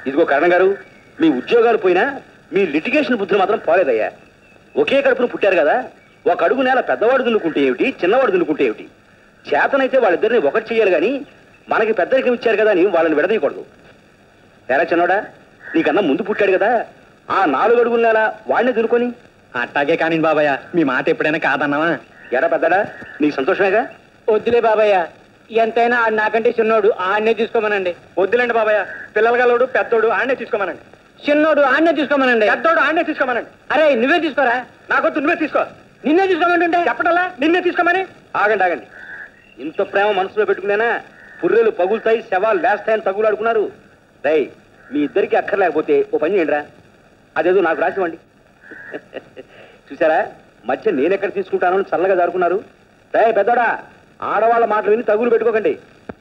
ఇదిగో కరణం గారు మీ ఉద్యోగాలు పోయినా మీ లిటిగేషన్ బుద్ధులు మాత్రం పోలేదయ్యా ఒకే కడుపును పుట్టారు కదా ఒక అడుగు నేల పెద్దవాడు దున్నుకుంటే ఏమిటి చిన్నవాడు దున్నుకుంటే ఏమిటి చేతనైతే వాళ్ళిద్దరిని ఒకటి చేయాలి కానీ మనకి పెద్దరికం ఇచ్చారు కదా అని వాళ్ళని విడదీయకూడదు తెరా చిన్నవాడా నీకన్నా ముందు పుట్టాడు కదా ఆ నాలుగు అడుగుల నేల వాడిని దున్నుకొని అట్టాగే కానీ బాబాయ్ మీ మాట ఎప్పుడైనా కాదన్నావా ఎరా పెద్దడా నీకు సంతోషమేగా వద్దులే బాబయ్య ఎంతైనా ఆడు నాకంటే చిన్నోడు ఆడనే తీసుకోమనండి వద్దులేండి బాబాయ్ పిల్లల గలవాడు పెద్దోడు ఆడనే తీసుకోమనండి చిన్నోడు ఆడనే తీసుకోమనండి పెద్దోడు ఆడనే తీసుకోమనండి అరే నువ్వే తీసుకోరా నాకొద్దు నువ్వే తీసుకో నిన్నే తీసుకోమంటుంటే చెప్పటలా నిన్నే తీసుకోమని ఆగండి ఆగండి ఇంత ప్రేమ మనసులో పెట్టుకునేనా పుర్రెలు పగులుతాయి శవాలు లేస్తాయని తగులాడుకున్నారు రై మీ ఇద్దరికి అక్కర్లేకపోతే ఓ పని చేయండి రా అదేదో నాకు రాసివ్వండి చూసారా మధ్య నేనెక్కడ తీసుకుంటానో అని చల్లగా జారుకున్నారు రే పెద్దోడా ఆడవాళ్ళ మాటలు విని తగులు పెట్టుకోకండి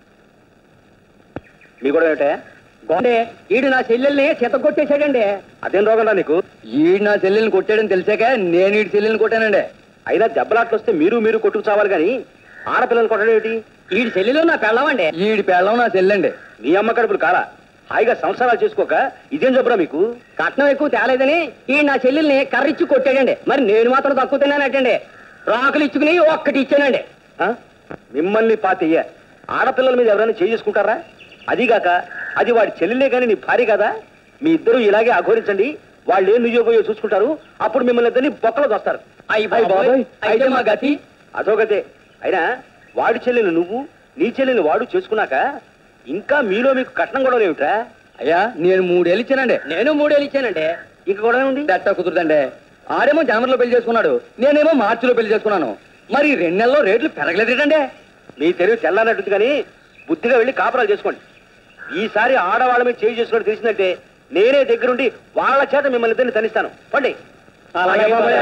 మీ కూడా ఏమిటే అంటే ఈడు నా చెల్లెల్ని చేత కొట్టేశాడండి అదేం రోగంరా నీకు ఈడు నా చెల్లెల్ని కొట్టాడని తెలిసాక నేను ఈడి చెల్లెల్ని కొట్టానండి అయినా దెబ్బలాట్లు వస్తే మీరు మీరు కొట్టుకు చావాలి కానీ ఆడపిల్లలు కొట్టడం ఏమిటి ఈడు చెల్లెలు నా పెళ్ళమండి ఈడి పెళ్ళం నా చెల్లెండి మీ అమ్మ కడుపులు కాలా హాయిగా సంసారాలు చేసుకోక ఇదేం జబ్బురా మీకు కట్నం ఎక్కువ తేలేదని ఈ నా చెల్లెల్ని కర్రిచ్చి కొట్టాడండి మరి నేను మాత్రం తక్కువ తిన్నానటండి రాకులు ఇచ్చుకుని ఒక్కటి ఇచ్చానండి ఆ? మిమ్మల్ని పాతయ్య ఆడపిల్లల మీద ఎవరైనా చేసుకుంటారా అదిగాక అది వాడి చెల్లెలే కానీ నీ భార్య కదా మీ ఇద్దరు ఇలాగే అఘోరించండి వాళ్ళు ఏం నియోగయో చూసుకుంటారు అప్పుడు మిమ్మల్ని ఇద్దరిని బొక్కలో దోస్తారు అయ్యి బాబోయ్ అయితే మా గతి అదోగతే అయినా వాడి చెల్లెలు నువ్వు నీ చెల్లెలు వాడు చేసుకున్నాక ఇంకా మీలో మీకు కట్నం కూడా ఏమిట్రా అయ్యా నేను మూడేళ్ళు ఇచ్చానండి నేను మూడేళ్ళు ఇచ్చానండి ఇంకా కూడా ఉంది దట్ట కుదురుదండి ఆడేమో జనవరిలో పెళ్లి చేసుకున్నాడు నేనేమో మార్చిలో పెళ్లి చేసుకున్నాను మరి రెండు నెలల్లో రేట్లు పెరగలేదేటండి మీ తెలివి తెల్లనట్టుంది కానీ బుద్ధిగా వెళ్ళి కాపురాలు చేసుకోండి ఈసారి ఆడవాళ్ళ మీద చేయి చేసుకుని తెలిసిందంటే నేనే దగ్గరుండి వాళ్ళ చేత మిమ్మల్ని ఇద్దరిని తనిస్తాను పండి అలాగే బాబాయ్.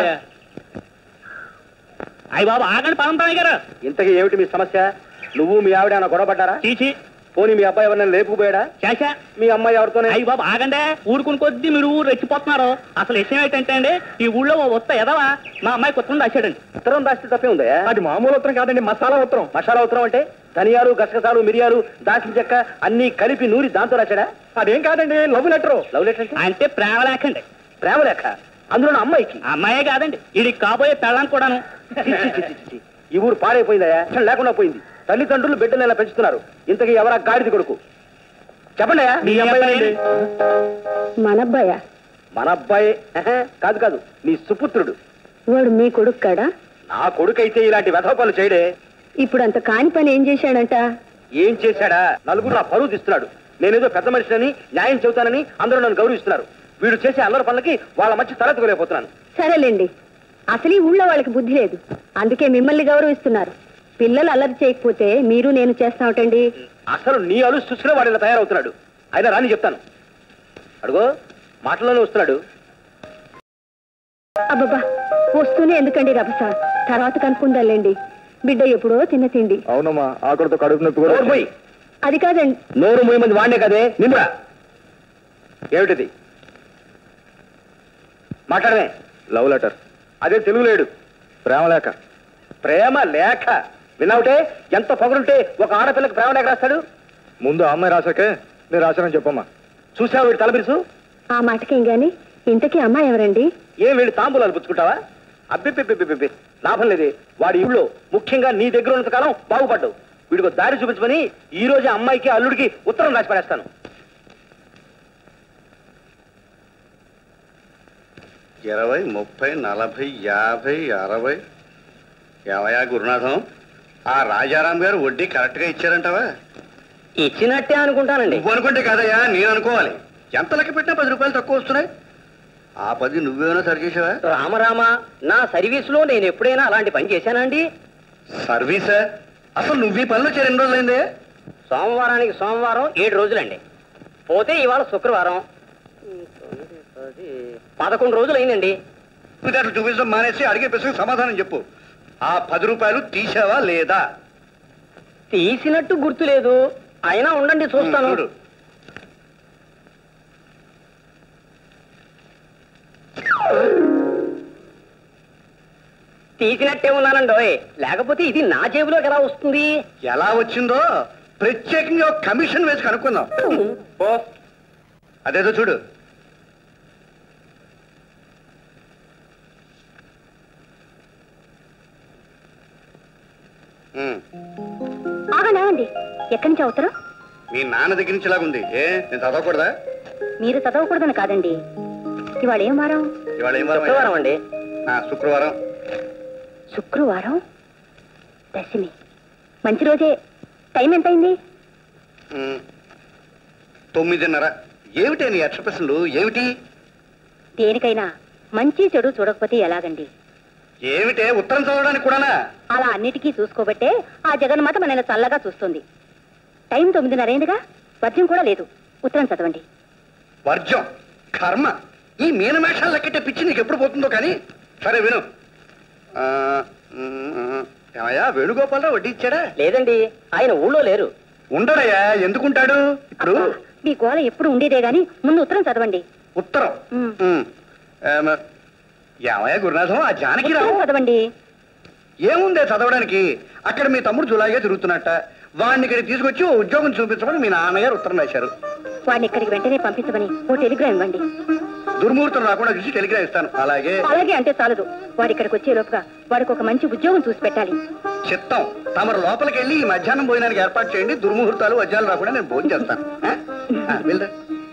అయ్యి బాబు ఆగండి పరంపరయ్య గారు ఇంతకీ ఏమిటి మీ సమస్య నువ్వు మీ ఆవిడ ఏమైనా గొడవ పడ్డారా చీచి పోనీ మీ అబ్బాయి ఎవరైనా లేపుకుపోయాడా శాషా మీ అమ్మాయి ఎవరితోనే అయ్యి బాబు ఆగండే ఊరుకుని కొద్దీ మీరు ఊరు రెచ్చిపోతున్నారు అసలు విషయం ఏంటంటే అండి ఈ ఊళ్ళో ఓ వస్తా ఎదవా మా అమ్మాయి కొత్తగా రాశాడండి ఉత్తరం దాస్తే తప్పే ఉందా అది మామూలు ఉత్తరం కాదండి మసాలా ఉత్తరం మసాలా ఉత్తరం అంటే ధనియాలు గసగసాలు మిరియాలు దాచిన చెక్క అన్ని కలిపి నూరి దాంతో రాశాడా అదేం కాదండి లవ్ లెటరు లవ్ లెటర్ అంటే అంటే ప్రేమ లేకండి ప్రేమ లేఖ అందులో నా అమ్మాయికి అమ్మాయే కాదండి ఇది కాబోయే పెళ్ళాన్ని కూడాను చి, చి, చి, చి, చి. ఈ ఊరు పాడైపోయిందయా అసలు లేకుండా పోయింది తల్లిదండ్రులు బిడ్డలు ఎలా పెంచుతున్నారు ఇంతకీ ఎవరా గాడిది కొడుకు చెప్పండి మీ అబ్బాయి మనబ్బాయ మన అబ్బాయి ఎహె, కాదు కాదు నీ సుపుత్రుడు వాడు మీ కొడుకు కాడా నా కొడుకైతే ఇలాంటి వెధవపాలు చేయడే ఇప్పుడు అంత కాని పని ఏం చేశాడంట ఏం చేశాడా నలుగురు నా పరువు తీస్తున్నాడు నేనేదో పెద్ద మనిషినని న్యాయం చెబుతానని అందరూ నన్ను గౌరవిస్తున్నారు వీడు చేసే అల్లరి పనులకి వాళ్ళ మధ్య తలెత్తుకోలేకపోతున్నాను సరేలేండి అసలు ఈ ఊళ్ళో వాళ్ళకి బుద్ధి లేదు అందుకే మిమ్మల్ని గౌరవిస్తున్నారు పిల్లలు అల్లరి చేయకపోతే మీరు నేను చేస్తామటండి అసలు నీ అలు చూసుకునే వాడు ఇలా తయారవుతున్నాడు అయినా రాని చెప్తాను అడుగో మాటల్లోనే వస్తున్నాడు అబ్బబ్బా వస్తూనే ఎందుకండి రభస తర్వాత కనుక్కుందాలేండి బిడ్డ ఎప్పుడో తిన్న తిండి అవునమ్మా ఆకలితో కడుపు నొప్పి నోరు పోయి అది కాదండి నోరు మూయి మంది వాడినే కదే నిండా ఏమిటిది మాట్లాడమే లవ్ లెటర్ అదే తెలుగు లేడు ప్రేమ లేక ప్రేమ లేఖ విన్నావుటే ఎంత పొగరుంటే ఒక ఆడపిల్లకి ప్రేమ లేఖ రాస్తాడు ముందు ఆ అమ్మాయి రాసాకే నేను రాశానని చెప్పమ్మా చూసావు వీడు తలపిరుసు ఆ మాటకేం గాని ఇంతకీ అమ్మాయి ఎవరండి ఏం వీళ్ళు తాంబూలాలు పుచ్చుకుంటావా అబ్బిబ్బిబ్బిబ్బిబ్బి లాభం లేదే వాడి ఇల్లు ముఖ్యంగా నీ దగ్గర ఉన్నంత కాలం బాగుపడ్డావు వీడికి దారి చూపించమని ఈ రోజు అమ్మాయికి అల్లుడికి ఉత్తరం రాసి పడేస్తాను ఇరవై ముప్పై నలభై యాభై అరవై ఏమయ్యా గురునాథం ఆ రాజారాం గారు వడ్డీ కరెక్ట్గా ఇచ్చారంటావా ఇచ్చినట్టే అనుకుంటానండి నువ్వు అనుకుంటే కాదయ్యా నేను అనుకోవాలి ఎంత లెక్క పెట్టినా పది రూపాయలు తక్కువ వస్తున్నాయి ఆ పది నువ్వేమైనా సరి చేసావా రామరామ నా సర్వీసులో నేను ఎప్పుడైనా అలాంటి పని చేశానండి సర్వీసా అసలు నువ్వు ఈ పనులు చేరి ఎన్ని రోజులైందే సోమవారానికి సోమవారం ఏడు రోజులండి పోతే ఇవాళ శుక్రవారం పదకొండు రోజులు అయిందండి అట్లు చూపించడం మానేసి అడిగే ప్రశ్నకు సమాధానం చెప్పు ఆ పది రూపాయలు తీసావా లేదా తీసినట్టు గుర్తులేదు అయినా ఉండండి చూస్తాను చూడు తీసినట్టే ఉన్నానండి ఓయ్. లేకపోతే ఇది నా జేబులోకి ఎలా వస్తుంది ఎలా వచ్చిందో ప్రత్యేకంగా ఒక కమిషన్ వేసి కనుక్కుందాం ఓ అదేదో చూడు ఉమ్. ఆగండి ఆగండి ఎక్కడి నుంచి అవుతారు మీ నాన్న దగ్గర నుంచి ఇలాగుంది ఏ నేను చదవకూడదా మీరు చదవకూడదని కాదండి ఇవాళ ఏం వారం ఇవాళ ఏం వారం శుక్రవారం అండి ఆ, శుక్రవారం శుక్రవారం దశమి మంచి రోజే టైం ఎంత అయింది ఉమ్. తొమ్మిదిన్నర ఏమిటి నీ అక్ష ప్రశ్నలు ఏమిటి దేనికైనా మంచి చెడు చూడకపోతే ఎలాగండి ఏమిటే ఉత్తరం చదవడానికి కూడానా అలా అన్నిటికీ చూసుకోబట్టే ఆ జగన్మాత మనల్ని చల్లగా చూస్తుంది టైం తొమ్మిదిన్నర అయిందిగా వర్జం కూడా లేదు ఉత్తరం చదవండి వర్జం కర్మ ఈ మీనమేషాలు లెక్కెట్టే పిచ్చి నీకు ఎప్పుడు పోతుందో కానీ సరే విను ఆ, ఉమ్, ఏమయ్యా వేణుగోపాలరావు వడ్డీ ఇచ్చాడా లేదండి ఆయన ఊళ్ళో లేరు ఉండడయ్యా ఎందుకుంటాడు ఇప్పుడు అబ్బా, మీ గోల ఎప్పుడు ఉండేదే గాని ముందు ఉత్తరం చదవండి ఉత్తరం ఉమ్. ఉమ్. ఏమ, ఏమయ్యా గురునాథం ఆ జానకిరావు ఉత్తరం చదవండి ఏముందే చదవడానికి అక్కడ మీ తమ్ముడు జులాయిగా తిరుగుతున్నట్ట వాడిని ఇక్కడికి తీసుకొచ్చి ఓ ఉద్యోగం చూపించమని మీ నాన్నగారు ఉత్తరం రాశారు వాడిని ఇక్కడికి వెంటనే పంపించమని ఓ టెలిగ్రామ్ ఇవ్వండి దుర్ముహూర్తం రాకుండా చూసి టెలిగ్రామ్ ఇస్తాను అలాగే అలాగే అంటే చాలదు వాడి ఇక్కడికి వచ్చే లోపుగా వాడికి ఒక మంచి ఉద్యోగం చూసి పెట్టాలి చిత్తం తమరు లోపలికి వెళ్ళి ఈ మధ్యాహ్నం భోజనానికి ఏర్పాటు చేయండి దుర్ముహూర్తాలు వజ్రాలు రాకుండా నేను భోజనం చేస్తాను ఆ? ఆ, వెళ్దా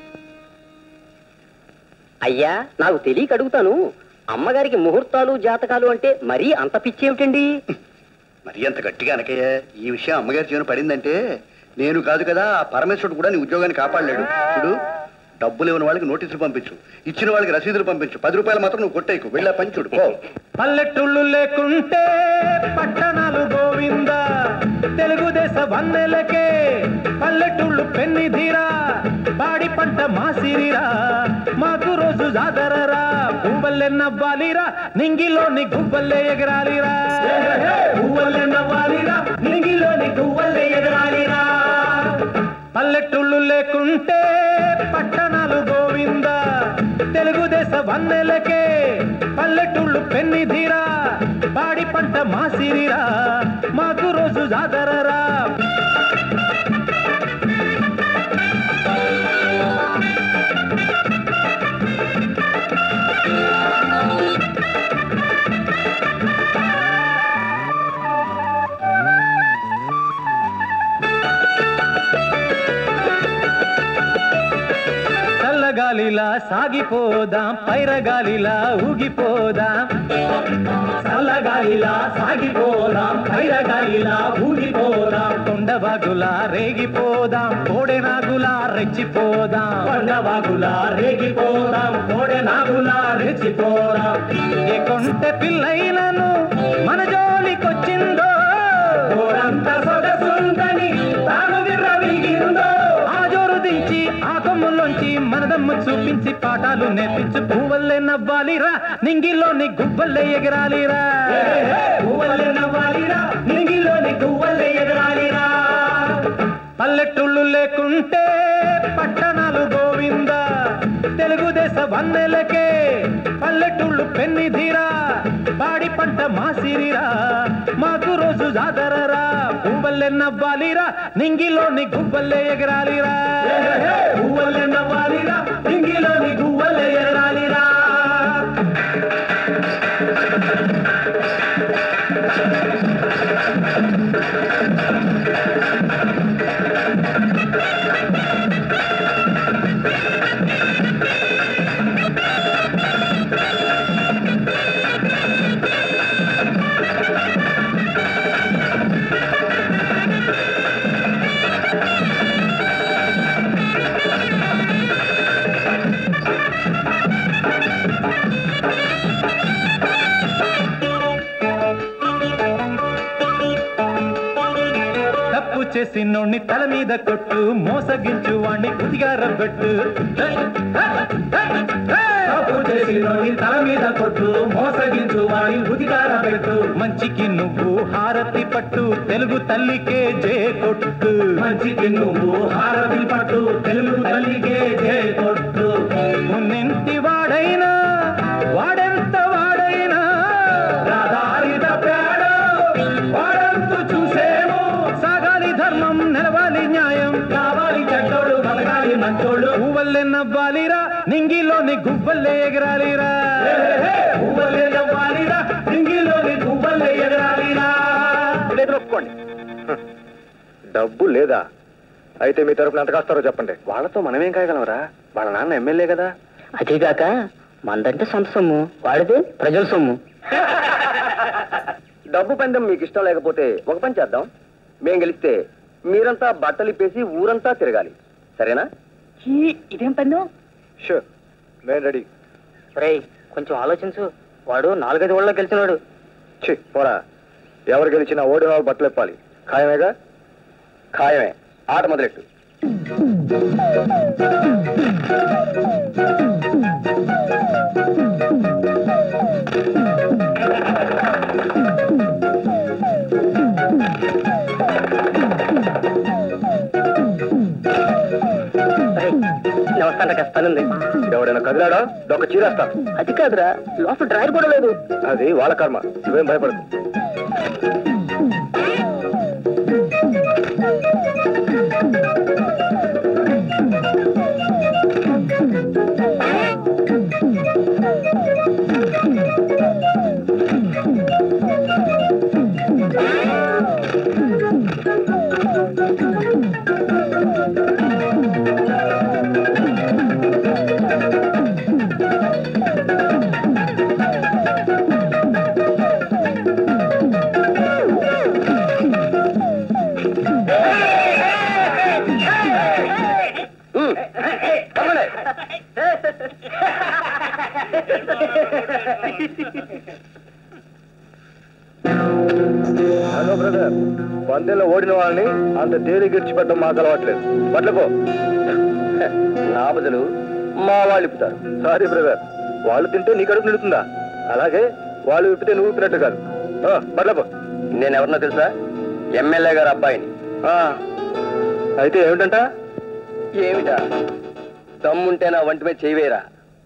అయ్యా నాకు తెలియక అడుగుతాను అమ్మగారికి ముహూర్తాలు జాతకాలు అంటే మరీ అంత పిచ్చి ఏమిటండి మరి అంత గట్టిగా అనకయ్య ఈ విషయం అమ్మగారి జీవన పడిందంటే నేను కాదు కదా ఆ పరమేశ్వరుడు కూడా నీ ఉద్యోగాన్ని కాపాడలేడు చూడు డబ్బులు ఇవ్వని వాళ్ళకి నోటీసులు పంపించు ఇచ్చిన వాళ్ళకి రసీదులు పంపించు పది రూపాయలు మాత్రం నువ్వు కొట్టేయకు వెళ్ళా పంచుడు పో పల్లెటూళ్ళు లేకుంటే పట్టణాలు గోవింద తెలుగుదేశ వన్నెలకే పల్లెటూళ్ళు పెన్నిధీరా పాడి పంట మాసిరిరా మాకు రోజు జాతరరా పువ్వల్లె నవ్వాలిరా నింగిలోని గువ్వల్లే ఎగరాలిరా పువ్వల్లె నవ్వాలిరా నింగిలోని గువ్వల్లే ఎగరాలిరా పల్లెటూళ్ళు లేకుంటే పట్టణాలు గోవింద తెలుగుదేశ వన్నెలకే పల్లెటూళ్ళు పెన్నిధీరా పాడి పంట మాసిరిరా మాకు రోజు జాతరరా చల్లగాలిలా సాగిపోదాం పైరగాలిలా ఊగిపోదాం చల్లగాలిలా సాగిపోదాం పైరగాలిలా ఊగిపోదాం కొండవాగులా రేగిపోదాం కోడెనాగులా రెచ్చిపోదాం కొండవాగులా రేగిపోదాం కోడెనాగులా రెచ్చిపోదాం ఏ కొంటె పిల్లైనను మన జోలికొచ్చిందో కోరంత సొగసుందని తాను విర్రవీగిందో ఆ జోరు దించి ఆ కొమ్ములోంచి మనదమ్ము చూపించి పాఠాలు నేర్పించు పువ్వల్లే నవ్వాలిరా నింగిలోని గువ్వల్లే ఎగరాలిరా పువ్వల్లే నవ్వాలిరా నింగిలోని గువ్వల్లే ఎగరాలిరా పల్లెటూళ్ళు లేకుంటే పట్టణాలు గోవింద తెలుగుదేశ వన్నెలకే పల్లెటూళ్ళు పెన్నిధీరా పాడి పంట మాసిరిరా మాకు రోజు జాతరరా పువ్వల్లె నవ్వాలిరా నింగిలోని గువ్వల్లే ఎగరాలిరా పువ్వల్లె నవ్వాలిరా నింగిలోని గువ్వల్లే ఎగరాలిరా తప్పు చేసినోణ్ణి తల మీద కొట్టు మోసగించు వాణ్ణి కుదిగా రబ్బెట్టు తప్పు చేసినోణ్ణి తల మీద కొట్టు మోసగించు వాణ్ణి కుదిగా రబ్బెట్టు మంచికి నువ్వు హారతి పట్టు తెలుగు తల్లికే జే కొట్టు మంచికి నువ్వు హారతి పట్టు తెలుగు తల్లికే జే కొట్టు ఉన్నింటి వాడైనా వాడెంత వాడైనా రాధారి తప్పాడు వాడంతు చూసేమో సాగాలి ధర్మం నిలవాలి న్యాయం కావాలి చెడ్డోడు బలగాలి మంచోడు పువ్వల్లె నవ్వాలి నింగిలోని గువ్వల్లే ఎగరాలిరా గువ్వల్లే నవ్వాలిరా నింగిలోని గువ్వల్లే ఎగరాలిరా ఒప్పుకోండి డబ్బు లేదా అయితే మీ తరపున ఎంత కాస్తారో చెప్పండి వాళ్ళతో మనమేం కాయగలమరా వాళ్ళ నాన్న ఎమ్మెల్యే కదా అదేగాక మందంటే సొంత సొమ్ము వాడితే ప్రజల సొమ్ము డబ్బు పందెం మీకు ఇష్టం లేకపోతే ఒక పని చేద్దాం మేం గెలిస్తే మీరంతా బట్టలు ఇప్పేసి ఊరంతా తిరగాలి సరేనా ఇదేం పన్ను షూర్ మేము రెడీ రేయ్ కొంచెం ఆలోచించు వాడు నాలుగైదు ఊళ్ళో గెలిచినాడు ఛీ పోరా ఎవరు గెలిచినా ఓడిన వాళ్ళు బట్టలు ఇప్పాలి ఖాయమేగా ఖాయమే ఆట మొదలెట్టు నమస్కారం కాస్త పనుంది ఎవడైనా కదిలాడా ఒక చీరేస్తాను అది కాదురా లోపల డ్రైవర్ కూడా లేదు అది వాళ్ళ కర్మ నువ్వేం భయపడకు హలో బ్రదర్ పందెంలో ఓడిన వాళ్ళని అంత తేలి గిడిచిపెట్టడం మాకు అలవాట్లేదు బట్లపో నా బదులు మా వాళ్ళు ఇప్పుతారు సారీ బ్రదర్ వాళ్ళు తింటే నీ కడుపు నిడుతుందా అలాగే వాళ్ళు విప్పితే నువ్వు విప్పినట్టు కాదు బట్లపో నేను ఎవరినో తెలుసా ఎమ్మెల్యే గారు అబ్బాయిని అయితే ఏమిటంట ఏమిటా దమ్ముంటే నా వంటి మీద చేయవేరా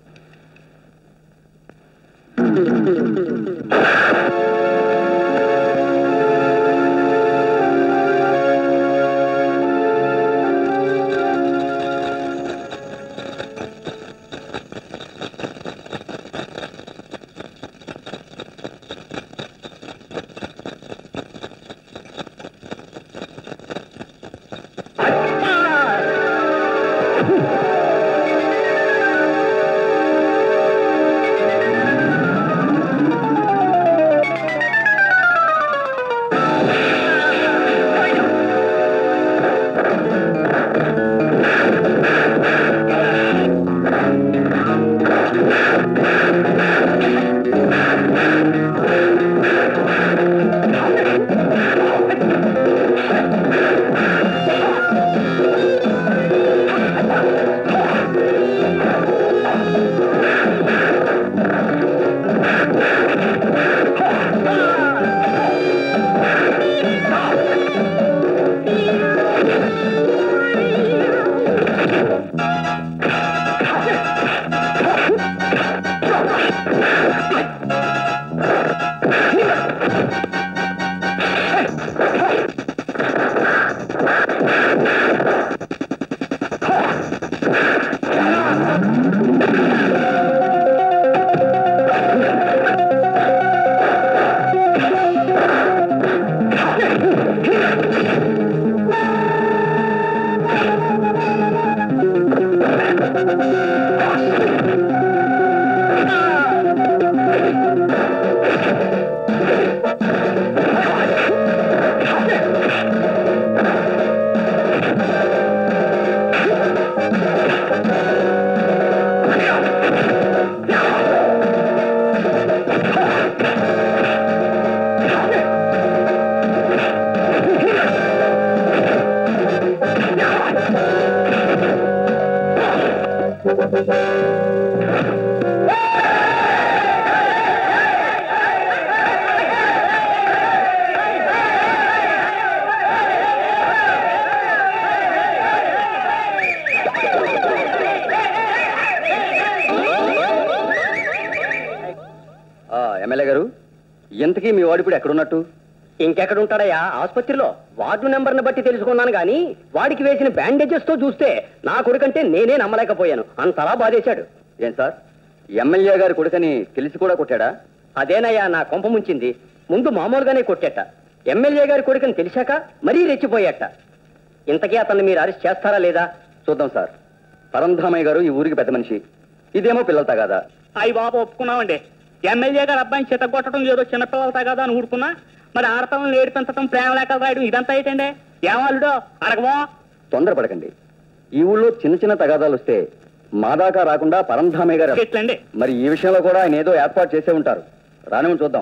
ఎమ్మెల్యే గారు ఇంతకీ మీ వాడు ఇప్పుడు ఎక్కడున్నట్టు ఇంకెక్కడ ఉంటాడయ్యా ఆసుపత్రిలో వార్డు నెంబర్ని బట్టి తెలుసుకున్నాను గాని వాడికి వేసిన బ్యాండేజెస్ తో చూస్తే నా కొడుకంటే నేనే నమ్మలేకపోయాను అంతలా బాధేశాడు ఏం సార్ ఎమ్మెల్యే గారి కొడుకని తెలిసి కూడా కొట్టాడా అదేనయ్యా నా కొంప ముంచింది ముందు మామూలుగానే కొట్టేట ఎమ్మెల్యే గారి కొడుకని తెలిసాక మరీ రెచ్చిపోయాట ఇంతకీ అతన్ని మీరు అరెస్ట్ చేస్తారా లేదా చూద్దాం సార్ పరంధామయ్య గారు ఈ ఊరికి పెద్ద మనిషి ఇదేమో పిల్లల తగాదా అయ్యి బాబు ఒప్పుకున్నామండి ఎమ్మెల్యే గారు అబ్బాయిని చేత కొట్టడం ఏదో చిన్నపిల్లలతో కదా అని ఊరుకున్నా మరి ఆడపిల్లల్ని ఏడిపించడం ప్రేమ లేఖలు రాయడం ఇదంతా ఏంటండి ఏమాలుడో అడగమో తొందరపడకండి ఈ ఊళ్ళో చిన్న చిన్న తగాదాలు వస్తే మా దాకా రాకుండా పరంధామయ్య గారు ఎట్లండి మరి ఈ విషయంలో కూడా ఆయన ఏదో ఏర్పాటు చేసే ఉంటారు రానివ్వండి చూద్దాం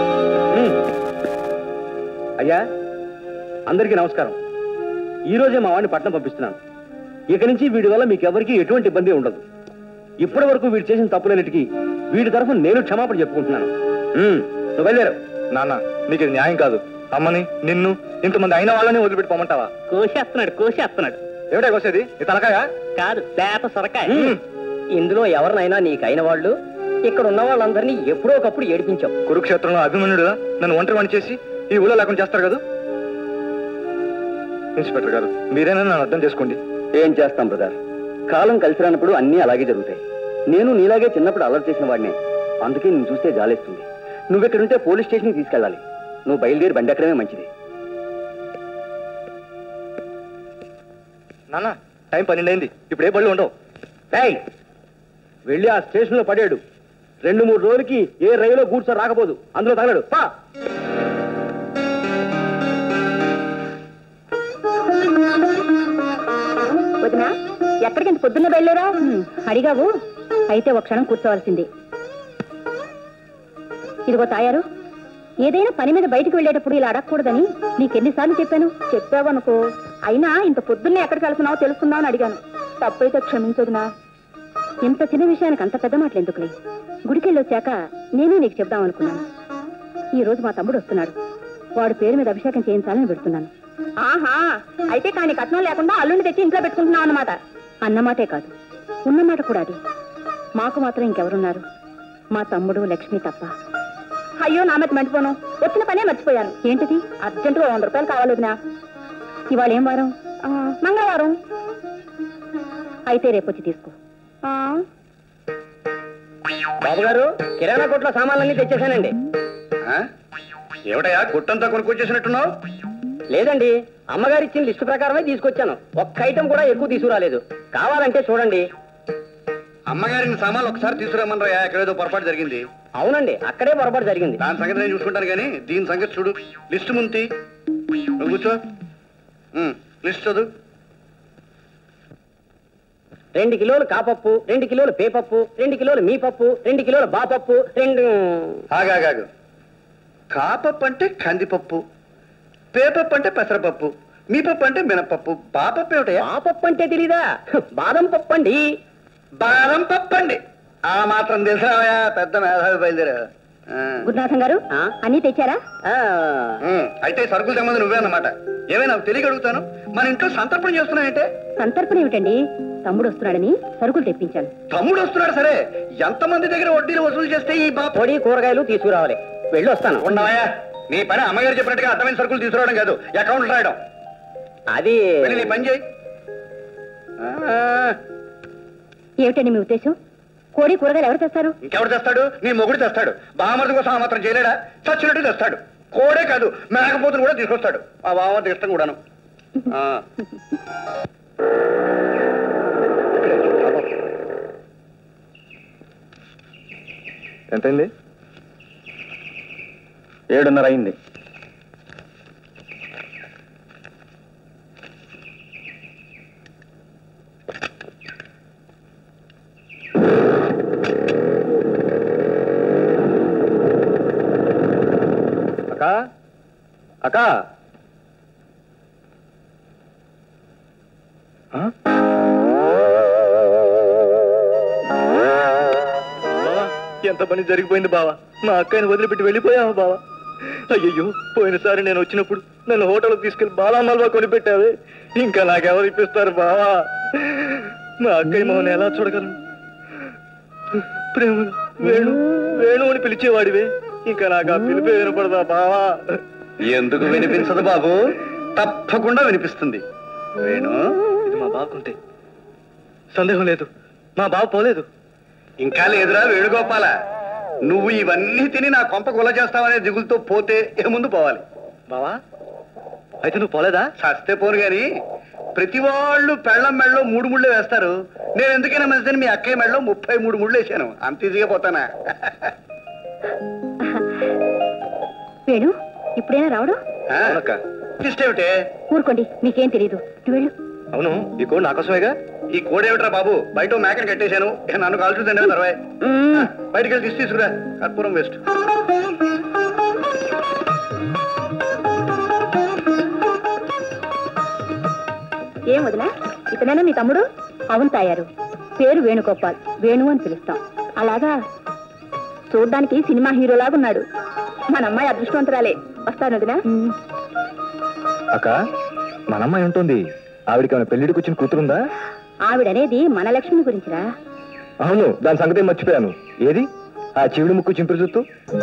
అయ్యా అందరికీ నమస్కారం ఈ రోజే మా వాడిని పట్నం పంపిస్తున్నాను ఇక నుంచి వీడి వల్ల మీకు ఎవరికీ ఎటువంటి ఇబ్బంది ఉండదు ఇప్పటి వరకు వీడు చేసిన తప్పులన్నిటికీ వీడి తరఫున నేను క్షమాపణ చెప్పుకుంటున్నాను ఉమ్, నువ్వు వెళ్ళారు నాన్న నీకు ఇది న్యాయం కాదు అమ్మని నిన్ను ఇంతమంది అయిన వాళ్ళని వదిలిపెట్టి పోమంటావా కోసేస్తున్నాడు కోసేస్తున్నాడు ఏమిటా కోసేది ఈ తలకాయ కాదు లేత సొరకాయ ఇందులో ఎవరినైనా నీకైన వాళ్ళు ఇక్కడ ఉన్న వాళ్ళందరినీ ఎప్పుడో ఒకప్పుడు ఏడిపించావు కురుక్షేత్రంలో అభిమన్యుడు నన్ను ఒంటరి వాణి చేసి ఈ ఊళ్ళో లేకుండా చేస్తారు కదా ఇన్స్పెక్టర్ గారు మీరేనా నన్ను అర్థం చేసుకోండి ఏం చేస్తాం బ్రదర్ కాలం కలిసి రానప్పుడు అన్నీ అలాగే జరుగుతాయి నేను నీలాగే చిన్నప్పుడు అలర్ట్ చేసిన వాడినే అందుకే నేను చూస్తే జాలేస్తుంది నువ్వు ఇక్కడుంటే పోలీస్ స్టేషన్కి తీసుకెళ్ళాలి నువ్వు బయలుదేరి బండి ఎక్కడమే మంచిది నాన్న టైం పన్నెండు అయింది ఇప్పుడు ఏ బళ్ళు ఉండవు ఏయ్, వెళ్ళి ఆ స్టేషన్లో పడాడు రెండు మూడు రోజులకి ఏ రైల్లో కూర్చో రాకపోదు అందులో తగలడు పా వదినా ఎక్కడికి ఇంత పొద్దున్న బయలుదేరా అడిగావు అయితే ఒక క్షణం కూర్చోవాల్సింది ఇదిగో తాయారు ఏదైనా పని మీద బయటికి వెళ్ళేటప్పుడు ఇలా అడగకూడదని నీకెన్నిసార్లు చెప్పాను చెప్పావనుకో అయినా ఇంత పొద్దున్నే ఎక్కడికి వెళ్తున్నావో తెలుసుకుందామని అడిగాను తప్పైతే క్షమించదునా ఇంత చిన్న విషయానికి అంత పెద్ద మాటలు ఎందుకులే గుడికెళ్ళి వచ్చాక నేను నీకు చెప్దాం అనుకున్నాను ఈ రోజు మా తమ్ముడు వస్తున్నాడు వాడు పేరు మీద అభిషేకం చేయించాలని పెడుతున్నాను ఆహా అయితే కానీ కట్నం లేకుండా అల్లుడిని తెచ్చి ఇంట్లో పెట్టుకుంటున్నావు అన్నమాట అన్నమాటే కాదు ఉన్నమాట కూడా అది మాకు మాత్రం ఇంకెవరున్నారు మా తమ్ముడు లక్ష్మి తప్ప అయ్యో నా మీద మంచిపోను వచ్చిన పనే మర్చిపోయాను ఏంటిది అర్జెంటుగా వంద రూపాయలు కావాలి వదినా ఇవాళ ఏం వారం ఆ, మంగళవారం అయితే రేపొచ్చి తీసుకో ఆ, బాబు గారు కిరాణా కొట్లో సామాన్లన్నీ తెచ్చేసానండి ఆ? ఏమిటయ్యా గుట్టంతా కొనుక్కొచ్చేసినట్టున్నావు లేదండి అమ్మగారు ఇచ్చిన లిస్టు ప్రకారమే తీసుకొచ్చాను ఒక్క ఐటెం కూడా ఎక్కువ తీసుకురాలేదు కావాలంటే చూడండి అమ్మగారిని సామాన్లు ఒకసారి తీసుకురామన్నారయ్యా ఎక్కడేదో పొరపాటు జరిగింది అవునండి అక్కడే పొరపాటు జరిగింది దాని సంగతి నేను చూసుకుంటాను కానీ దీని సంగతి చూడు లిస్టు ముంతి నువ్వు కూర్చో ఉమ్, లిస్ట్ చదువు రెండు కిలోలు కాపప్పు రెండు కిలోలు పేపప్పు రెండు కిలోలు మీ పప్పు రెండు కిలోలు బాపప్పు రెండు ఆగాగాగు కాపప్పు అంటే కందిపప్పు పేపప్పు అంటే పెసరపప్పు మీ పప్పు అంటే మినపప్పు బాపప్పు ఏమిటయ్యా బాపప్పు అంటే తెలీదా బాదం పప్పు అండి బాదం పప్పు అండి ఆ మాత్రం తెలిసావయ్యా పెద్ద మేధావి బయలుదేరా ఆ. గురునాథం గారు ఆ? అన్నీ తెచ్చారా ఆ, ఉమ్, అయితే సరుకులు తెమ్మది నువ్వే అన్నమాట ఏమే నాకు తెలియక అడుగుతాను మన ఇంట్లో సంతర్పణ చేస్తున్నాయంటే సంతర్పణ ఏమిటండి తమ్ముడు వస్తున్నాడని సరుకులు తెప్పించాను తమ్ముడు వస్తున్నాడు సరే ఎంతమంది దగ్గర వడ్డీలు వసూలు చేస్తే ఈ బాప పొడి కూరగాయలు తీసుకురావాలి వెళ్ళి వస్తాను ఉండవయ్యా నీ పని అమ్మగారు చెప్పినట్టుగా అర్థమైన సరుకులు తీసుకురావడం కాదు అకౌంట్ రాయడం అది వెళ్ళి నీ పని చేయి ఆ, ఏమిటండి మీ ఉద్దేశం కోడి కూరగాయలు ఎవరు తెస్తారు ఇంకెవడు తెస్తాడు నీ మొగుడు తెస్తాడు బామర్ది కోసం ఆ మాత్రం చేయలేడా చచ్చినట్టు తెస్తాడు కోడే కాదు మేకపోతులు కూడా తీసుకొస్తాడు ఆ బామర్ది ఇష్టం కూడాను ఆ. ఎంతైంది ఏడున్నర అయింది అక్క అక్క ఆ? బావా, ఎంత పని జరిగిపోయింది బావా మా అక్కని వదిలిపెట్టి వెళ్ళిపోయావా బావా అయ్యయ్యో పోయినసారి నేను వచ్చినప్పుడు నన్ను హోటల్కి తీసుకెళ్లి బాలా మల్వా కొనిపెట్టావే ఇంకా నాకెవరు ఇప్పిస్తారు బావా మా అక్కయ్య మొహన్ ఎలా చూడగలను ప్రేమ వేణు వేణు అని పిలిచేవాడివే ఇంకా నాకు ఆ పిలిపే వినపడదా బావా ఎందుకు వినిపించదు బాబు తప్పకుండా వినిపిస్తుంది వేణు ఇది మా బావకుంటే సందేహం లేదు మా బావ పోలేదు ఇంకా లేదురా వేణుగోపాల నువ్వు ఇవన్నీ తిని నా కొంప గుల చేస్తావనే దిగులతో పోతే ఏ ముందు పోవాలి బావా అయితే నువ్వు పోలేదా సస్తే పోను గాని ప్రతి వాళ్ళు పెళ్ళం మెళ్ళలో మూడు ముళ్ళు వేస్తారు నేను ఎందుకైనా మంచిదని మీ అక్కయ్య మెళ్ళలో ముప్పై మూడు ముళ్ళు వేసాను అంత ఈజీగా పోతానా వేణు ఇప్పుడైనా రావడం ఆ? అవునక్క ఇష్టేమిటే ఊరుకోండి మీకేం తెలియదు నువ్వు వెళ్ళు అవును ఈ కోడ్ నా కోసమేగా ఈ కోడేమిట్రా బాబు బయట ఓ మేకని కట్టేశాను ఏ నన్ను కాల్చుదండి తర్వాత మ్మ్. బయటికి వెళ్ళి తీసి తీసుకురా కర్పూరం వేస్ట్ ఏం వదినా ఇతనేనా మీ తమ్ముడు అవును తాయారు పేరు వేణుగోపాల్ వేణు అని పిలుస్తాం అలాగా చూడ్డానికి సినిమా హీరోలాగున్నాడు మన అమ్మాయి అదృష్టవంతురాలే వస్తాను వదినా అక్క మన అమ్మాయి ఉంటుంది ఆవిడకి ఏమైనా పెళ్లిడికి వచ్చిన కూతురుందా ఆవిడనేది మన లక్ష్మి గురించిరా అవును దాని సంగతి ఏం మర్చిపోయాను ఏది ఆ చివిడి ముక్కు చింపిరి చుట్టూ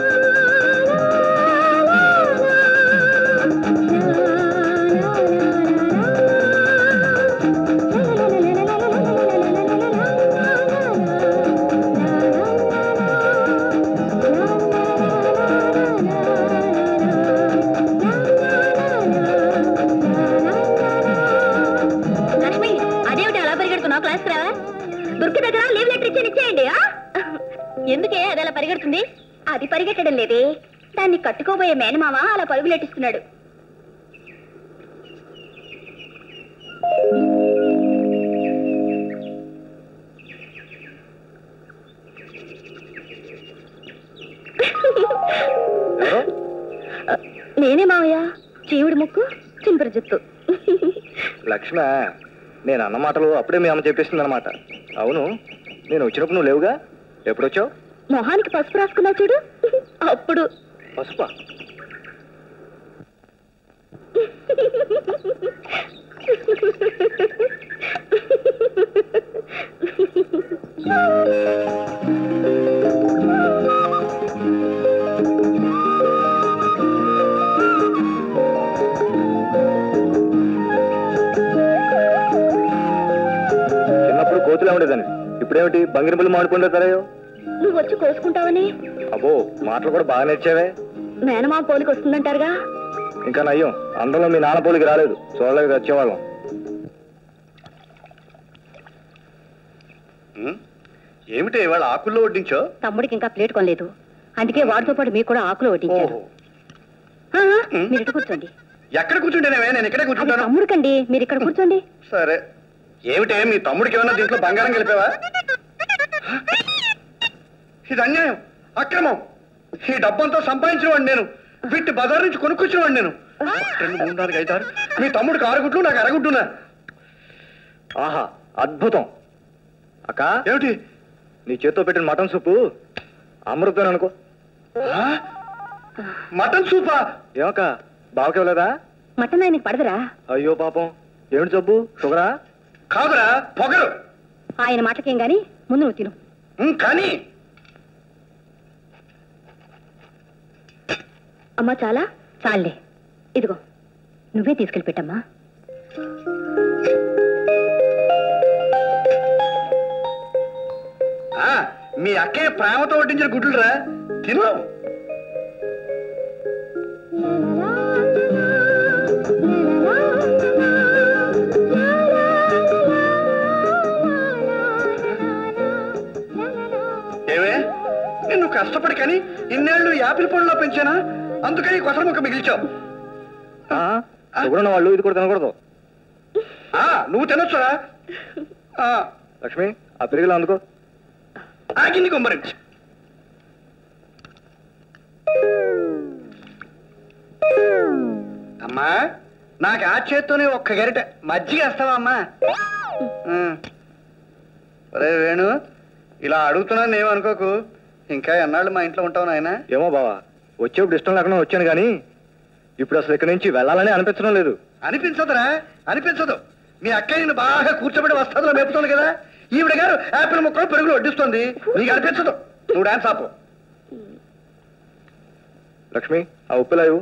లక్ష్మి అదేమిటి అలా పరిగెడుతున్నావు క్లాస్ రా దుర్గ దగ్గర లీవ్ లెటర్ ఇచ్చి ఇచ్చేయండి ఆ? ఎందుకే అది అలా పరిగెడుతుంది అది పరిగెట్టడం లేదే దాన్ని కట్టుకోబోయే మేనమామ అలా పరుగులెట్టిస్తున్నాడు ఎవరు? నేనే మావయ్య చీవుడి ముక్కు చింపిరి జుత్తు లక్ష్మ నేను అన్న మాటలు అప్పుడే మీ అమ్మ చెప్పేసింది అనమాట అవును నేను వచ్చినప్పుడు నువ్వు లేవుగా ఎప్పుడు వచ్చావు మొహానికి పసుపు రాసుకున్నావు చూడు అప్పుడు పసుపా చిన్నప్పుడు కోతులే ఉండేదాన్ని ఇప్పుడేమిటి బంగిరిపల్లి మామిడిపోయిందో తరయో నువ్వు వచ్చి కోసుకుంటావని అబ్బో మాటలు కూడా బాగా నేర్చావే మేనమామ పోలికి వస్తుందంటారుగా ఇంకా నయ్యం అందులో మీ నాన్న పోలికి రాలేదు చూడలేక వచ్చేవాళ్ళం ఉమ్, ఏమిటే ఇవాళ ఆకుల్లో వడ్డించో తమ్ముడికి ఇంకా ప్లేట్ కొనలేదు అందుకే వాడితో పాటు మీకు కూడా ఆకులు వడ్డించారు ఓహో ఆ, మీరు ఇటు కూర్చోండి ఎక్కడ కూర్చుంటేనేవే నేను ఇక్కడే అది కూర్చుంటాను తమ్ముడికండి మీరు ఇక్కడ కూర్చోండి సరే ఏమిటే మీ తమ్ముడికి ఏమన్నా దీంట్లో బంగారం గెలిపావా ఇది అన్యాయం అక్రమం ఈ డబ్బంతా సంపాదించిన వాడిని నేను వీటి బజార్ నుంచి కొనుక్కొచ్చిన వాడిని నేను రెండు మూడు నాలుగు ఐదు ఆరు మీ తమ్ముడికి ఆరుగుడ్లు నాకు అరగుడ్డునా ఆహా అద్భుతం అక్క ఏమిటి నీ చేత్తో పెట్టిన మటన్ సూపు అమృతం అనుకో ఆ? మటన్ సూపా ఏమక్క బావకేవలేదా మటన్ ఆయనకి పడదురా అయ్యో పాపం ఏమిటి జబ్బు షుగరా కాదురా పొగరు ఆయన మాటకేం గాని ముందు నువ్వు తిను ఉమ్, కానీ అమ్మా చాలా చాలే ఇదిగో నువ్వే తీసుకెళ్ళి పెట్టమ్మా ఆ, మీ అక్కయ్య ప్రేమతో వడ్డించిన గుడ్లురా తిను ఏమే నిన్ను కష్టపడి కానీ ఇన్నేళ్లు యాపిల్ పండులో పెంచానా అందుకని కొసర ముక్క మిగిల్చావు ఆ, షుగర్ ఉన్న వాళ్ళు ఇది కూడా తినకూడదు ఆ, నువ్వు తినొచ్చురా ఆ, లక్ష్మి ఆ పెరుగులో అందుకో ఆగింది కుమ్మరించి అమ్మా నాకు ఆ చేత్తోనే ఒక్క గరిట మజ్జిగ వేస్తావా అమ్మా ఉం. ఒరే వేణు ఇలా అడుగుతున్నాను ఏమనుకోకు ఇంకా ఎన్నాళ్ళు మా ఇంట్లో ఉంటావు నాయన ఏమో బావా వచ్చేప్పుడు ఇష్టం లేకుండా వచ్చాను కానీ ఇప్పుడు అసలు ఇక్కడి నుంచి వెళ్ళాలని అనిపించడం లేదు అనిపించదురా అనిపించదు మీ అక్కయ్య నిన్ను బాగా కూర్చోబెట్టి వస్తాదులో మేపుతుంది కదా ఈవిడ గారు యాపిల్ ముక్కలు పెరుగులు వడ్డిస్తుంది నీకు అనిపించదు నువ్వు డాన్స్ ఆపు లక్ష్మి ఆ ఉప్పులాయు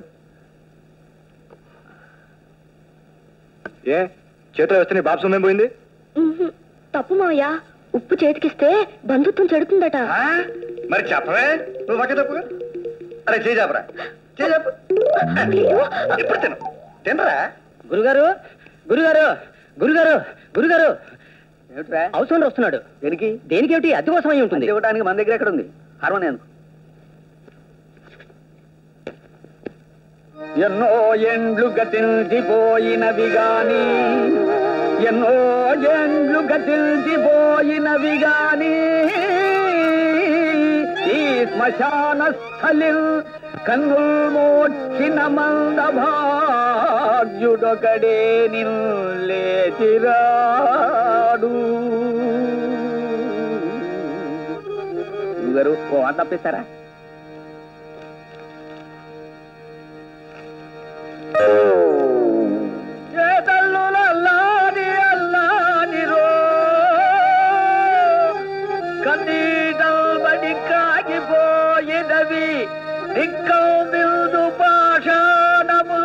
ఏ చేతిలో వేస్తే నీ బాప్సం ఏం పోయింది ఉహుం, తప్పు మావయ్య ఉప్పు చేతికిస్తే బంధుత్వం చెడుతుందట ఆ? మరి చెప్పవే నువ్వు పక్క తప్పుగా అరే చేయి చెప్పరా చేయి చెప్పు ఇప్పుడు తిను తినరా గురుగారు గురుగారు గురుగారు గురుగారు ఏమిట్రా అవసరం వస్తున్నాడు దేనికి దేనికేమిటి అతి కోసం అయి ఉంటుంది ఇవ్వడానికి మన దగ్గర ఎక్కడ ఉంది హార్మోనియం ఎన్నో ఎండ్లు గతించిపోయినవి గాని ఎన్నో ఎండ్లు గతించిపోయినవి గాని ఈ శ్మశాన స్థలి కన్నుల్ మోక్షిన మందభాగ్యుడొకడే నిల్లేచిరాడు గారు ఓ అంత తప్పిస్తారా ఏ తల్లుల అల్లాడి అల్లాడిరో కన్నీటల్బడి కాగిపోయినవి దిక్కం బిల్దు పాషాణము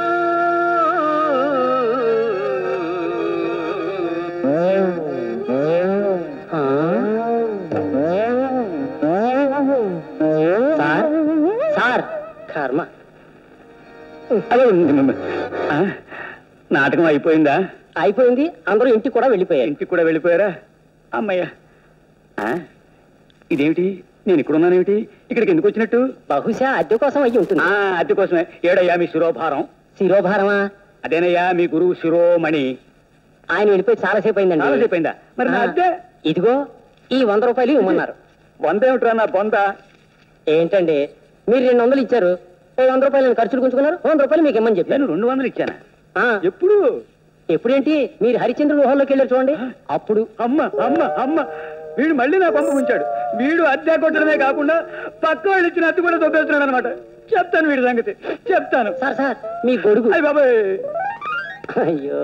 సార్ సార్ కర్మ అదే ఆ, నాటకం అయిపోయిందా అయిపోయింది అందరూ ఇంటికి కూడా వెళ్ళిపోయారు ఇంటికి కూడా వెళ్ళిపోయారా అమ్మయ్య ఆ, ఇదేమిటి నేను ఇక్కడ ఉన్నానేమిటి ఇక్కడికి ఎందుకు వచ్చినట్టు బహుశా అద్దె కోసం అయ్యి ఉంటుంది ఆ అద్దె కోసమే ఏడయ్యా మీ శిరోభారం శిరోభారమా అదేనయ్యా మీ గురువు శిరోమణి ఆయన వెళ్ళిపోయి చాలాసేపు అయిందండి చాలాసేపు అయిందా? మరి నా ఆ, అద్దె? ఇదిగో ఈ వంద రూపాయలు ఇవ్వమన్నారు వంద ఏమిట్రా నా బొంద ఏంటండి మీరు రెండు వందలు ఇచ్చారు ఓ వంద రూపాయలు నేను ఖర్చులు గుంచుకున్నారు ఓ వంద రూపాయలు మీకు ఇమ్మని చెప్పాను నేను రెండు వందలు ఇచ్చానా ఆ, ఎప్పుడు ఎప్పుడేంటి మీరు హరిచంద్ర గుహల్లోకి వెళ్ళారు చూడండి అప్పుడు అమ్మ అమ్మ అమ్మ వీడు మళ్ళీ నా పంపు ఉంచాడు వీడు అద్దె కొట్టడమే కాకుండా పక్క వాళ్ళు ఇచ్చిన అద్దె కూడా దొబ్బేస్తున్నాడు అనమాట చెప్తాను వీడి సంగతి చెప్తాను సార్ సార్ మీ గొడుగు అయ్య బాబాయ్ అయ్యో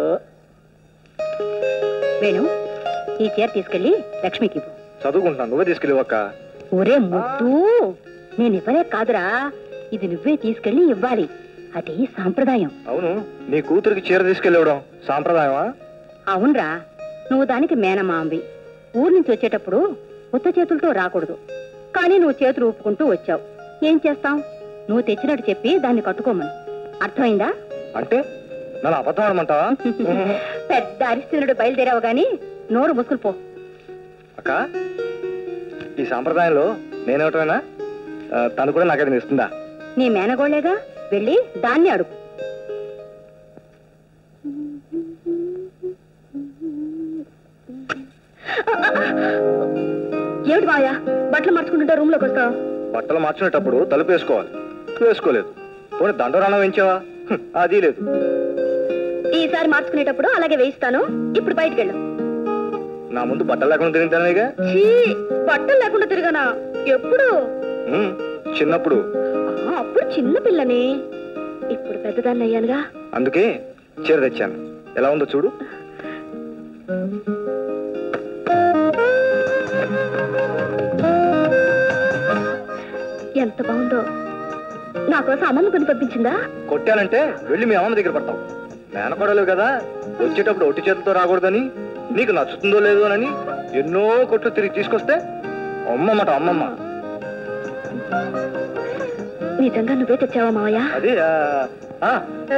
వేణు ఈ చీర తీసుకెళ్లి లక్ష్మికి ఇవ్వు చదువుకుంటున్నాను నువ్వే తీసుకెళ్ళి అక్క ఒరే ముద్దు నేను ఇవ్వలే కాదురా ఇది నువ్వే తీసుకెళ్లి ఇవ్వాలి అది సాంప్రదాయం అవును నీ కూతురికి చీర తీసుకెళ్ళవడం సాంప్రదాయమా అవునరా నువ్వు దానికి మేనమాంవి ఊరు నుంచి వచ్చేటప్పుడు కొత్త చేతులతో రాకూడదు కానీ నువ్వు చేతులు ఊపుకుంటూ వచ్చావు ఏం చేస్తాం నువ్వు తెచ్చినట్టు చెప్పి దాన్ని కట్టుకోమను అర్థమైందా అంటే నన్ను అబద్ధం ఆడమంటావా పెద్ద అరిస్తునుడు బయలుదేరావు గాని నోరు ముసుకులు పో అక్క ఈ సాంప్రదాయంలో నేనేమిటమైనా ఆ, తను కూడా నాకు అది ఇస్తుందా నీ మేనగోళ్లేగా వెళ్ళి దాన్ని అడుగు ఏమిటి మాయా బట్టలు మార్చుకుంటుంటే రూమ్ లోకి వస్తావు బట్టలు మార్చుకునేటప్పుడు తలుపు వేసుకోవాలి వేసుకోలేదు పోనీ దండరాణం వేయించావా హ్మ్, అది లేదు ఈసారి మార్చుకునేటప్పుడు అలాగే వేయిస్తాను ఇప్పుడు బయటికి వెళ్ళు నా ముందు బట్టలు లేకుండా తిరుగుతానేగా ఛీ, బట్టలు లేకుండా తిరగనా ఎప్పుడు హ్మ్, చిన్నప్పుడు ఆ, అప్పుడు చిన్న పిల్లని ఇప్పుడు పెద్దదాన్ని అయ్యానుగా అందుకే చీర తెచ్చాను ఎలా ఉందో చూడు ఎంత బాగుందో నా కోసం అమ్మమ్మ కొని పంపించిందా కొట్టానంటే వెళ్ళి మీ అమ్మమ్మ దగ్గర పడతావు మేనకోడలు కదా వచ్చేటప్పుడు ఒట్టి చేతులతో రాకూడదని నీకు నచ్చుతుందో లేదో అని ఎన్నో కొట్లు తిరిగి తీసుకొస్తే అమ్మమ్మట అమ్మమ్మ నిజంగా నువ్వే తెచ్చావా మావయ్య అది ఆ, ఆ,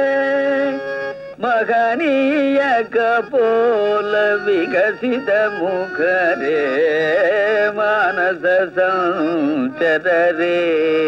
మగనీయక పోల వికసిత ముఖరే మానస సంచరే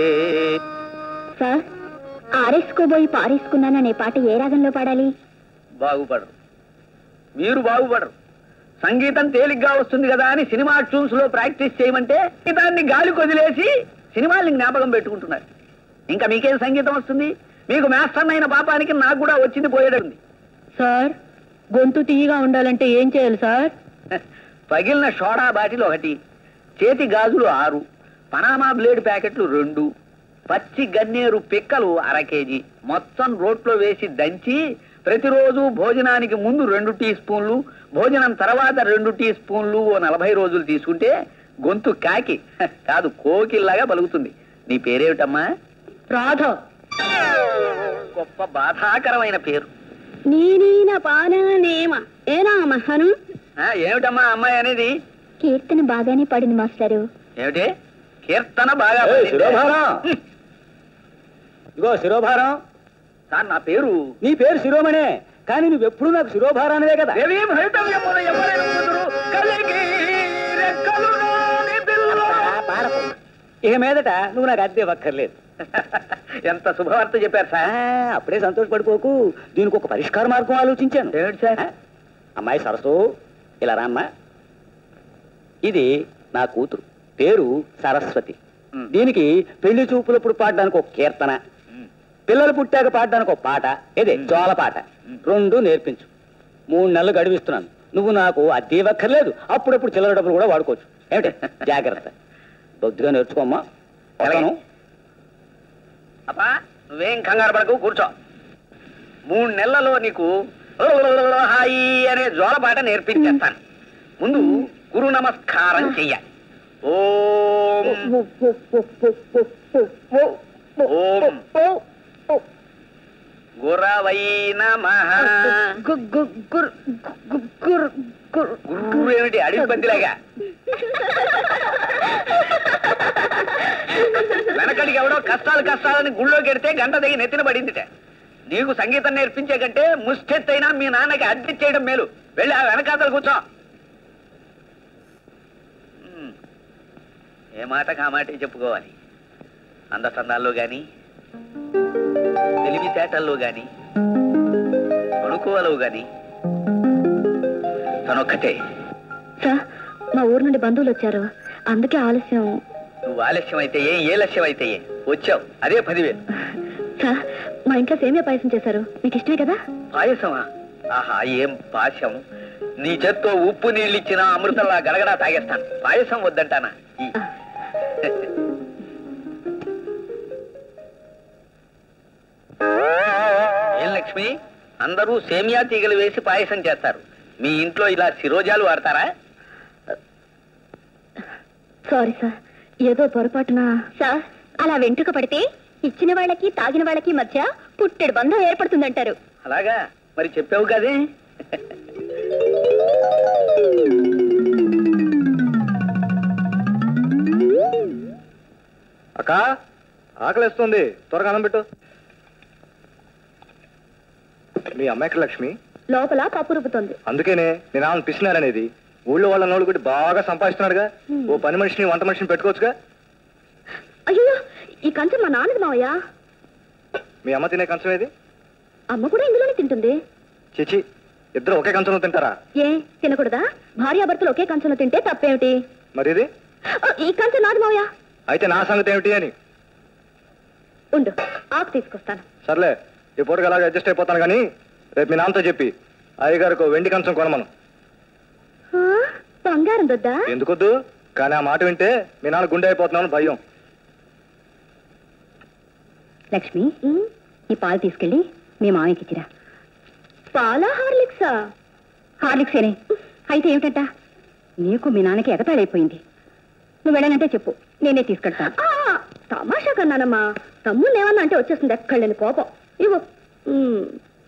సార్ ఆరేసుకోబోయి పారేసుకున్నాననే పాట ఏ రాగంలో పాడాలి బాగుపడరు మీరు బాగుపడరు సంగీతం తేలిగ్గా వస్తుంది కదా అని సినిమా ట్యూన్స్ లో ప్రాక్టీస్ చేయమంటే దాన్ని గాలి కొదిలేసి సినిమాల్ని జ్ఞాపకం పెట్టుకుంటున్నారు ఇంకా మీకేం సంగీతం వస్తుంది మీకు మాస్టర్ అయిన పాపానికి నాకు కూడా వచ్చింది పోయేటంది సార్ గొంతు తీయగా ఉండాలంటే ఏం చేయాలి సార్ పగిలిన సోడా బాటిల్ ఒకటి చేతి గాజులు ఆరు పనామా బ్లేడ్ ప్యాకెట్లు రెండు పచ్చి గన్నేరు పిక్కలు అర కేజీ మొత్తం రోట్లో వేసి దంచి ప్రతిరోజు భోజనానికి ముందు రెండు టీ స్పూన్లు భోజనం తర్వాత రెండు టీ స్పూన్లు ఓ నలభై రోజులు తీసుకుంటే గొంతు కాకి హ, కాదు కోకిల్లాగా పలుకుతుంది నీ పేరేమిటమ్మా రాధ గొప్ప బాధాకరమైన పేరు నీనీన పాననేమ ఏనా మహను ఆ, ఏమిటమ్మా అమ్మాయి అనేది కీర్తన బాగానే పడింది మాస్టారు ఏమిటి కీర్తన బాగా ఏయ్, పడింది. శిరోభారం ఇగో శిరోభారం సార్ నా పేరు నీ పేరు శిరోమణే కానీ నువ్వెప్పుడు నాకు శిరోభారానివే కదా దేవీ భవితవ్యమున ఎవరైనా కుదురు కలిగి రెక్కలులోని పిల్ల. పాడకు. ఇక మీదట నువ్వు నాకు అద్దె ఇవ్వక్కర్లేదు ఎంత శుభవార్త చెప్పారు ఆ, సార్ అప్పుడే సంతోషపడిపోకు దీనికి ఒక పరిష్కార మార్గం ఆలోచించాను ఏమిటి సార్ ఆ, అమ్మాయి సరస్సు ఇలా రామ్మా ఇది నా కూతురు పేరు సరస్వతి ఉమ్. దీనికి పెళ్లి చూపులప్పుడు పాడడానికి ఒక కీర్తన పిల్లలు పుట్టాక పాడడానికి ఒక పాట ఇదే జోల పాట రెండు నేర్పించు మూడు నెలలు గడివిస్తున్నాను నువ్వు నాకు అద్దె ఇవ్వక్కర్లేదు అప్పుడప్పుడు చిల్లర డబ్బులు కూడా వాడుకోవచ్చు ఏమిటి జాగ్రత్త బొద్దుగా నేర్చుకోమ్మా వస్తాను అప్పా నువ్వేం కంగారు పడకు కూర్చో మూడు నెలలలో నీకు హాయి అనే జోలపాట నేర్పించేస్తాను ముందు గురు నమస్కారం చెయ్యాలి ఓం ఓం గురవై నమః గుర్రు ఏమిటి అడిగి పందిలాగా వెనకడికి ఎవడో కష్టాలు కష్టాలని గుళ్ళోకి ఎడితే గంట దిగి నెత్తిన పడిందిట నీకు సంగీతం నేర్పించే కంటే ముష్టెత్తైనా మీ నాన్నకి అద్దె చేయడం మేలు వెళ్ళి ఆ వెనకాతలు కూర్చో ఉమ్. ఏ మాట కామాటే చెప్పుకోవాలి అందచందాల్లో గాని తెలివితేటల్లో గాని అణుకోవలో గాని తనొక్కటే సార్ మా ఊరు నుండి బంధువులు వచ్చారు అందుకే ఆలస్యం నువ్వు ఆలస్యం అయితే ఏ ఏ లక్ష్యం అయితే ఏ వచ్చావు అదే పదివేలు సార్ మా ఇంట్లో సేమియా పాయసం చేశారు మీకు ఇష్టమే కదా పాయసమా ఆహా ఏం పాశం నీ చేత్తో ఉప్పు నీళ్ళిచ్చిన అమృతంలా గడగడా తాగేస్తాను పాయసం వద్దంటానా ఈ. ఏం లక్ష్మి అందరూ సేమియా తీగలు వేసి పాయసం చేస్తారు మీ ఇంట్లో ఇలా శిరోజాలు వాడతారా సారీ సార్ ఏదో పొరపాటున సార్ అలా వెంట్రుక పడితే ఇచ్చిన వాళ్ళకి తాగిన వాళ్ళకి మధ్య పుట్టెడు బంధం ఏర్పడుతుందంటారు అలాగా మరి చెప్పావు కదే అక్క ఆకలిస్తుంది త్వరగా అన్నం పెట్టు మీ అమ్మాయికి లక్ష్మి లోపల పప్పు రుపుతుంది అందుకేనే నేను ఆమెను పిసినారనేది ఊళ్ళో వాళ్ళ నోళ్ళు కూడా బాగా సంపాదిస్తున్నాడుగా ఓ పని మనిషిని వంట మనిషిని పెట్టుకోవచ్చుగా అయ్యో ఈ కంచం మా నాన్నది మావయ్య మీ అమ్మ తినే కంచం ఏది అమ్మ కూడా ఇందులోనే తింటుంది చిచి ఇద్దరు ఒకే కంచంలో తింటారా ఏ తినకూడదా భార్యాభర్తలు ఒకే కంచంలో తింటే తప్పేమిటి మరి ఇది ఆ, ఈ కంచం నాది మావయ్య అయితే నా సంగతి ఏమిటి అని ఉండు ఆకు తీసుకొస్తాను సర్లే ఈ పూటకి అలాగే అడ్జస్ట్ అయిపోతాను కానీ రేపు మీ నాన్నతో చెప్పి అయ్యగారికి ఓ వెండి కంచం కొనమను ఆ, బంగారం దొద్దా ఎందుకొద్దు కానీ ఆ మాట వింటే మీ నాన్న గుండె అయిపోతున్నాను భయం లక్ష్మి ఈ పాలు తీసుకెళ్ళి మీ మామయ్యకి ఇచ్చిరా పాలా హార్లిక్సా హార్లిక్సేనే అయితే ఏమిటంట నీకు మీ నాన్నకి ఎగతాళైపోయింది నువ్వు వెళ్ళనంటే చెప్పు నేనే తీసుకెళ్తా తమాషా కన్నానమ్మా తమ్ముళ్ళు ఏమన్నా అంటే వచ్చేస్తుంది ఎక్కడలేని కోపం ఇవ్వు ఉమ్.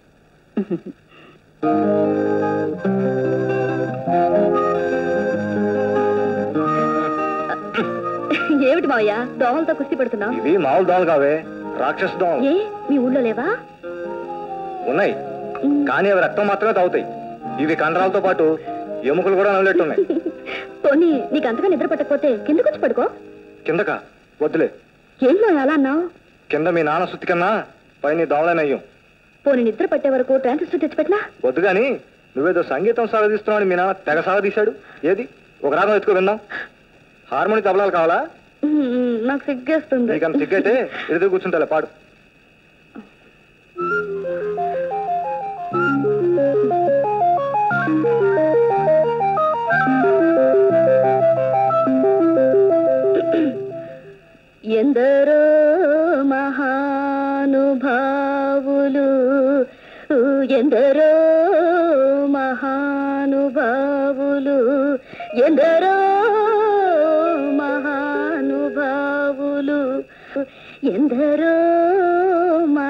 ఏమిటి మావయ్య దోమలతో కుస్తీ పెడుతున్నావు ఇవి మామూలు దోమలు కావే రాక్షస దోమలు ఏ మీ ఊళ్ళో లేవా ఉన్నాయి కానీ అవి రక్తం మాత్రమే తాగుతాయి ఇవి కండరాలతో పాటు ఎముకలు కూడా నవ్వులేట్టున్నాయి పోనీ నీకు అంతగా నిద్ర పట్టకపోతే కిందకు వచ్చి పడుకో కిందక వద్దులే ఏం మావయ్య అలా అన్నావు కింద మీ నాన్న సుత్తి కన్నా పైన దోమలనయ్యం పోనీ నిద్ర పట్టే వరకు ట్రాన్సిస్టర్ తెచ్చిపెట్టినా వద్దు కానీ నువ్వేదో సంగీతం సాగదీస్తున్నావు మీ నాన్న తెగ సాగదీశాడు ఏది ఒక రాగం ఎత్తుకు విందాం హార్మోని తబలాలు కావాలా ఉమ్, నాకు సిగ్గేస్తుంది నీకంత సిగ్గైతే ఎదురు కూర్చుంటాలే పాడు ఎందరో మహానుభావులు ఎందరో మహానుభావులు ఎందరో మహానుభావులు ఎందరో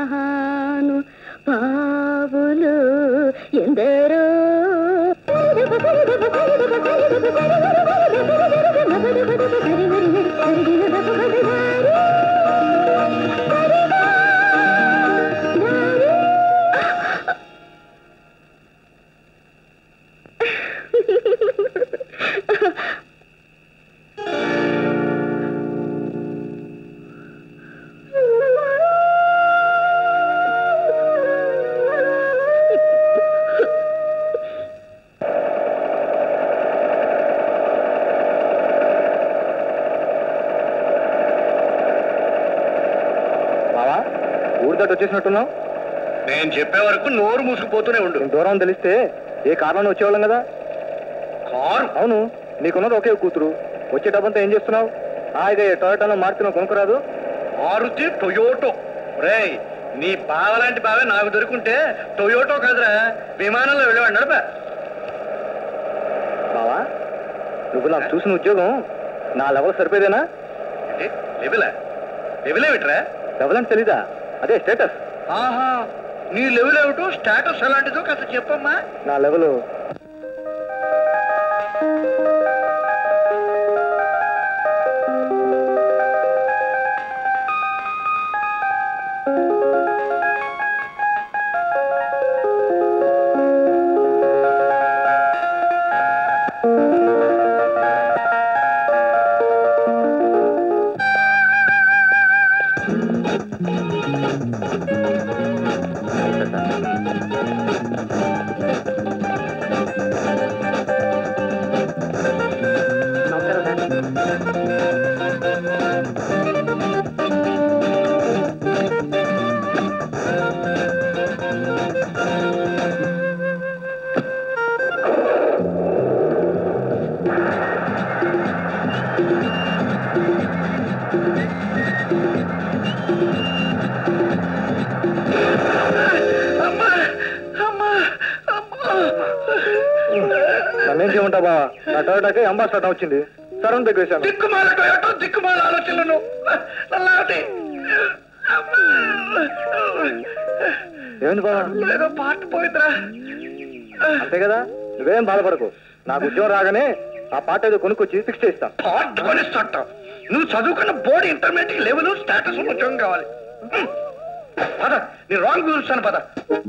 మహాను పావులు ఎందరో బావా ఊరి దాటి వచ్చేసినట్టున్నావు నేను చెప్పే వరకు నోరు మూసుకుపోతూనే ఉండు నేను దూరం తెలిస్తే ఏ కారణం వచ్చేవాళ్ళం కదా కారు అవును నీకున్నది ఒకే కూతురు వచ్చే డబ్బంతా ఏం చేస్తున్నావు హాయిగా టొయోటాలో మార్చిన కొనుక్కరాదు మారుతి టొయోటో రేయ్ నీ బావ లాంటి బావే నాకు దొరుకుంటే టొయోటో కాదురా విమానంలో వెళ్ళేవాడు నడప బావా నువ్వు నాకు చూసిన ఉద్యోగం నా లెవెల్ సరిపోయేదేనా ఏంటి లెవెలా లెవెలేమిట్రా లెవెల్ అంటే తెలీదా అదే స్టేటస్ ఆహా నీ లెవెల్ ఏమిటో స్టేటస్ ఎలాంటిదో కాస్త చెప్పమ్మా నా లెవెల్ నన్నేం చేయమంటావు బావా నా టొయోటాకి అంబాసిడర్ వచ్చింది సరం దగ్గర వేశాను దిక్కుమాల టొయోటో దిక్కుమాల ఆలోచనలను నల్లాటి ఏమైంది బావా ఏదో పార్ట్ పోయిందిరా అంతే కదా నువ్వేం బాధపడకు నాకు ఉద్యోగం రాగానే ఆ పాట ఏదో కొనుక్కొచ్చి ఫిక్స్ చేయిస్తా పార్ట్ కొనిస్తాట నువ్వు చదువుకున్న బోర్డు ఇంటర్మీడియట్ లెవెల్ స్టేటస్ ఉద్యోగం కావాలి హ్మ్. పద నీ రాంగ్ చూస్తాను పద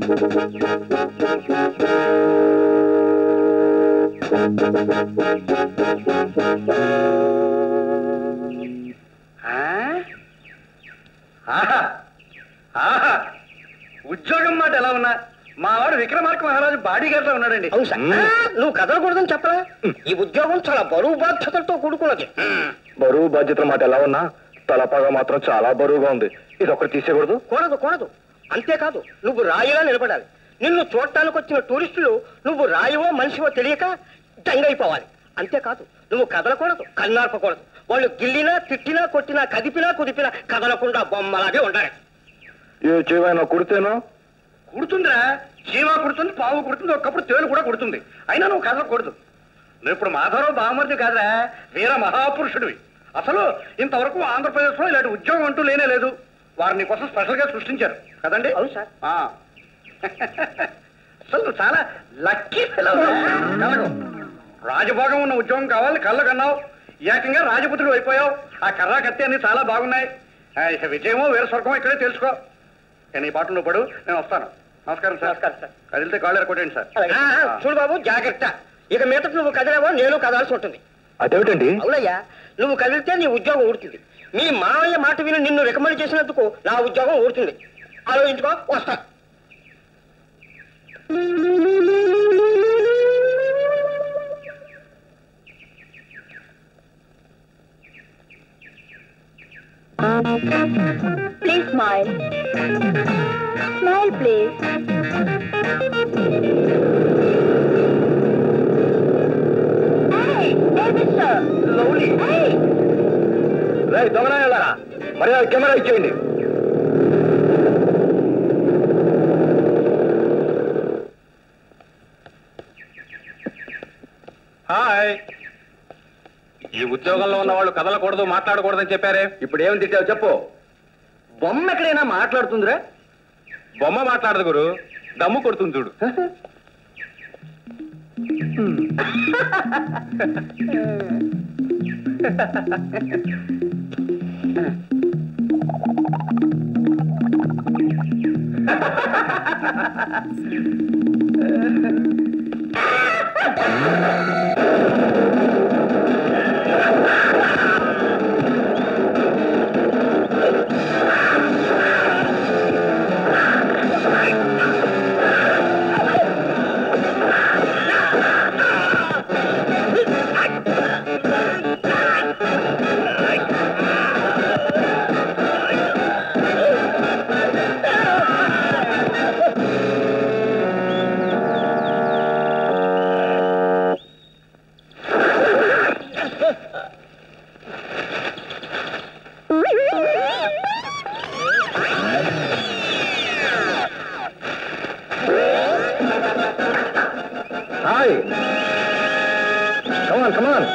ఆ? ఆహా ఆహా ఉద్యోగం మాట ఎలా ఉన్నా మా వాడు విక్రమార్క మహారాజు బాడీ గార్డ్ ఉన్నాడండి అవును సార్ ఆ, నువ్వు కదలకూడదని చెప్పరా ఈ ఉద్యోగం చాలా బరువు బాధ్యతలతో కూడుకున్నది బరువు బాధ్యతల మాట ఎలా ఉన్నా తలపాగా మాత్రం చాలా బరువుగా ఉంది ఇది ఒకటి తీసేయకూడదు కూడదు కూడదు అంతేకాదు నువ్వు రాయిలా నిలబడాలి నిన్ను చూడటానికి వచ్చిన టూరిస్టులు నువ్వు రాయివో మనిషివో తెలియక దంగైపోవాలి అంతేకాదు నువ్వు కదలకూడదు కన్నార్పకూడదు వాళ్ళు గిల్లినా తిట్టినా కొట్టినా కదిపినా కుదిపినా కదలకుండా బొమ్మలాగే ఉండాలి ఏ చేవైనా కుడితేనో కుడుతుందిరా చీమ కుడుతుంది పావు కుడుతుంది ఒకప్పుడు తేలు కూడా కుడుతుంది అయినా నువ్వు కదలకూడదు నువ్వు ఇప్పుడు మాధవరావు బామర్ది కాదురా వీర మహాపురుషుడివి అసలు ఇంతవరకు ఆంధ్రప్రదేశ్లో ఇలాంటి ఉద్యోగం అంటూ లేనే లేదు వారు నీ కోసం స్పెషల్ గా సృష్టించారు కదండి అవును సార్. ఆ. అసలు నువ్వు చాలా లక్కీ కలగం రాజభోగం ఉన్న ఉద్యోగం కావాలని కళ్ళ కన్నావు ఏకంగా రాజపుత్రుడు అయిపోయావు ఆ కర్రా కత్తి అన్ని చాలా బాగున్నాయి ఆ, ఇక విజయమో వేరే స్వర్గమో ఇక్కడే తెలుసుకో ఇక నీ పాటలు పడు నేను వస్తాను నమస్కారం సార్ నమస్కారం సార్. కదిలితే కాళ్ళు ఎరకొట్టండి సార్ ఆ, ఆ, చూడు బాబు జాగ్రత్త ఇక మీదట నువ్వు కదిలేవో నేను కదలాల్సి ఉంటుంది అదేమిటండి అవునయ్యా నువ్వు కదిలితే నీ ఉద్యోగం ఊడుతుంది మీ మామయ్య మాట విని నిన్ను రికమెండ్ చేసినందుకు నా ఉద్యోగం ఊడుతుంది ఆలోచించుకో వస్తా ప్లీజ్ స్మైల్ స్మైల్ ప్లీజ్ రే దొంగనాయాలారా మరి ఆ కెమెరా ఇచ్చేయండి హాయ్ ఈ ఉద్యోగంలో ఉన్న వాళ్ళు కదలకూడదు మాట్లాడకూడదని చెప్పారే ఇప్పుడు ఏం తిట్టావు చెప్పు బొమ్మ ఎక్కడైనా మాట్లాడుతుందిరా బొమ్మ మాట్లాడదు గురు దమ్ము కొడుతుంది చూడు హాయ్ కమాన్ కమాన్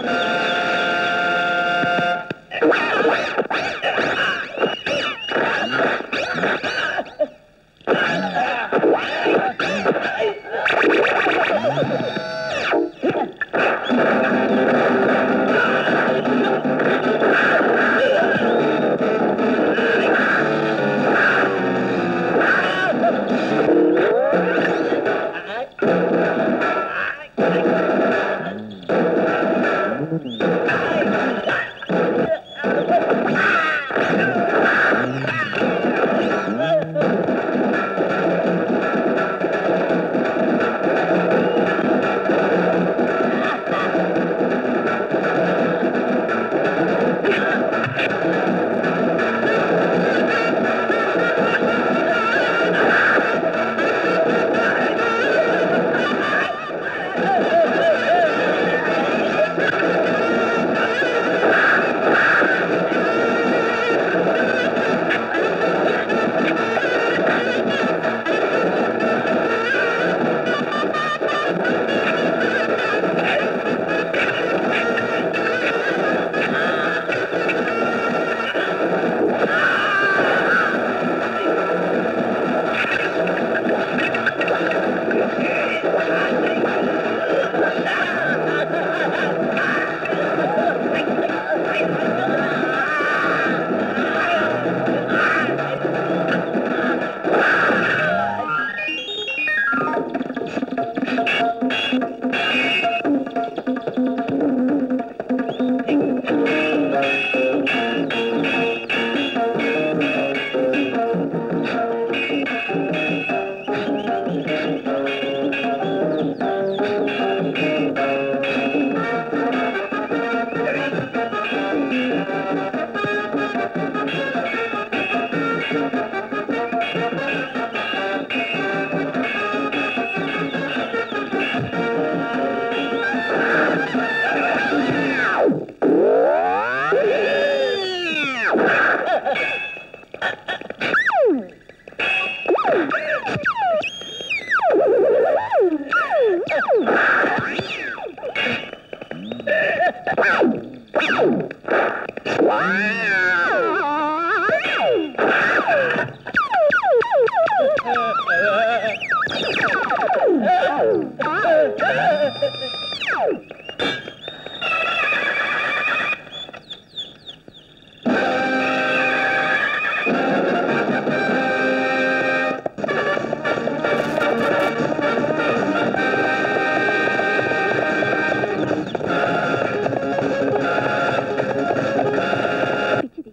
పిచ్చిది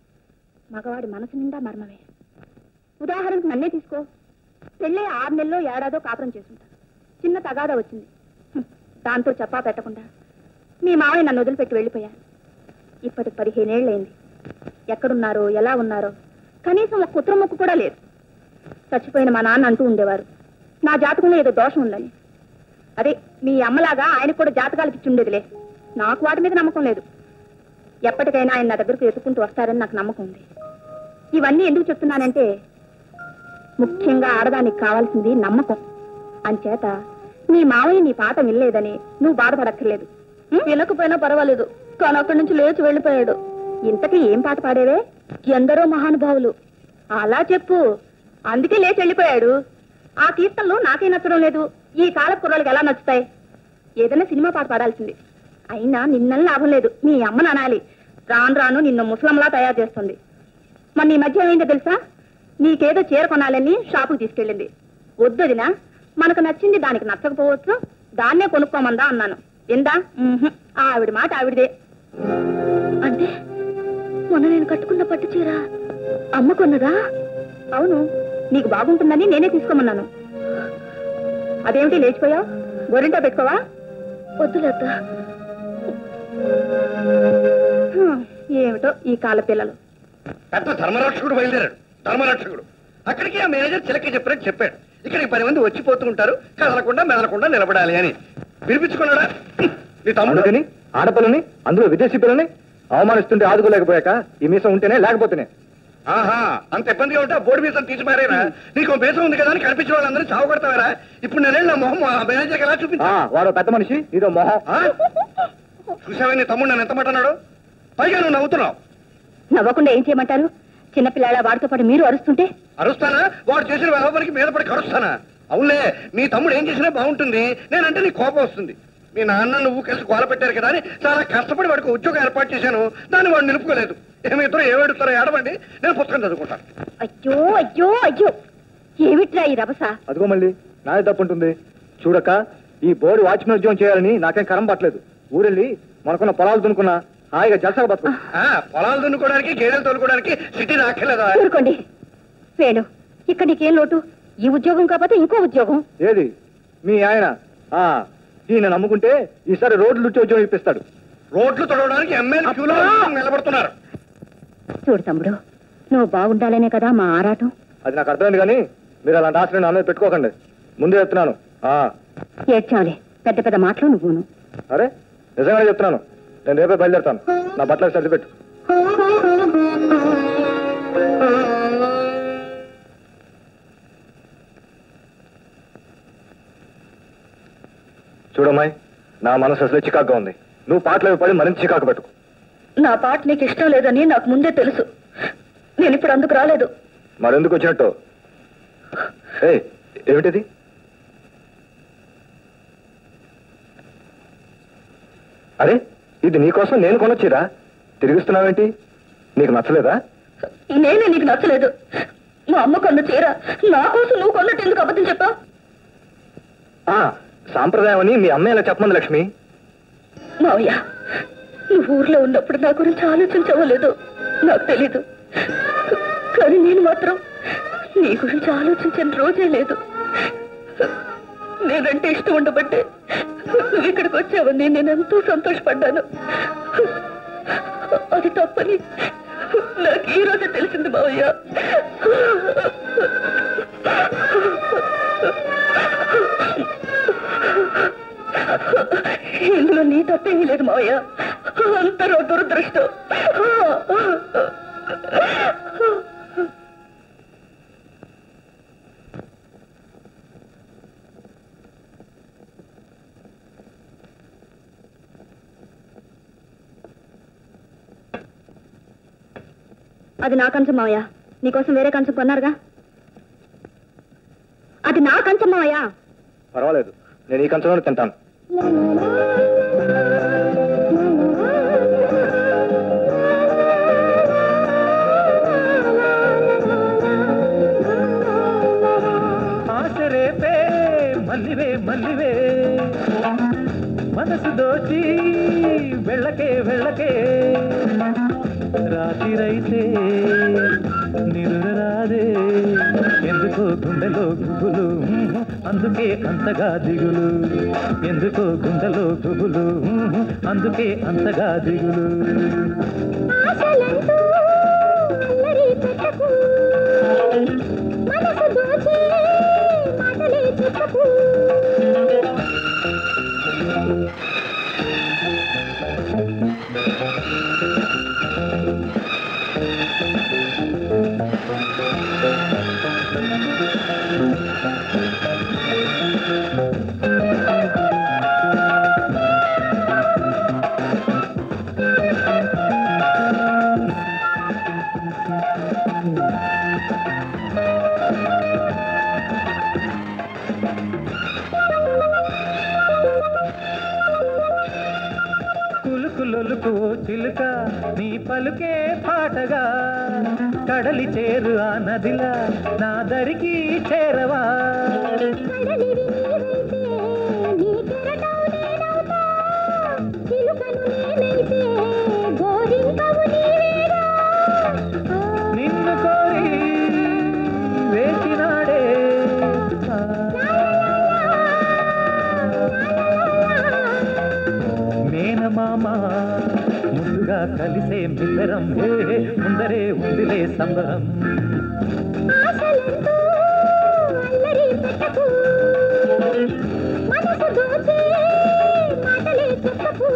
మగవాడి మనసు నిండా మర్మమే ఉదాహరణకు నన్నే తీసుకో పెళ్ళే ఆరు నెలలో ఏడాదో కాపురం చేసుంటా చిన్న తగాదా వచ్చింది హ్మ్. దాంతో చెప్పా పెట్టకుండా మీ మావయ్య నన్ను వదిలిపెట్టి వెళ్ళిపోయారు ఇప్పటికి పదిహేనేళ్ళైంది ఎక్కడున్నారో ఎలా ఉన్నారో కనీసం ఒక కుత్ర ముక్కు కూడా లేదు చచ్చిపోయిన మా నాన్న అంటూ ఉండేవారు నా జాతకంలో ఏదో దోషం ఉందని అదే మీ అమ్మలాగా ఆయనకు కూడా జాతకాలు ఇచ్చి ఉండేదిలే నాకు వాటి మీద నమ్మకం లేదు ఎప్పటికైనా ఆయన నా దగ్గరకు ఎత్తుకుంటూ వస్తారని నాకు నమ్మకం ఉంది ఇవన్నీ ఎందుకు చెప్తున్నానంటే ముఖ్యంగా ఆడదానికి కావాల్సింది నమ్మకం అంచేత నీ మావయ్య నీ పాట వినలేదని నువ్వు బాధపడక్కర్లేదు ఉం? వినకపోయినా పర్వాలేదు కానీ అక్కడి నుంచి లేచి వెళ్ళిపోయాడు ఇంతకీ ఏం పాట పాడేవే ఎందరో మహానుభావులు అలా చెప్పు అందుకే లేచి వెళ్ళిపోయాడు ఆ కీర్తనలు నాకే నచ్చడం లేదు ఈ కాల కుర్రలకు ఎలా నచ్చుతాయి ఏదైనా సినిమా పాట పాడాల్సింది అయినా నిన్న లాభం లేదు మీ అమ్మని అనాలి రాను రాను నిన్ను ముసలంలా తయారు చేస్తుంది మొన్న ఈ మధ్య ఏమైందో తెలుసా నీకేదో చీర కొనాలని షాపుకి తీసుకెళ్ళింది వద్దదినా మనకు నచ్చింది దానికి నచ్చకపోవచ్చు దాన్నే కొనుక్కోమందా అన్నాను ఎందా ఉహుం. ఆవిడ మాట ఆవిడదే అంటే మొన్న నేను కట్టుకున్న పట్టు చీర అమ్మ కొన్నదా అవును నీకు బాగుంటుందని నేనే తీసుకోమన్నాను అదేమిటి లేచిపోయావు గోరింటా పెట్టుకోవా వద్దులేత ఏమిటో ఈ కాల పిల్లలు పెద్ద ధర్మరక్షకుడు బయలుదేరాడు ధర్మరక్షకుడు అక్కడికి ఆ మేనేజర్ చిలక చెప్పినట్టు చెప్పాడు ఇక్కడికి పది మంది వచ్చిపోతూ ఉంటారు కదలకుండా మెదలకుండా నిలబడాలి అని వినిపించుకున్నాడా నీ తమ్ముడు అందుకని ఆడపిల్లని అందులో విదేశీ పిల్లని అవమానిస్తుంటే ఆదుకోలేకపోయాక ఈ మీసం ఉంటేనే లేకపోతేనే ఆహా అంత ఇబ్బందిగా ఉంటే ఆ బోర్డు మీసం తీసి మారేనా నీకు ఓ మీసం ఉంది కదా అని కనిపించిన వాళ్ళందరూ చావు కొడతావారా ఇప్పుడు నేను వెళ్ళి నా మొహం ఆ మేనేజర్కి ఎలా ఆ, చూపించా వాడు పెద్ద మనిషి ఇదో మొహం చూసావా నీ తమ్ముడు నన్ను ఎంత మాట అన్నాడు పైగా నువ్వు నవ్వుతున్నావు నవ్వకుండా ఏం చేయమంటారు చిన్నపిల్లల వాడితో పాటు మీరు అరుస్తుంటే అరుస్తానా వాడు చేసిన వ్యవహారానికి మీద పడి కరుస్తానా అవునులే మీ తమ్ముడు ఏం చేసినా బాగుంటుంది నేనంటే నీ కోపం వస్తుంది మీ నాన్న నువ్వు కలిసి గోల పెట్టారు కదా అని చాలా కష్టపడి వాడికి ఉద్యోగం ఏర్పాటు చేశాను దాన్ని వాడు నిలుపుకోలేదు ఏమి ఇద్దరు ఏమేడుతారో ఏడవండి నేను పుస్తకం చదువుకుంటాను అయ్యో అయ్యో అయ్యో ఏమిట్రా ఈ రభస అదిగో మళ్ళీ నాది తప్పు ఉంటుంది చూడక ఈ బోర్డు వాచ్మెన్ ఉద్యోగం చేయాలని నాకేం కరం పట్టలేదు ఊరెళ్ళి మనకున్న పొలాలు దున్నుకున్నా హాయిగా జలసగా బతుకు ఆ, పొలాలు దున్నుకోవడానికి గేదెలు తోలుకోవడానికి సిటీ రాక్కర్లేదా ఊరుకోండి వేణు ఇక్కడ నీకేం లోటు ఈ ఉద్యోగం కాకపోతే ఇంకో ఉద్యోగం ఏది మీ ఆయన ఆ ఈయన నమ్ముకుంటే ఈసారి రోడ్లు ఉద్యోగం ఇప్పిస్తాడు రోడ్లు తొడవడానికి ఎమ్మెల్యే క్యూలో నిలబడుతున్నారు చూడు తమ్ముడు నువ్వు బాగుండాలనే కదా మా ఆరాటం అది నాకు అర్థమైంది కానీ మీరు అలాంటి ఆశలు నా మీద పెట్టుకోకండి ముందే చెప్తున్నాను ఆ ఏడ్చావులే పెద్ద పెద్ద మాటలు నువ్వును అరే నిజంగానే చెప్తున్నాను నేను రేపే బయలుదేరుతాను నా బట్టలకు సర్దిపెట్టు చూడమ్మాయి నా మనసు అసలు చికాకుగా ఉంది నువ్వు పాటలు పడి మరింత చికాకు పెట్టుకో నా పాట నీకు ఇష్టం లేదని నాకు ముందే తెలుసు నేను ఇప్పుడు అందుకు రాలేదు మరెందుకు వచ్చినట్టు ఏ ఏమిటిది అరే ఇది నీకోసం నేను కొనొచ్చిరా తిరిగిస్తున్నావేంటి నీకు నచ్చలేదా నేనే నీకు నచ్చలేదు మా అమ్మ కొన్న చీర నా కోసం నువ్వు కొన్నట్టు ఎందుకు అబద్ధం చెప్పావు ఆ సాంప్రదాయం అని మీ అమ్మ ఇలా చెప్పమంది లక్ష్మి మావయ్య నువ్వు ఊర్లో ఉన్నప్పుడు నా గురించి ఆలోచించవలేదు నాకు తెలీదు కానీ నేను మాత్రం నీ గురించి ఆలోచించిన రోజే లేదు నేనంటే ఇష్టం ఉండబట్టే నువ్వు ఇక్కడికి వచ్చావని నేను ఎంతో సంతోషపడ్డాను అది తప్పని నాకు ఈ రోజే తెలిసింది మావయ్య ఇందులో నీ తప్పేమీ లేదు మావయ్య అంతరో దురదృష్టం అది నా కంచం మావయ్య నీకోసం వేరే కంచం కొన్నారుగా అది నా కంచం మావయ్య పర్వాలేదు నేను ఈ కంచంలోనే తింటాను ఆశ రేపే మల్లివే మల్లివే మనసు దోచి వెళ్ళకే వెళ్ళకే రాత్రిరైతే నిరురాదే ఎందుకో గుండెలో గుబులు అందుకే అంతగా దిగులు ఎందుకో గుండెలో గుబులు అందుకే అంతగా దిగులు చిలుక నీ పలుకే పాటగా కడలి చేరు ఆ నదిలా నా దరికి చేరవా కడలివి నీవైతే నీ కెరటం నేనవుతా చిలుకను నేనైతే గోరింకవు నీవేగా ఆ, నిన్ను కోరి వేచినాడే ఆ. మేనమామ ముందుగా కలిసే మిద్దరం హే హే, ముందరే ఉందిలే సంబరం ఆశలంటూ అల్లరి పెట్టకు మనసు దోచే మాటలే చెప్పకు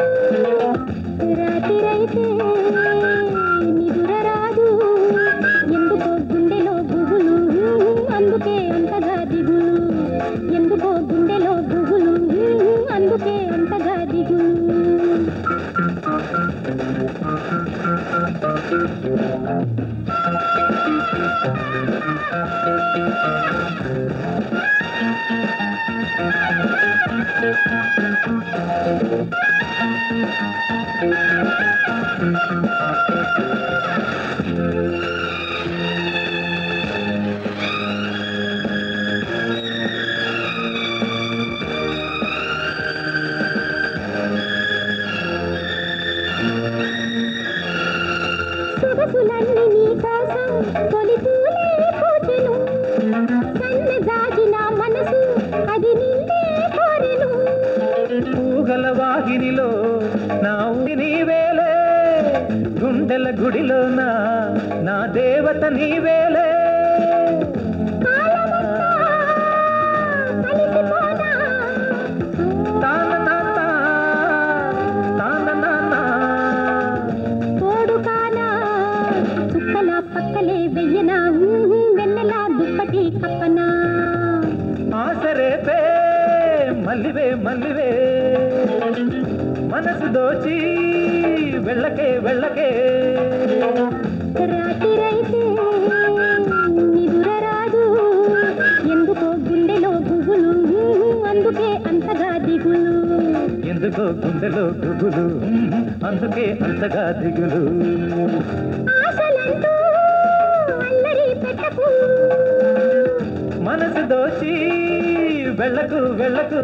రాత్రైతే నిదుర రాదు ఎందుకో గుండెలో గుబులు అందుకే అంతగా దిగులు ఎందుకో గుండెలో గుబులు అందుకే అంతగా దిగులు సొగసులన్నీ నీ కోసం తొలి పూలే పూచెను సన్నజాజిన మనసు అది నిన్నే కోరెను పూగల వాహినిలో నా ఊరి నీవేలే గుండెల గుడిలో నా నా దేవత నీవేలే అలిసిపోనా తాన తాత, తాన నాన్న. తోడు కానా చుక్కల పక్కలే వెయ్యనా వెన్నెలా దుప్పటి కప్పనా ఆశ రేపే మల్లివే మల్లివే మనసు దోచి వెళ్ళకే వెళ్ళకే రాత్రైతే నిదుర రాదు ఎందుకో గుండెలో గుబులు అందుకే అంతగా దిగులు ఎందుకో గుండెలో గుబులు అందుకే అంతగా దిగులు ఆశలంటూ అల్లరి పెట్టకు మనసు దోచి వెళ్ళకు వెళ్ళకు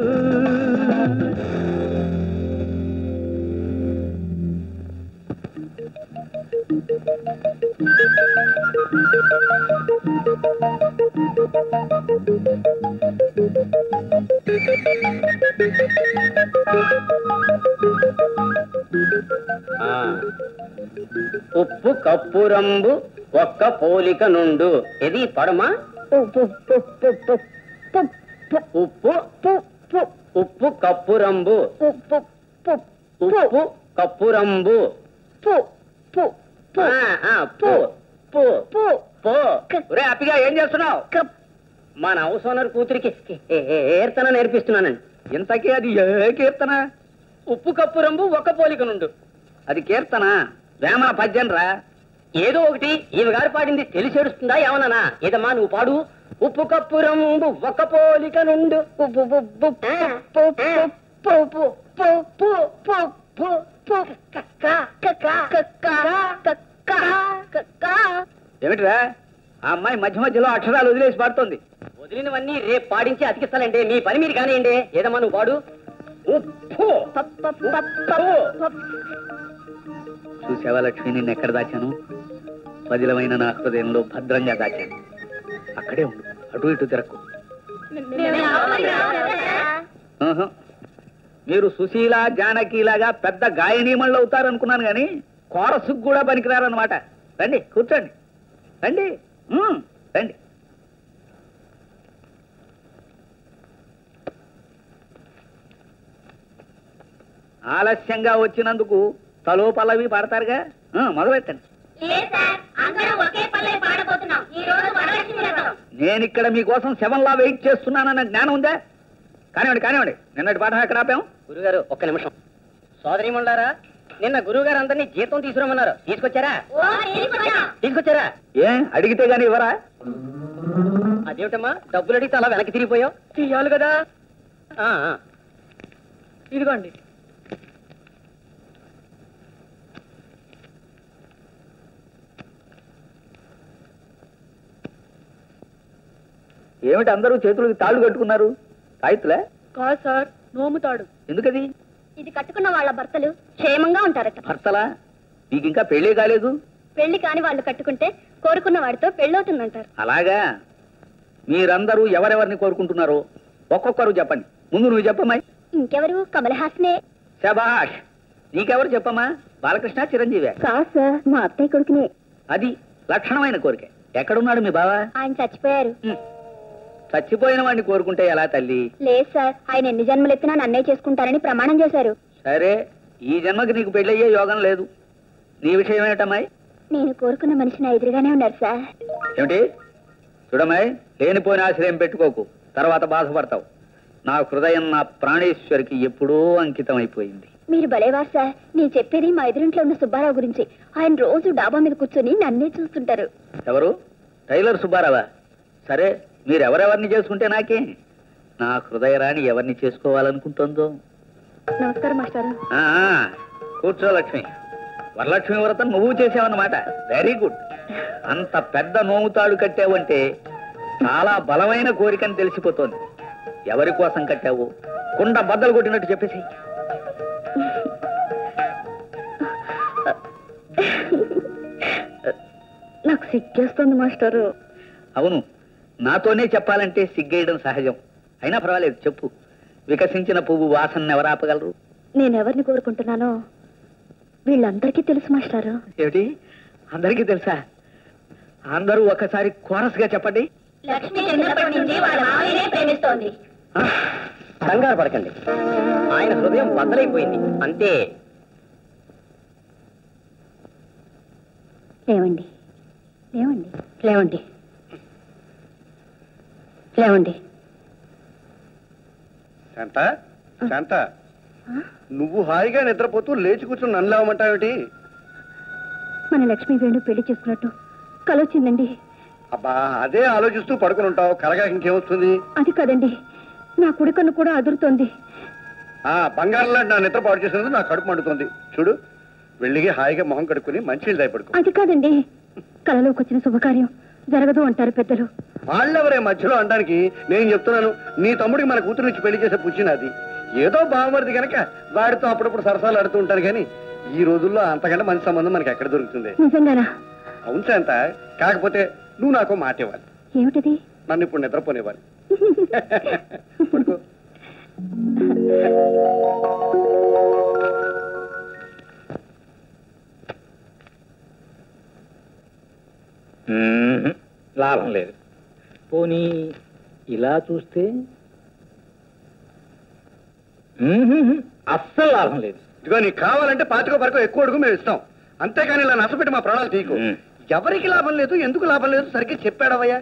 ఆ. ఉప్పు కప్పురంబు ఒక్క పోలిక నుండు ఇది పడమా ఉప్పు ఉప్పు కప్పురంబు ఉప్పు కప్పురంబు ఆ, ఆ, పు, పు, పో. ఒరే అప్పిగా ఏం చేస్తున్నావు మా నవ్వు సోనర్ కూతురికి ఏ- ఏ- కీర్తన నేర్పిస్తున్నానండి ఇంతకీ అది ఏ కీర్తన ఉప్పు కప్పు రంబు ఒక్క పోలిక నుండు అది కీర్తన వేమన పద్యం రా ఏదో ఒకటి ఈమె గారు పాడింది తెలిసి ఏడుస్తుందా ఏమన్నా ఏదమ్మా నువ్వు పాడు ఉప్పు కప్పు రంబు ఒక్క పోలిక నుండు ఉప్పు ఉప్పు ఉప్పు ఉప్పు ఉప్పు ఉప్పు ఉప్పు ఉప్పు ఉప్పు కక్క కక్క కక్క కక్క కక్క ఏమిట్రా ఆ అమ్మాయి మధ్య మధ్యలో అక్షరాలు వదిలేసి పాడుతోంది వదిలినవన్నీ రేపు పాడించి అతికిస్తానండి మీ పని మీరు కానివ్వండి ఏదమ్మా నువ్వు పాడు ఉప్పు ఉప్పు. చూసావా లక్ష్మి నిన్ను ఎక్కడ దాచాను పదిలమైన నా హృదయంలో భద్రంగా దాచాను అక్కడే ఉండు అటు ఇటు తిరక్కు ఆహా. మీరు సుశీల జానకిలాగా పెద్ద గాయనీమణులు అవుతారు అనుకున్నాను కానీ కోరసుకు కూడా పనికిరారనమాట రండి కూర్చోండి రండి ఉమ్, రండి ఆలస్యంగా వచ్చినందుకు తలో పల్లవి పాడతారుగా ఆ, మొదలెట్టండి నేను ఇక్కడ మీకోసం సెవెన్ లా వెయిట్ చేస్తున్నానన్న జ్ఞానం ఉందా కానివ్వండి కానివ్వండి నిన్నటి పాఠం ఎక్కడ ఆపాం గురుగారు ఒక్క నిమిషం సోదరి మండారా నిన్న గురువు గారు అందరినీ జీతం తీసుకురమ్మన్నారు తీసుకొచ్చారా తీసుకొచ్చారా ఏ అడిగితే గాని ఇవ్వరా అదేమిటమ్మా డబ్బులు అడిగితే అలా వెనక్కి తిరిగిపోయావు తీయాలి కదా ఆ, ఆ. ఇదిగోండి ఏమిటి అందరూ చేతులకు తాళ్ళు కట్టుకున్నారు తాయితులే కాదు సార్ నోముతాడు ఎందుకది ఇది కట్టుకున్న వాళ్ళ భర్తలు క్షేమంగా ఉంటారట భర్తలా నీకు ఇంకా పెళ్ళే కాలేదు పెళ్లి కాని వాళ్ళు కట్టుకుంటే కోరుకున్న వాడితో పెళ్ళవుతుందంటారు అలాగా మీరందరూ ఎవరెవరిని కోరుకుంటున్నారో ఒక్కొక్కరు చెప్పండి ముందు నువ్వు చెప్పమ్మాయి ఇంకెవరు కమల్ హాసనే శబాష్ నీకెవరు చెప్పమ్మా బాలకృష్ణ చిరంజీవి కాదు సార్ మా అత్తయ్య కొడుకునే అది లక్షణమైన కోరిక ఎక్కడున్నాడు మీ బావ ఆయన చచ్చిపోయారు హ్మ్. చచ్చిపోయిన వాడిని కోరుకుంటే ఎలా తల్లి లేదు సార్ ఆయన ఎన్ని జన్మలు ఎత్తినా నన్నే చేసుకుంటారని ప్రమాణం చేశారు సరే ఈ జన్మకి నీకు పెళ్ళయ్యే యోగం లేదు నీ విషయం ఏమిటమ్మాయి నేను కోరుకున్న మనిషి నా ఎదురుగానే ఉన్నారు సార్ ఏమిటి చూడమ్మాయి లేనిపోయిన ఆశ్రయం పెట్టుకోకు తర్వాత బాధపడతావు నా హృదయం నా ప్రాణేశ్వరికి ఎప్పుడూ అంకితం అయిపోయింది మీరు భలేవారు సార్ నేను చెప్పేది మా ఎదురింట్లో ఉన్న సుబ్బారావు గురించి ఆయన రోజు డాబా మీద కూర్చొని నన్నే చూస్తుంటారు ఎవరు టైలర్ సుబ్బారావా సరే మీరు ఎవరెవరిని చేసుకుంటే నాకే నా హృదయరాణి ఎవరిని చేసుకోవాలనుకుంటుందో నమస్కారం మాస్టారు ఆ, కూర్చో లక్ష్మి వరలక్ష్మి వ్రతం నువ్వు చేసావన్నమాట వెరీ గుడ్ అంత పెద్ద నోముతాడు కట్టావంటే చాలా బలమైన కోరికని తెలిసిపోతోంది ఎవరి కోసం కట్టావు కుండ బద్దలు కొట్టినట్టు చెప్పేసి నాకు సిగ్గేస్తుంది మాస్టారు అవును నాతోనే చెప్పాలంటే సిగ్గేయడం సహజం అయినా పర్వాలేదు చెప్పు వికసించిన పువ్వు వాసన ఎవరు ఆపగలరు నేను ఎవరిని కోరుకుంటున్నానో వీళ్ళందరికీ తెలుసు మాస్టారు ఏమిటి అందరికీ తెలుసా అందరూ ఒకసారి కోరస్ గా చెప్పండి లక్ష్మి చిన్నప్పటి నుంచి వాళ్ళ మామయ్యనే ప్రేమిస్తోంది కంగారు పడకండి ఆయన హృదయం బద్దలైపోయింది అంతే లేవండి లేవండి లేవండి లేవండి శాంత శాంత నువ్వు హాయిగా నిద్రపోతూ లేచి కూర్చుని నన్ను లేవమంటావేటి మన లక్ష్మి వేణు పెళ్లి చేసుకున్నట్టు కలొచ్చిందండి అబ్బా అదే ఆలోచిస్తూ పడుకుని ఉంటావు కలగా ఇంకేమొస్తుంది అది కాదండి నా కుడి కన్ను కూడా అదురుతోంది ఆ బంగారం లాంటి నా నిద్ర పాడు చేసినందుకు నా కడుపు మండుతుంది చూడు వెళ్ళిగి హాయిగా మొహం కడుక్కుని మంచి పడుకో అది కాదండి కలలోకి వచ్చిన శుభకార్యం జరగదు అంటారు పెద్దలు వాళ్ళెవరే మధ్యలో అనడానికి నేను చెప్తున్నాను నీ తమ్ముడికి మన కూతురు నుంచి పెళ్లి చేసే పుచ్చినది ఏదో బావమరిది కనుక వాడితో అప్పుడప్పుడు సరసాలు ఆడుతూ ఉంటాను కానీ ఈ రోజుల్లో అంతకంటే మంచి సంబంధం మనకి ఎక్కడ దొరుకుతుంది నిజంగానా అవును శాంత కాకపోతే నువ్వు నాకు మాట ఇవ్వాలి ఏమిటది నన్ను ఇప్పుడు నిద్రపోనివ్వాలి పడుకో మ్మ్. లాభం లేదు పోనీ ఇలా చూస్తే మ్మ్. అస్సలు లాభం లేదు ఇదిగో నీకు కావాలంటే పాతికో పరకో ఎక్కువ అడుగు మేము ఇస్తాం అంతేగాని ఇలా నష్టపెట్టి మా ప్రాణాలు తీయకు మ్. ఎవరికి లాభం లేదు ఎందుకు లాభం లేదు సరిగ్గా చెప్పాడవయ్యా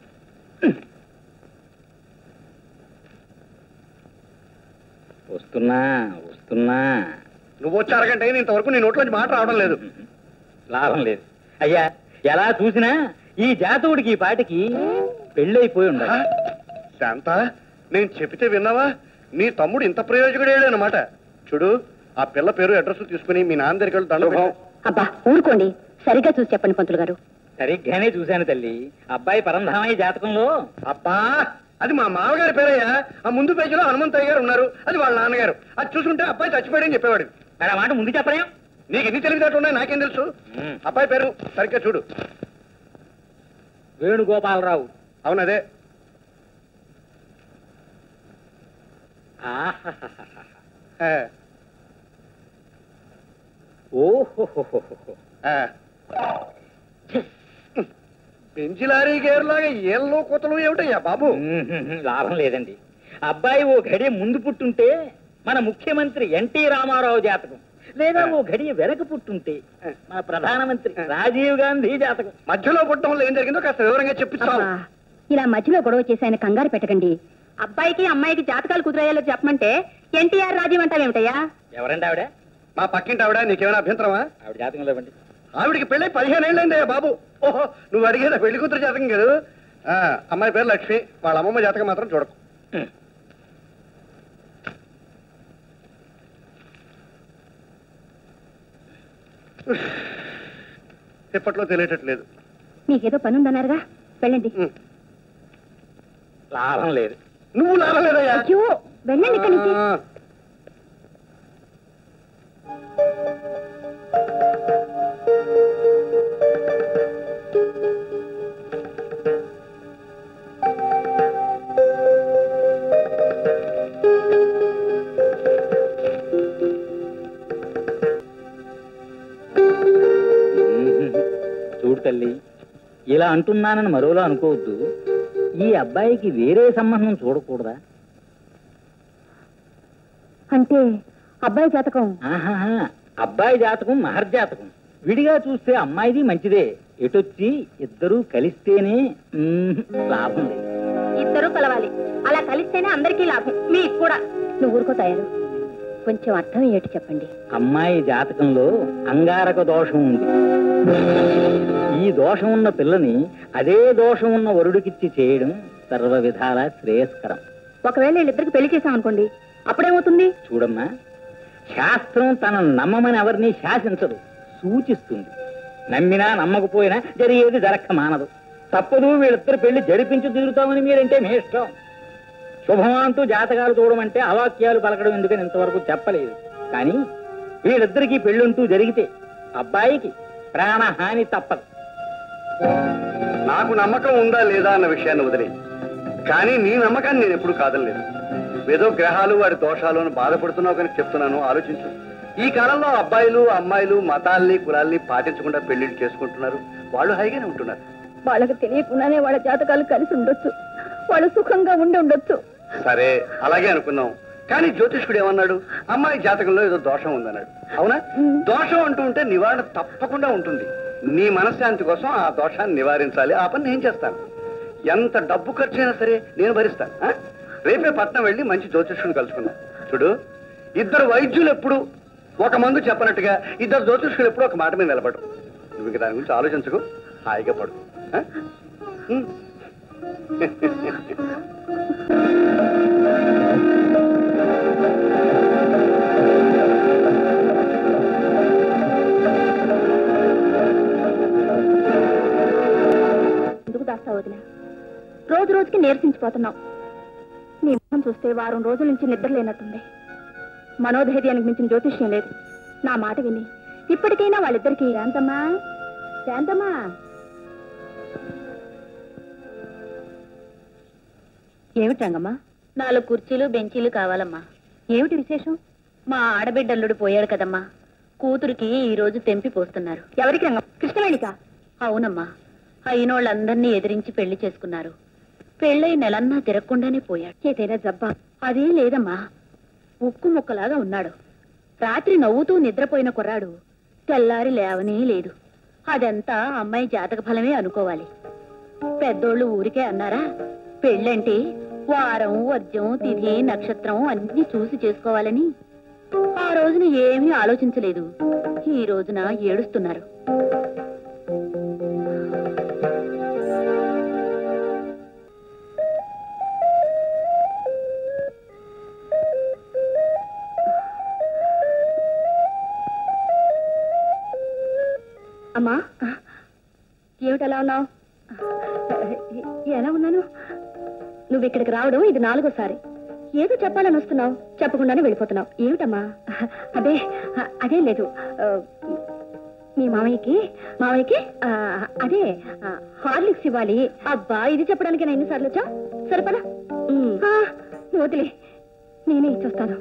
వస్తున్నా వస్తున్నా నువ్వు వచ్చి అరగంట అయింది ఇంతవరకు నీ నోట్లోంచి మాట రావడం లేదు లాభం లేదు అయ్యా ఎలా చూసినా ఈ జాతవుడికి ఈ పాటికి పెళ్ళైపోయి ఆ? ఉండాలి శాంత నేను చెబితే విన్నావా నీ తమ్ముడు ఇంత ప్రయోజకుడేడు అనమాట చూడు ఆ పిల్ల పేరు అడ్రస్ తీసుకుని మీ నాన్న దగ్గరికి వెళ్ళి దండం పెట్టు. అబ్బా ఊరుకోండి సరిగ్గా చూసి చెప్పండి పంతులు గారు సరిగ్గానే చూశాను తల్లి అబ్బాయి పరంధామయ్య జాతకంలో అబ్బా అది మా మామగారి పేరయ్యా ఆ ముందు పేజీలో హనుమంతయ్య గారు ఉన్నారు అది వాళ్ళ నాన్నగారు అది చూసుంటే అబ్బాయి చచ్చిపోయాడని చెప్పేవాడు మరి ఆ మాట ముందు చెప్పలేం నీకు ఎన్ని తెలివితేటలు ఉన్నాయి నాకేం తెలుసు మ్. అబ్బాయి పేరు సరిగ్గా చూడు వేణుగోపాలరావు అవునదే ఆహాహాహా. ఆ, ఓహోహోహోహో. ఆ. బెంచి లారీ గేరులాగా ఏళ్ళలో కొత్తలు ఏమిటయ్యా బాబు మ్మ్. లాభం లేదండి అబ్బాయి ఓ ఘడి ముందు పుట్టుంటే మన ముఖ్యమంత్రి ఎన్టీ రామారావు జాతకం లేదా ఓ ఘడి వెనక పుట్టుంటే మన ప్రధానమంత్రి రాజీవ్ గాంధీ జాతకం మధ్యలో పుట్టడం వల్ల ఏం జరిగిందో కాస్త వివరంగా చెప్పిస్తావు అబ్బా, ఇలా మధ్యలో గొడవ చేసి ఆయన కంగారు పెట్టకండి అబ్బాయికి అమ్మాయికి జాతకాలు కుదిరయ్యేలా చెప్పమంటే ఎన్టీఆర్ రాజీవ్ అంటావేమిటయ్యా ఎవరండి ఆవిడ మా పక్కింటి ఆవిడ నీకేమైనా అభ్యంతరమా ఆవిడ జాతకంలో ఇవ్వండి ఆవిడికి పెళ్ళై పదిహేను ఏళ్ళైందయ్యా బాబు ఓహో నువ్వు అడిగేదా పెళ్లి కూతురు జాతకం కాదు ఆ, అమ్మాయి పేరు లక్ష్మి వాళ్ళ అమ్మమ్మ జాతకం మాత్రం చూడకు ఇప్పట్లో తెలియటట్లేదు మీకేదో పని ఉందన్నారుగా వెళ్ళండి ఉమ్. లాభం లేదు నువ్వు లాభలేదయ్యా అయ్యో వెళ్ళండి ఇక్కడి నుంచి చూడు తల్లి ఇలా అంటున్నానని మరోలా అనుకోవద్దు ఈ అబ్బాయికి వేరే సంబంధం చూడకూడదా అంటే అబ్బాయి జాతకం ఆహాహా అబ్బాయి జాతకం మహర్జాతకం విడిగా చూస్తే అమ్మాయిది మంచిదే ఎటొచ్చి ఇద్దరూ కలిస్తేనే మ్మ్, లాభం లేదు ఇద్దరు కలవాలి అలా కలిస్తేనే అందరికీ లాభం మీకు కూడా నువ్వు ఊరుకో తయారు కొంచెం అర్థం ఏంటి చెప్పండి అమ్మాయి జాతకంలో అంగారక దోషం ఉంది ఈ దోషం ఉన్న పిల్లని అదే దోషం ఉన్న వరుడికిచ్చి చేయడం సర్వ విధాల శ్రేయస్కరం ఒకవేళ వీళ్ళిద్దరికి పెళ్లి చేశాం అనుకోండి అప్పుడేమవుతుంది చూడమ్మా శాస్త్రం తన నమ్మమని ఎవరిని శాసించదు సూచిస్తుంది నమ్మినా నమ్మకపోయినా జరిగేది జరక్క మానదు తప్పదు వీళ్ళిద్దరు పెళ్లి జరిపించి తీరుతామని మీరంటే మీ ఇష్టం శుభమంటూ జాతకాలు చూడమంటే అవాక్యాలు పలకడం ఎందుకని ఇంతవరకు చెప్పలేదు కానీ వీళ్ళిద్దరికీ పెళ్ళుంటూ జరిగితే అబ్బాయికి ప్రాణహాని తప్పదు నాకు నమ్మకం ఉందా లేదా అన్న విషయాన్ని వదిలే కానీ నీ నమ్మకాన్ని నేను ఎప్పుడు కాదనలేదు ఏదో గ్రహాలు వాడి దోషాలు అని బాధపడుతున్నావు కానీ చెప్తున్నాను ఆలోచించు ఈ కాలంలో అబ్బాయిలు అమ్మాయిలు మతాల్ని కులాల్ని పాటించకుండా పెళ్లిళ్ళు చేసుకుంటున్నారు వాళ్ళు హైగానే ఉంటున్నారు వాళ్ళకి తెలియకుండానే వాళ్ళ జాతకాలు కలిసి ఉండొచ్చు వాళ్ళు సుఖంగా ఉండి ఉండొచ్చు సరే అలాగే అనుకున్నాం కానీ జ్యోతిష్కుడు ఏమన్నాడు అమ్మాయి జాతకంలో ఏదో దోషం ఉందన్నాడు అవునా దోషం అంటూ ఉంటే నివారణ తప్పకుండా ఉంటుంది నీ మనశ్శాంతి కోసం ఆ దోషాన్ని నివారించాలి ఆ పని నేను చేస్తాను ఎంత డబ్బు ఖర్చు అయినా సరే నేను భరిస్తాను ఆ? రేపే పట్నం వెళ్ళి మంచి జ్యోతిష్కుని కలుసుకుందాం చూడు ఇద్దరు వైద్యులు ఎప్పుడు ఒక మందు చెప్పనట్టుగా ఇద్దరు జ్యోతిష్కులు ఎప్పుడు ఒక మాట మీద నిలబడు నువ్వు ఇక దాని గురించి ఆలోచించకు హాయిగా పడు ఆ? ఉమ్. ఎందుకు దాస్తావు వదిన రోజు రోజుకి నీరసించిపోతున్నావు నీ ముఖం చూస్తే వారం రోజుల నుంచి నిద్ర లేనట్టుంది మనోధైర్యానికి మించిన జ్యోతిష్యం లేదు నా మాట విని ఇప్పటికైనా వాళ్ళిద్దరికి శాంతమ్మా శాంతమ్మా ఏమిటి రంగమ్మా నాలుగు కుర్చీలు బెంచీలు కావాలమ్మా ఏమిటి విశేషం మా ఆడబిడ్డల్లుడు పోయాడు కదమ్మా కూతురికి ఈ రోజు తెంపి పోస్తున్నారు ఎవరికి రంగం కృష్ణవేణిక అవునమ్మా అయినోళ్ళందరినీ ఎదిరించి పెళ్లి చేసుకున్నారు పెళ్ళై నెలన్నా తిరగకుండానే పోయాడు ఏదైనా జబ్బా అదే లేదమ్మా ఉక్కు ముక్కలాగా ఉన్నాడు రాత్రి నవ్వుతూ నిద్రపోయిన కుర్రాడు తెల్లారి లేవనే లేదు అదంతా అమ్మాయి జాతక ఫలమే అనుకోవాలి పెద్దోళ్ళు ఊరికే అన్నారా పెళ్ళంటే వారం వర్జం తిథి నక్షత్రం అన్ని చూసి చేసుకోవాలని ఆ రోజున ఏమీ ఆలోచించలేదు ఈ రోజున ఏడుస్తున్నారు అమ్మా ఏమిటి ఎలా ఉన్నావు ఎలా ఉన్నాను నువ్వు ఇక్కడికి రావడం ఇది నాలుగోసారి ఏదో చెప్పాలని వస్తున్నావు చెప్పకుండానే వెళ్ళిపోతున్నావు ఏమిటమ్మా అదే అదే లేదు ఆ, మీ మామయ్యకి మామయ్యకి ఆ, అదే ఆ, హార్లిక్స్ ఇవ్వాలి అబ్బా ఇది చెప్పడానికి నేను ఎన్నిసార్లు వచ్చా సరిపదా నువ్వు వదిలే నేనే ఇచ్చొస్తాను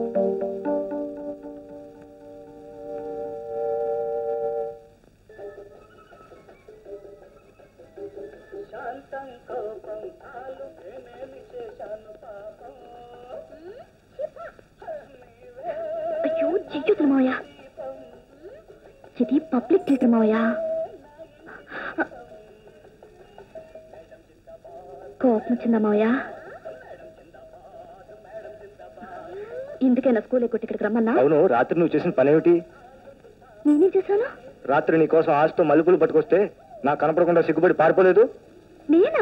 అయ్యో చెయ్యొద్దు మావయ్య ఇది పబ్లిక్ థియేటర్ మావయ్య కోపం వచ్చిందా మావయ్య ఇందుకైనా స్కూల్ ఎక్కొట్టి ఇక్కడికి రమ్మన్నా అవును రాత్రి నువ్వు చేసిన పని ఏమిటి నేనేం చేశాను రాత్రి నీ కోసం ఆశతో మలుపులు పట్టుకొస్తే నాకు కనపడకుండా సిగ్గుపడి పారిపోలేదు నేనా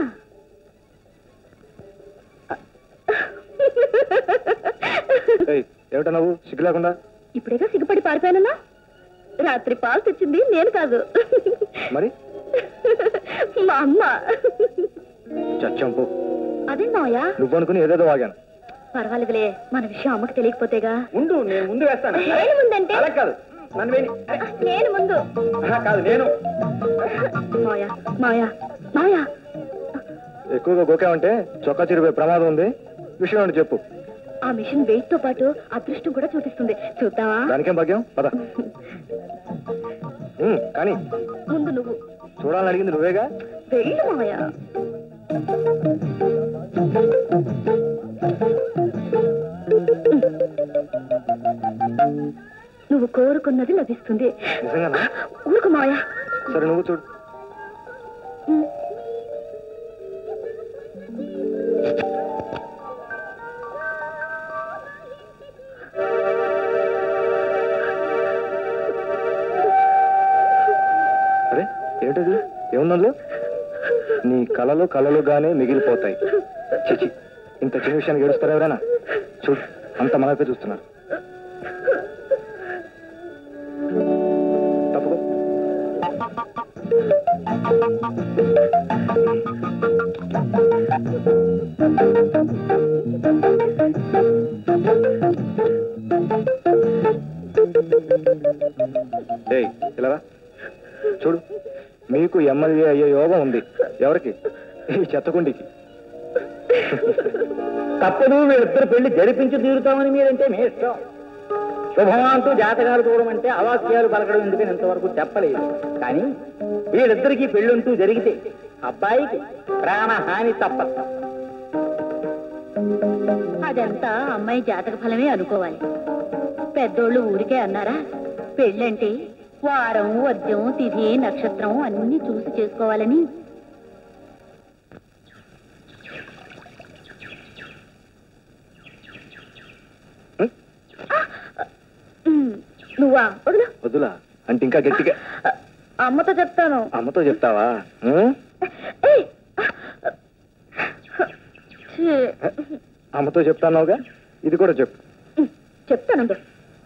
ఏయ్, ఏమిటా నువ్వు సిగ్గు లేకుండా ఇప్పుడేగా సిగ్గుపడి పారిపోయానన్నా రాత్రి పాలు తెచ్చింది నేను కాదు మరి మా అమ్మ చచ్చంపు అదే మావయ్య నువ్వు అనుకుని ఏదేదో వాగాను పర్వాలేదులే మన విషయం అమ్మకి తెలియకపోతేగా ఉండు నేను ముందు వేస్తాను నేను ముందంటే అలా కాదు నన్ను వేని నేను ముందు ఆహా, కాదు నేను మావయ్య మావయ్య మావయ్య ఎక్కువగా గోకామంటే చొక్కా చిరిపోయే ప్రమాదం ఉంది విషయం ఏంటో చెప్పు ఆ మిషన్ వెయిట్ తో పాటు అదృష్టం కూడా చూపిస్తుంది చూద్దామా దానికేం భాగ్యం పద ఉమ్, కానీ ముందు నువ్వు చూడాలని అడిగింది నువ్వేగా వెళ్ళు మావయ్య నువ్వు కోరుకున్నది లభిస్తుంది నిజంగానా ఊరుకు మావయ్య సరే నువ్వు చూడు అరే ఏంటది ఏముందందులో నీ కళలు కళలుగానే మిగిలిపోతాయి చిచి ఇంత చిన్న విషయానికి ఏడుస్తారా ఎవరైనా చూడు అంత మనపై చూస్తున్నారు తప్పుకో ఏయ్ ఇలా రా. చూడు మీకు ఎమ్మెల్యే అయ్యే యోగం ఉంది ఎవరికి ఈ చెత్తకుండికి తప్పదు వీళ్ళిద్దరు పెళ్లి జరిపించి తీరుతామని మీరంటే మీ ఇష్టం శుభమాంతు జాతకాలు చూడడం అంటే అవాక్యాలు పలకడం ఎందుకని ఇంతవరకు చెప్పలేదు కానీ వీళ్ళిద్దరికీ పెళ్ళంటూ జరిగితే అబ్బాయికి ప్రాణహాని తప్పదు అదంతా అమ్మాయి జాతక ఫలమే అనుకోవాలి పెద్దోళ్ళు ఊరికే అన్నారా పెళ్ళంటే వారం వద్యం తిథి నక్షత్రం అన్ని చూసి చేసుకోవాలని ఉమ్, నువ్వా వదిలు వద్దులా అంటే ఇంకా గట్టిగా అమ్మతో చెప్తాను అమ్మతో చెప్తావా ఉం? ఏయ్! ఛీ, అమ్మతో చెప్తాన్నావుగా ఇది కూడా చెప్పు చెప్తానండి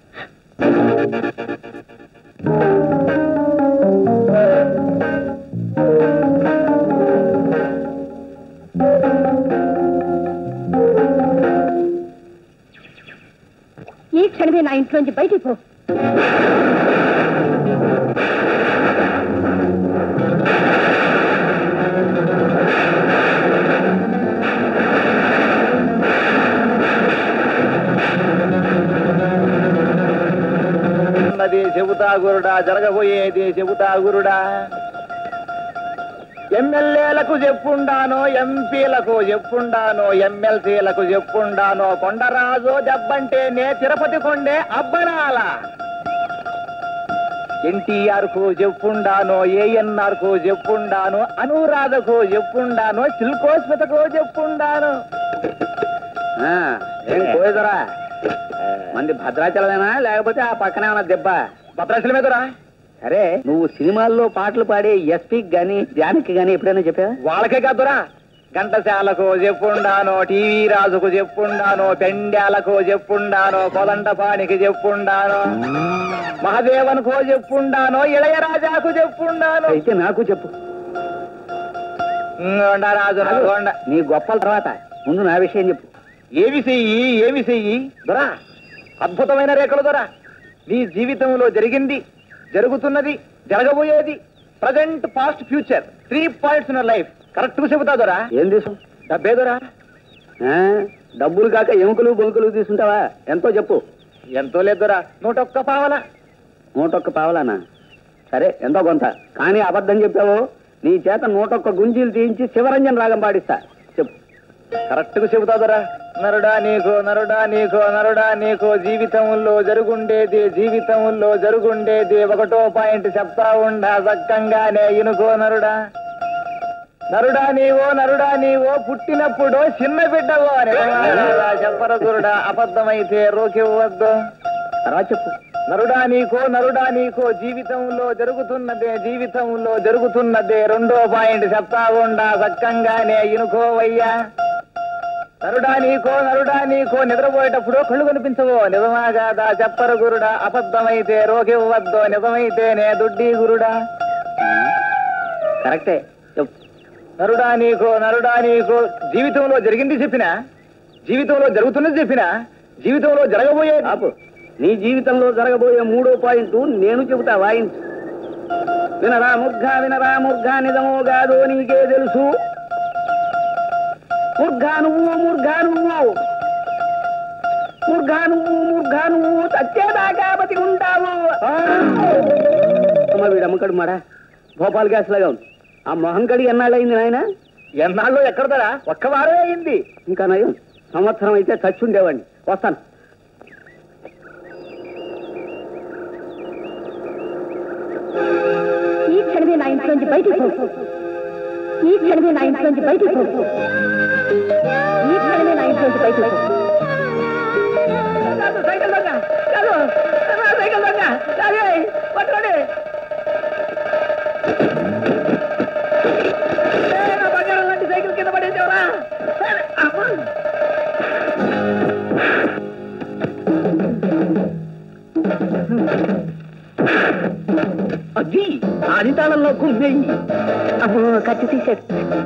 ఈ క్షణమే నా ఇంట్లోంచి బయటికి పో అన్నది చెబుతా గురుడా జరగబోయేది చెబుతా గురుడా ఎమ్మెల్యేలకు చెప్పుండానో ఎంపీలకు చెప్పుండానో ఎమ్మెల్సీలకు చెప్పుండానో కొండరాజు దెబ్బంటే నే తిరుపతి కొండే అబ్బనాల ఎన్టీఆర్ కు చెప్పుండానో ఏఎన్ఆర్ కు చెప్పుండాను అనురాధకు చెప్పుండాను సిల్కోస్మితకు చెప్పుండాను ఏం కోయదరా మంది భద్రాచలమేనా లేకపోతే ఆ పక్కనే ఉన్న దెబ్బ భద్రాచలమే దొరా అరే నువ్వు సినిమాల్లో పాటలు పాడే ఎస్పీకి గాని జానకి గాని ఎప్పుడైనా చెప్పావా వాళ్ళకే కాదురా ఘంటశాలకు చెప్పుండాను టీవీ రాజుకు చెప్పుండాను పెండ్యాలకు చెప్పుండాను కొలంటపానికి చెప్పుండాను మహదేవన్కో చెప్పుండాను ఇళయరాజాకు చెప్పుండాను అయితే నాకు చెప్పు రాజు నీ గొప్పల తర్వాత ముందు నా విషయం చెప్పు ఏమి చెయ్యి ఏమి చెయ్యి దొరా అద్భుతమైన రేఖలు దొరా నీ జీవితంలో జరిగింది జరుగుతున్నది జరగబోయేది present past future three points in life correct గా చెబుతా దొరా ఏం తీసు డబ్బే దొరా డబ్బులు కాక ఎముకలు బొంకులు తీసుకుంటావా ఎంతో చెప్పు ఎంతో లేదు దొరా నూట ఒక్క పావలా నూట ఒక్క పావలానా సరే ఎంతో కొంత కానీ అబద్ధం చెప్పావు నీ చేత నూట ఒక్క గుంజీలు తీయించి శివరంజన్ రాగం పాడిస్తా చెప్పు కరెక్ట్ గా చెబుతాదరా నరుడా నీకు నరుడా నీకు నరుడా నీకు జీవితంలో జరుగుండేది జీవితంలో జరుగుండేది ఒకటో పాయింట్ చెప్తా ఉండా సక్కంగానే ఇనుకో నరుడా నరుడా నీవో నరుడా నీవో పుట్టినప్పుడు చిన్న బిడ్డవో చెప్పరదురుడా అబద్ధమైతే రోకివ్వద్దు తర్వాత చెప్పు నరుడా నీకో నరుడా నీకో జీవితంలో జరుగుతున్నదే జీవితంలో జరుగుతున్నదే రెండో పాయింట్ చెప్తా ఉండా సక్కంగానే ఇనుకోవయ్యా నరుడా నీకో నరుడా నీకో నిద్రపోయేటప్పుడు కళ్ళు కనిపించవో నిజమా కాదా చెప్పరు గురుడా అబద్ధమైతే రోగివ్వద్దు నిజమైతేనే దుడ్డి గురుడా కరెక్టే చెప్పు నరుడా నీకో నరుడా నీకో జీవితంలో జరిగింది చెప్పినా జీవితంలో జరుగుతున్నది చెప్పినా జీవితంలో జరగబోయే ఆపు నీ జీవితంలో జరగబోయే మూడో పాయింట్ నేను చెబుతా వాయించు వినరా ముర్ఘా వినరా ముర్ఘా నిజమో కాదో నీకే తెలుసు ముర్ఘా నువ్వు ముర్ఘా నువ్వు ముర్ఘా నువ్వు ముర్ఘా నువ్వు చచ్చేదాకా బతి ఉంటావు అమ్మ వీడు అమ్మకడు మాడా భోపాల్ గ్యాస్ లాగా ఉంది ఆ మొహం కడిగి ఎన్నాళ్ళయింది నాయన ఎన్నాళ్ళు ఎక్కడదరా ఒక్క వారమే అయింది ఇంకా నయం సంవత్సరం అయితే చచ్చి ఉండేవాడిని వస్తాను ఈ క్షణమే నా ఇంట్లోంచి బయటికి పో ఈ క్షణమే నా ఇంట్లోంచి బయటికి పో ఈ క్షణమే నా ఇంట్లోంచి బయటికి పో సైకిల్ దొంగ కాదు నా సైకిల్ దొంగ అదే పట్టుకోండి ఏ, నా బంగారం లాంటి సైకిల్ కింద పడేసావరా అమ్మా అది ఆదితాళంలో గుమ్మేయి అబ్బో కత్తి తీసాడు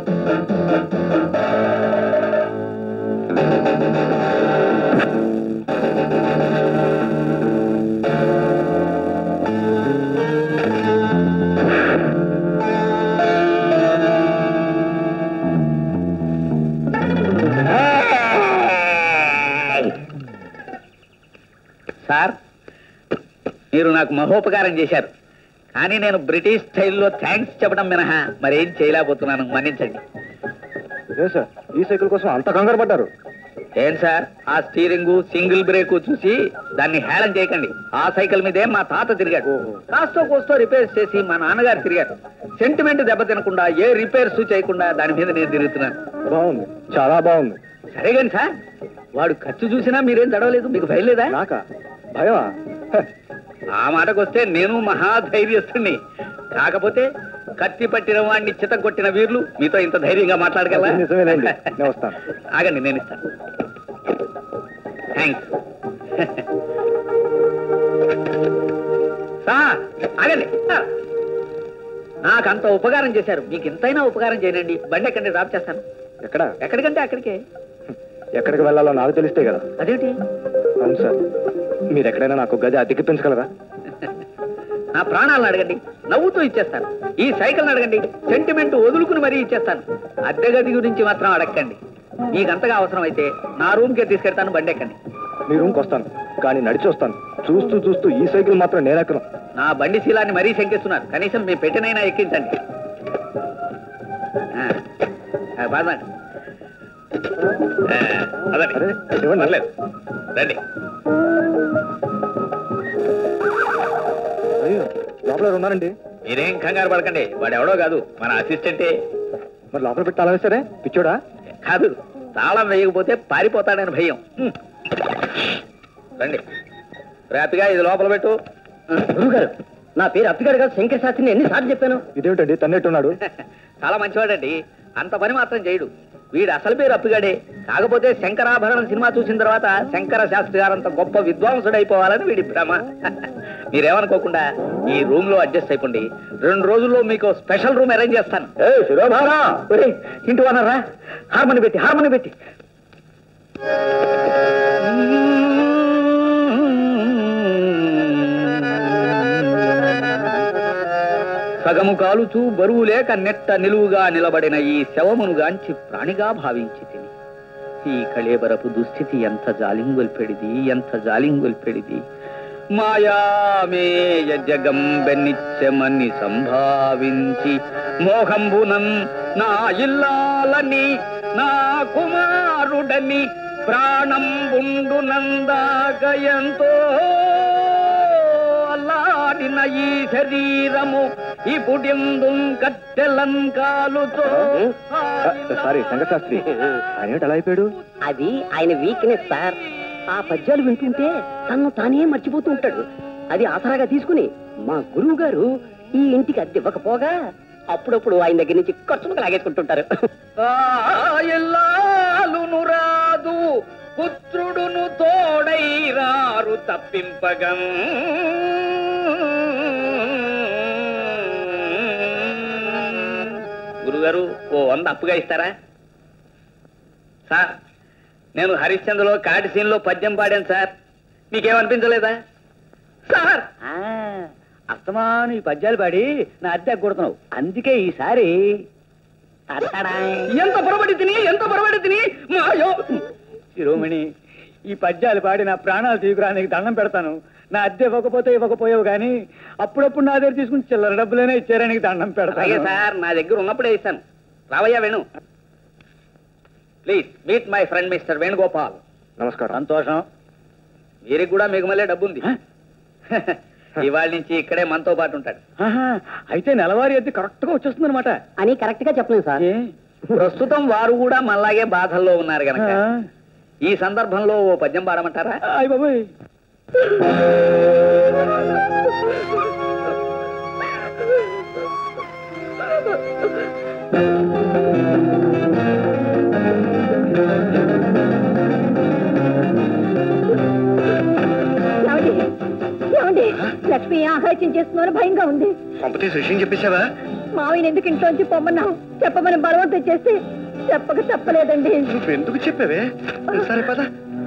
సార్ మీరు నాకు మహోపకారం చేశారు కానీ నేను బ్రిటిష్ స్టైల్లో థ్యాంక్స్ చెప్పడం మినహా మరేం చేయలేకపోతున్నాను మన్నించండి ఏ సార్ ఈ సైకిల్ కోసం అంత కంగారు పడ్డారు ఏం సార్ ఆ స్టీరింగ్ సింగిల్ బ్రేక్ చూసి దాన్ని హేళన చేయకండి ఆ సైకిల్ మీదే మా తాత తిరిగాడు కాస్తో కోస్తో రిపేర్స్ చేసి మా నాన్నగారు తిరిగారు సెంటిమెంట్ దెబ్బ తినకుండా ఏ రిపేర్స్ చేయకుండా దాని మీద నేను తిరుగుతున్నాను బాగుంది చాలా బాగుంది సరే కానీ సార్ వాడు ఖర్చు చూసినా మీరేం తడవలేదు మీకు భయం లేదా నాకా భయమా హ, ఆ మాటకు వస్తే నేను మహాధైర్యస్తుని కాకపోతే కత్తి పట్టిన వాడిని చితగొట్టిన వీర్లు మీతో ఇంత ధైర్యంగా మాట్లాడగలరా అది నిజమేనండి. నేను వస్తాను. ఆగండి నేను ఇస్తాను థ్యాంక్స్ సార్ ఆగండి సార్. నాకు అంత ఉపకారం చేశారు మీకు ఇంతైనా ఉపకారం చేయనండి బండి ఎక్కడి డ్రాప్ చేస్తాను ఎక్కడ ఎక్కడికంటే అక్కడికే ఎక్కడికి వెళ్ళాలో నాకు తెలిస్తే కదా అదేంటి అవును సార్ మీరు ఎక్కడైనా నాకు గది అద్దెకి పెంచగలరా నా ప్రాణాలను అడగండి నవ్వుతూ ఇచ్చేస్తాను ఈ సైకిల్ అడగండి సెంటిమెంట్ వదులుకుని మరీ ఇచ్చేస్తాను అద్దె గది గురించి మాత్రం అడగండి మీకు అంతగా అవసరం అయితే నా రూమ్కే తీసుకెళ్తాను బండి ఎక్కండి మీ రూమ్కి వస్తాను కానీ నడిచి వస్తాను చూస్తూ చూస్తూ ఈ సైకిల్ మాత్రం నేను ఎక్కను నా బండి శీలాన్ని మరీ శంకిస్తున్నారు కనీసం మీ పెట్టినైనా ఎక్కించండి ఆ, ఆ, పదండి. ఆ, పదండి. అరే, ఇవ్వండి. పర్లేదు. రండి అయ్యో లోపల ఎవరు ఉన్నారండి మీరేం కంగారు పడకండి వాడు ఎవడో కాదు మన అసిస్టెంటే మరి లోపల పెట్టి అలా వేస్తారే పిచ్చోడా కాదు తాళం వేయకపోతే పారిపోతాడని భయం హ్మ్. రండి రేపిగా ఇది లోపల పెట్టు గురుగారు నా పేరు అప్పిగారు కాదు శంకర్ శాస్త్రిని ఎన్నిసార్లు చెప్పాను ఇదేమిటండి తన్నెట్టున్నాడు చాలా మంచివాడండి అంత పని మాత్రం చేయడు వీడు అసలు పేరు అప్పిగాడే కాకపోతే శంకరాభరణం సినిమా చూసిన తర్వాత శంకర శాస్త్రి గారంత గొప్ప విద్వాంసుడైపోవాలని వీడి భ్రమ మీరేమనుకోకుండా ఈ రూమ్ లో అడ్జస్ట్ అయిపోండి రెండు రోజుల్లో మీకు స్పెషల్ రూమ్ అరేంజ్ చేస్తాను ఒరేయ్, ఇంటి వనరా హార్మోని పెట్టి హార్మోని పెట్టి సగము కాలుచూ బరువు లేక నెట్ట నిలువుగా నిలబడిన ఈ శవమును గాంచి ప్రాణిగా భావించి తిని ఈ కళేబరపు దుస్థితి ఎంత జాలింగొల్పెడిది ఎంత జాలింగొల్పెడిది మాయామేయ జగంబెన్నిచ్చమని సంభావించి మోహంబునన్ నా ఇల్లాలని నా కుమారుడని ప్రాణం బుండు నందాక ఎంతో అల్లాడిన ఈ శరీరము ఇప్పుడెందు కట్టెలంకాలుతో సారీ శంకరశాస్త్రి ఆయన ఏమిటి అలా అయిపోయాడు అది ఆయన వీక్నెస్ సార్ ఆ పద్యాలు వింటుంటే తను తానే మర్చిపోతూ ఉంటాడు అది ఆసరాగా తీసుకుని మా గురువు గారు ఈ ఇంటికి అద్దె ఇవ్వకపోగా అప్పుడప్పుడు ఆయన దగ్గర నుంచి ఖర్చులకు లాగేసుకుంటుంటారు ఎల్లాలును రాదు పుత్రుడును తోడై రారు తప్పింపగం గురుగారు ఓ వంద అప్పుగా ఇస్తారా సార్ నేను హరిశ్చంద్రలో కాటి సీన్లో పద్యం పాడాను సార్ మీకేమనిపించలేదా సార్ అస్తమాను ఈ పద్యాలు పాడి నా అద్దె కొడుతున్నావు అందుకే ఈసారి ఎంత పొరబడి తిని ఎంత పొరబడి తిని మాయో శిరోమణి ఈ పద్యాలు పాడి నా ప్రాణాలు తీసుకురానికి దండం పెడతాను నా అద్దె ఇవ్వకపోతే ఇవ్వకపోయావు కానీ అప్పుడప్పుడు నా దగ్గర తీసుకుని చిల్లర డబ్బులైనా ఇచ్చారనికి దండం అలాగే పెడతాను సార్ నా దగ్గర ఉన్నప్పుడే ఇస్తాను రావయ్యా Venu please meet my friend mister Venugopal నమస్కారం సంతోషం వీరికి కూడా మీకు మళ్ళీ డబ్బు ఉంది హ? ఇవాళ నుంచి ఇక్కడే మనతో పాటు ఉంటాడు ఆహా, అయితే నెలవారీ అద్దె కరెక్ట్ గా వచ్చేస్తుంది అనమాట అని కరెక్ట్ గా చెప్పలేదు సార్ ప్రస్తుతం వారు కూడా మనలాగే బాధల్లో ఉన్నారు గనక ఈ సందర్భంలో ఓ పద్యం పాడమంటారా అయ్య బాబోయ్ ఏమండి ఏమండి లక్ష్మి ఆహాత్యం చేస్తున్నాను భయంగా ఉంది కొంపతీసి విషయం చెప్పేశావా మావిని ఎందుకు ఇంట్లోంచి పొమ్మన్నావు చెప్పమని బలవంతం చేస్తే చెప్పక తప్పలేదండి నువ్వెందుకు చెప్పావే సరే పద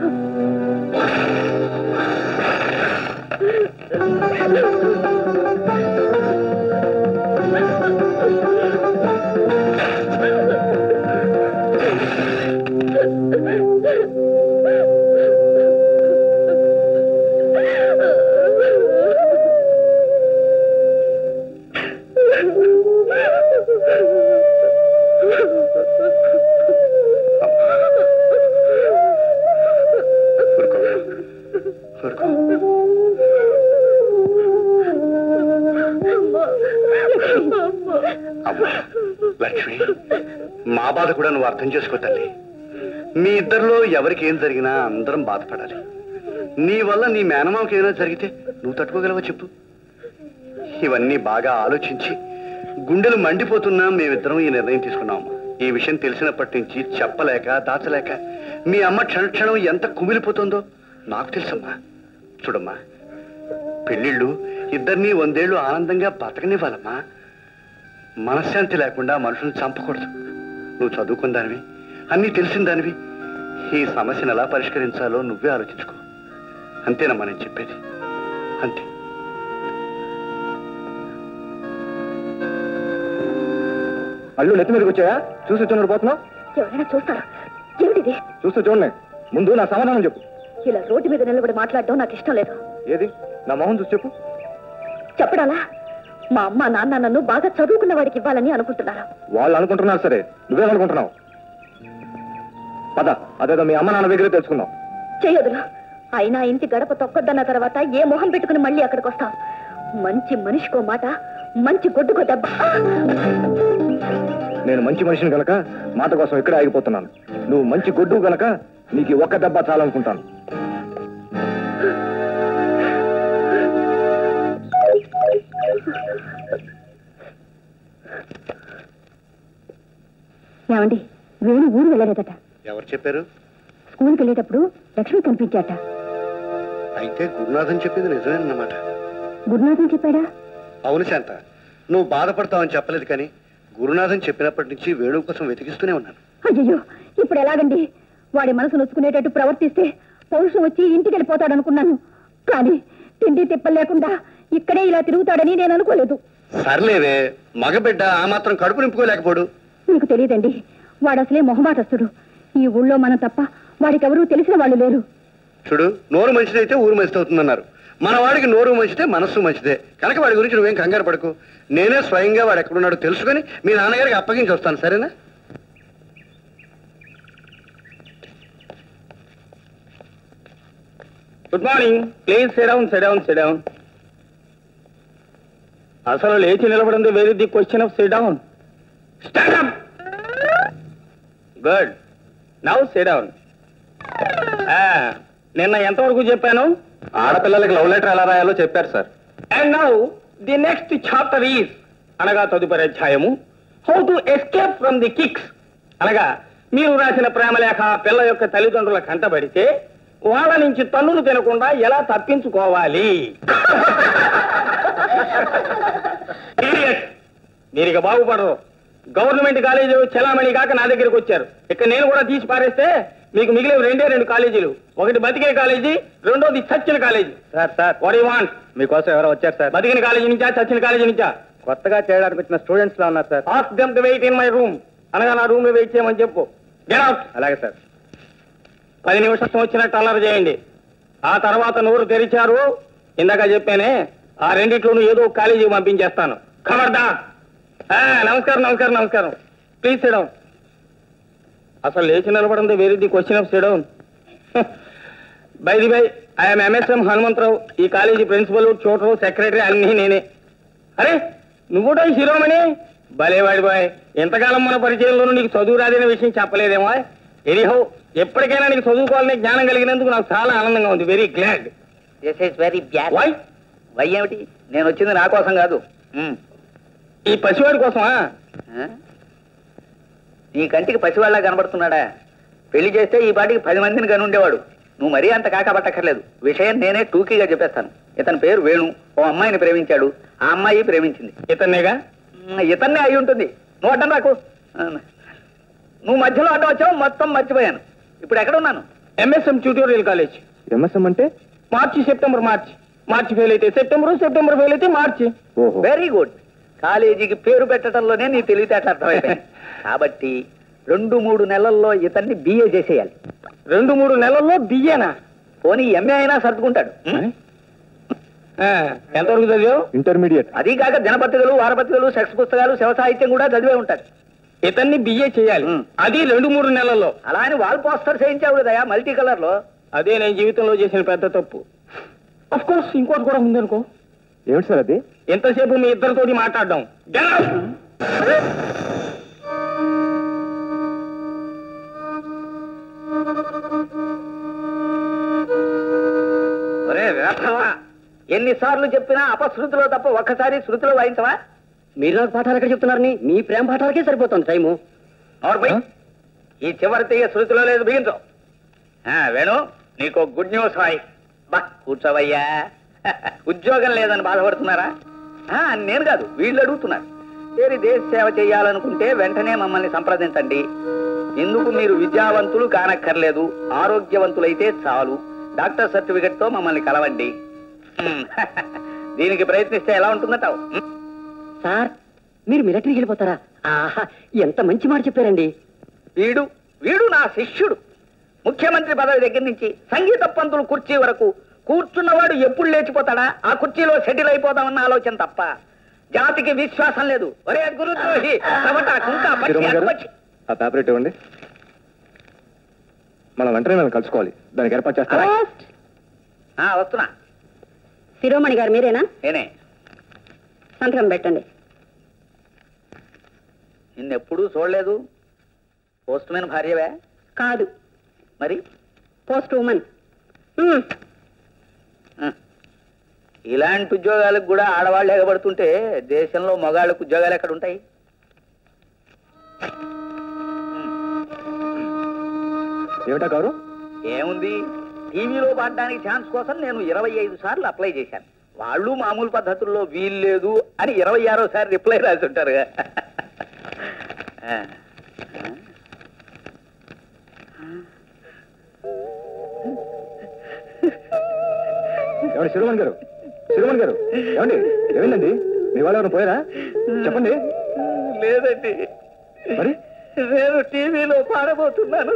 ఊరుకో ఊరుకో అమ్మా లక్ష్మి మా బాధ కూడా నువ్వు అర్థం చేసుకో తల్లి మీ ఇద్దరిలో ఎవరికి ఏం జరిగినా అందరం బాధపడాలి నీ వల్ల నీ మేనమామకి ఏమైనా జరిగితే నువ్వు తట్టుకోగలవా చెప్పు ఇవన్నీ బాగా ఆలోచించి గుండెలు మండిపోతున్నా మేమిద్దరం ఈ నిర్ణయం తీసుకున్నాం ఈ విషయం తెలిసినప్పటి నుంచి చెప్పలేక దాచలేక మీ అమ్మ క్షణ క్షణం ఎంత కుమిలిపోతుందో నాకు తెలుసమ్మా చూడమ్మా పెళ్ళిళ్ళు ఇద్దరినీ వందేళ్లు ఆనందంగా బతకనివ్వాలమ్మా మనశ్శాంతి లేకుండా మనుషుల్ని చంపకూడదు నువ్వు చదువుకున్న దానివి అన్నీ తెలిసిన దానివి ఈ సమస్యను ఎలా పరిష్కరించాలో నువ్వే ఆలోచించుకో అంతేనమ్మా నేను చెప్పేది అంతే అల్లు నెత్తి మీదకి వచ్చాయా చూసి చూడండి పోతున్నావు ఎవరైనా చూస్తారా ఏమిటిది చూస్తూ చూడండి ముందు నా సమాధానం చెప్పు ఇలా రోడ్డు మీద నిలబడి మాట్లాడడం నాకు ఇష్టం లేదు ఏది నా మొహం చూసి చెప్పు చెప్పడాలా మా అమ్మ నాన్న నన్ను బాగా చదువుకున్న వాడికి ఇవ్వాలని అనుకుంటున్నారు వాళ్ళు అనుకుంటున్నారు సరే నువ్వేమనుకుంటున్నావు పద అదేదో మీ అమ్మ నాన్న దగ్గరే తెలుసుకుందాం చేయదురా అయినా ఇంటి గడప తొక్కొద్దన్న తర్వాత ఏ మొహం పెట్టుకుని మళ్ళీ అక్కడికి వస్తాం మంచి మనిషికో మాట మంచి గొడ్డుకో దెబ్బ ఆ! నేను మంచి మనిషిని గనక మాట కోసం ఇక్కడే ఆగిపోతున్నాను నువ్వు మంచి గొడ్డు గనక నీకు ఈ ఒక్క దెబ్బ చాలనుకుంటాను ఏమండి వేణు ఊరు వెళ్ళలేదట ఎవరు చెప్పారు స్కూల్కి వెళ్ళేటప్పుడు లక్ష్మి కనిపించాట అయితే గురునాథన్ చెప్పింది నిజమేనన్నమాట గురునాథం చెప్పాడా అవును శాంత నువ్వు బాధపడతావని చెప్పలేదు కానీ గురునాథన్ చెప్పినప్పటి నుంచి వేణువు కోసం వెతికిస్తూనే ఉన్నాను అయ్యో ఇప్పుడు ఎలాగండి వాడి మనసు నొచ్చుకునేటట్టు ప్రవర్తిస్తే పౌరుషం వచ్చి ఇంటికి వెళ్ళిపోతాడు అనుకున్నాను కానీ తిండి తిప్పలు లేకుండా ఇక్కడే ఇలా తిరుగుతాడని నేను అనుకోలేదు సర్లేవే మగబిడ్డ ఆ మాత్రం కడుపు నింపుకోలేకపోడు మీకు తెలియదండి వాడు అసలే మొహమాటస్తుడు ఈ ఊళ్ళో మనం తప్ప వాడికెవరూ తెలిసిన వాళ్ళు లేరు చూడు నోరు మంచిదైతే ఊరు మంచిది అవుతుందన్నారు మన వాడికి నోరు మంచిదే మనస్సు మంచిదే కనుక వాడి గురించి నువ్వేం కంగారు పడకు నేనే స్వయంగా వాడు ఎక్కడున్నాడో తెలుసుకొని మీ నాన్నగారికి అప్పగించి వస్తాను సరేనా good morning please sit down sit down sit down అసలు లేచి నిలబడింది very the question of sit down stand good now sit down నిన్న ఎంతవరకు చెప్పాను ఆడపిల్లలకి లవ్ లెటర్ ఎలా రాయాలో చెప్పారు sir and now the next chapter is అనగా తదుపరి అధ్యాయము how to escape from the kicks అనగా మీరు రాసిన ప్రేమలేఖ పిల్ల యొక్క తల్లిదండ్రుల కంటబడితే వాళ్ళ నుంచి తన్నులు తినకుండా ఎలా తప్పించుకోవాలి Idiot. మీరు ఇక బాగుపడరు గవర్నమెంట్ కాలేజీ చలామణి కాక నా దగ్గరికి వచ్చారు ఇక్కడ నేను కూడా తీసి పారేస్తే మీకు మిగిలిన రెండే రెండు కాలేజీలు ఒకటి బతికే కాలేజీ రెండోది చచ్చిన college sir sir what want మీకోసం ఎవరో వచ్చారు సార్ బతికిన కాలేజీ నుంచా చచ్చిన కాలేజీ నుంచా కొత్తగా చేయడానికి వచ్చిన స్టూడెంట్స్ లా ఉన్నారు sir ask them to wait in my room అనగా నా రూమ్ లో వెయిట్ చేయమని చెప్పు గెట్ అవుట్ అలాగే సార్ పది నిమిషం వచ్చినట్టు అల్లరి చేయండి ఆ తర్వాత నోరు తెరిచారు ఇందాక చెప్పానే ఆ రెండిట్లోనూ ఏదో ఒక కాలేజీకి పంపించేస్తాను ఖబర్దా నమస్కారం నమస్కారం నమస్కారం ప్లీజ్ సిడౌన్ అసలు లేచి నిలబడింది వేరే the question of sit down by the by I'm MSM Hanumantharao ఈ కాలేజీ ప్రిన్సిపల్ చూటరు సెక్రటరీ అన్నీ నేనే అరే నువ్వు కూడా ఈ శిరోమణి భలేవాడి బాయ్ ఎంతకాలం మన పరిచయంలోనూ నీకు చదువు రాదనే విషయం చెప్పలేదేమో ఎనీహౌ ఎప్పటికైనా నీకు చదువుకోవాలనే జ్ఞానం కలిగినందుకు నాకు చాలా ఆనందంగా ఉంది very glad this is very bad why why ఏమిటి నేను వచ్చింది నా కోసం కాదు మ్మ్. ఈ పసివాడి కోసమా ఆ? నీ కంటికి పసివాళ్ళ కనబడుతున్నాడా పెళ్లి చేస్తే ఈ పాటికి పది మందిని కని ఉండేవాడు నువ్వు మరీ అంత కాకపట్టక్కర్లేదు విషయం నేనే టూకీగా చెప్పేస్తాను ఇతని పేరు వేణు ఓ అమ్మాయిని ప్రేమించాడు ఆ అమ్మాయి ప్రేమించింది ఇతన్నేగా మ్, ఇతన్నే అయి ఉంటుంది నువ్వు అడ్డం నాకు నువ్వు మధ్యలో అడ్డం వచ్చావు మొత్తం మర్చిపోయాను ఇప్పుడు ఎక్కడ ఉన్నాను ఎంఎస్ఎం ట్యూటోరియల్ కాలేజ్ ఎంఎస్ఎం అంటే March September March March fail అయితే సెప్టెంబర్ సెప్టెంబర్ ఫెయిల్ అయితే మార్చి ఓహో వెరీ గుడ్ కాలేజీకి పేరు పెట్టడంలోనే నీ తెలివితేటలు అర్థమైపోయాయి కాబట్టి రెండు మూడు నెలల్లో ఇతన్ని బిఏ చేసేయాలి రెండు మూడు నెలల్లో బియ్యనా పోనీ ఎంఏ అయినా సర్దుకుంటాడు మ్? ఆ, ఎంతవరకు చదివావు ఇంటర్మీడియట్ అదీ కాక దినపత్రికలు వారపత్రికలు సెక్స్ పుస్తకాలు శివ సాహిత్యం కూడా చదివే ఉంటాడు ఇతన్ని బిఏ చేయాలి మ్. అది రెండు మూడు నెలల్లో అలా అని వాల్ పోస్టర్ చేయించావు కదయా మల్టీ కలర్ లో అదే నేను జీవితంలో చేసిన పెద్ద తప్పు అఫ్ కోర్స్ ఇంకోటి కూడా ఉందనుకో ఏమిటి సార్ అది ఎంతసేపు మీ ఇద్దరితోటి మాట్లాడడం Get out! ఒరే వేధవా, ఎన్నిసార్లు చెప్పినా అపశృతిలో తప్ప ఒక్కసారి శృతిలో వాయించవా మీరు నాకు పాఠాలు ఎక్కడ చెప్తున్నారని మీ ప్రేమ పాఠాలకే సరిపోతుంది టైము నోర్మై ఈ చివరి తీగ శృతిలో లేదు బిగించు ఆ, వేణు నీకు గుడ్ న్యూస్ హాయ్ బా కూర్చోవయ్యా ఉద్యోగం లేదని బాధపడుతున్నారా ఆ, నేను కాదు వీళ్ళు అడుగుతున్నారు వేరే దేశ సేవ చేయాలనుకుంటే వెంటనే మమ్మల్ని సంప్రదించండి ఇందుకు మీరు విద్యావంతులు కానక్కర్లేదు ఆరోగ్యవంతులైతే చాలు డాక్టర్ సర్టిఫికెట్ తో మమ్మల్ని కలవండి హ్మ్. దీనికి ప్రయత్నిస్తే ఎలా ఉంటుందంటావు హ్మ్? సార్ మీరు మిలిటరీకి వెళ్ళిపోతారా ఆహా ఎంత మంచి మాట చెప్పారండి వీడు వీడు నా శిష్యుడు ముఖ్యమంత్రి పదవి దగ్గర నుంచి సంగీత పంతులు కుర్చీ వరకు కూర్చున్నవాడు ఎప్పుడు లేచిపోతాడా ఆ కుర్చీలో సెటిల్ అయిపోదామన్న ఆలోచన తప్ప జాతికి విశ్వాసం లేదు ఒరే గురుద్రోహి కబట, కుంక, పచ్చి, శిరోమణి గారు అక్కుపచ్చి. ఆ పేపర్ ఇటు ఇవ్వండి మనం వెంటనే మనం కలుసుకోవాలి దానికి ఏర్పాటు చేస్తారా ఆ, వస్తున్నా శిరోమణి గారు మీరేనా నేనే సంతకం పెట్టండి నిన్నెప్పుడూ చూడలేదు పోస్ట్ మ్యాన్ భార్యవే కాదు మరి పోస్ట్ ఉమెన్ ఆ. ఇలాంటి ఉద్యోగాలకు కూడా ఆడవాళ్ళు ఎగబడుతుంటే దేశంలో మగాళ్ళకు ఉద్యోగాలు ఎక్కడ ఉంటాయి ఏమిటా కారు ఏముంది టీవీలో పాడడానికి ఛాన్స్ కోసం నేను ఇరవై ఐదు సార్లు అప్లై చేశాను వాళ్ళు మామూలు పద్ధతుల్లో వీలు లేదు అని ఇరవై ఆరో సారి రిప్లై రాసి ఉంటారు ఏమండి శిరోమణి గారు శిరోమణి గారు ఏమండి ఏమైందండి మీ వాళ్ళు ఎవరైనా పోయారా చెప్పండి లేదండి మరి నేను టీవీలో పాడబోతున్నాను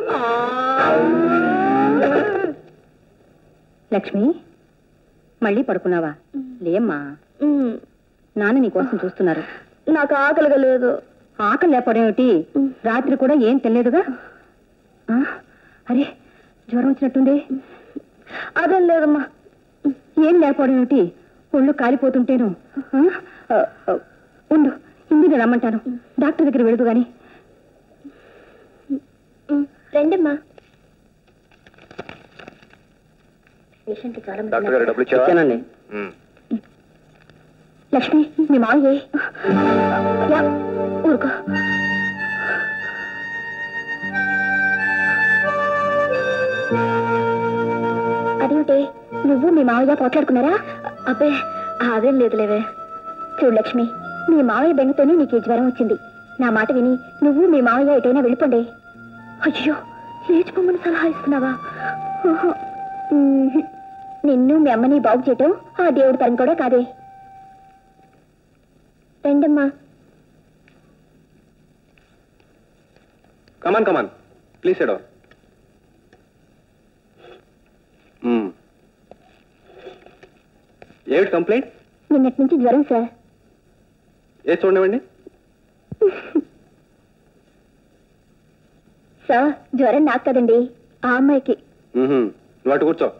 లక్ష్మి మళ్ళీ పడుకున్నావా లేమ్మా నాన్న నీకోసం చూస్తున్నారు నాకు ఆకలిగా లేదు ఆకలి లేపడం ఏమిటి రాత్రి కూడా ఏం తెలియదుగా ఆ, అరే జ్వరం వచ్చినట్టుంది అదేం లేదమ్మా ఏం లేకపోవడం ఏమిటి ఒళ్ళు కాలిపోతుంటేను ఆ? ఆ, ఆ, ఉండు ఇందులో రమ్మంటాను డాక్టర్ దగ్గర వెళదు గాని రండమ్మా పేషెంట్ చాలా మంది డాక్టర్ గారు డబ్బులు ఇచ్చావా ఇచ్చానండి ఉమ్. లక్ష్మి మీ మావయ్య యా, ఊరుకో అదేమిటి నువ్వు మీ మావయ్య పోట్లాడుకున్నారా అబ్బే అదేం లేదులేవే చూడు లక్ష్మి మీ మావయ్య బెంగతోనే నీకు ఈ జ్వరం వచ్చింది నా మాట విని నువ్వు మీ మామయ్య ఎటైనా వెళ్ళిపోండి అయ్యో లేచిపోమని సలహా ఇస్తున్నావా ఓహో. ఉమ్మ్. నిన్ను మీ అమ్మని బాగు చేయటం ఆ దేవుడి తరం కూడా కాదే రండమ్మా కమాన్ కమాన్ ప్లీజ్ ఎడో ఏమిటి కంప్లైంట్ నిన్నటి నుంచి జ్వరం సార్ ఏ చూడండి సార్ జ్వరం నాకు కదండి ఆ అమ్మాయికి నువ్వు అటు కూర్చో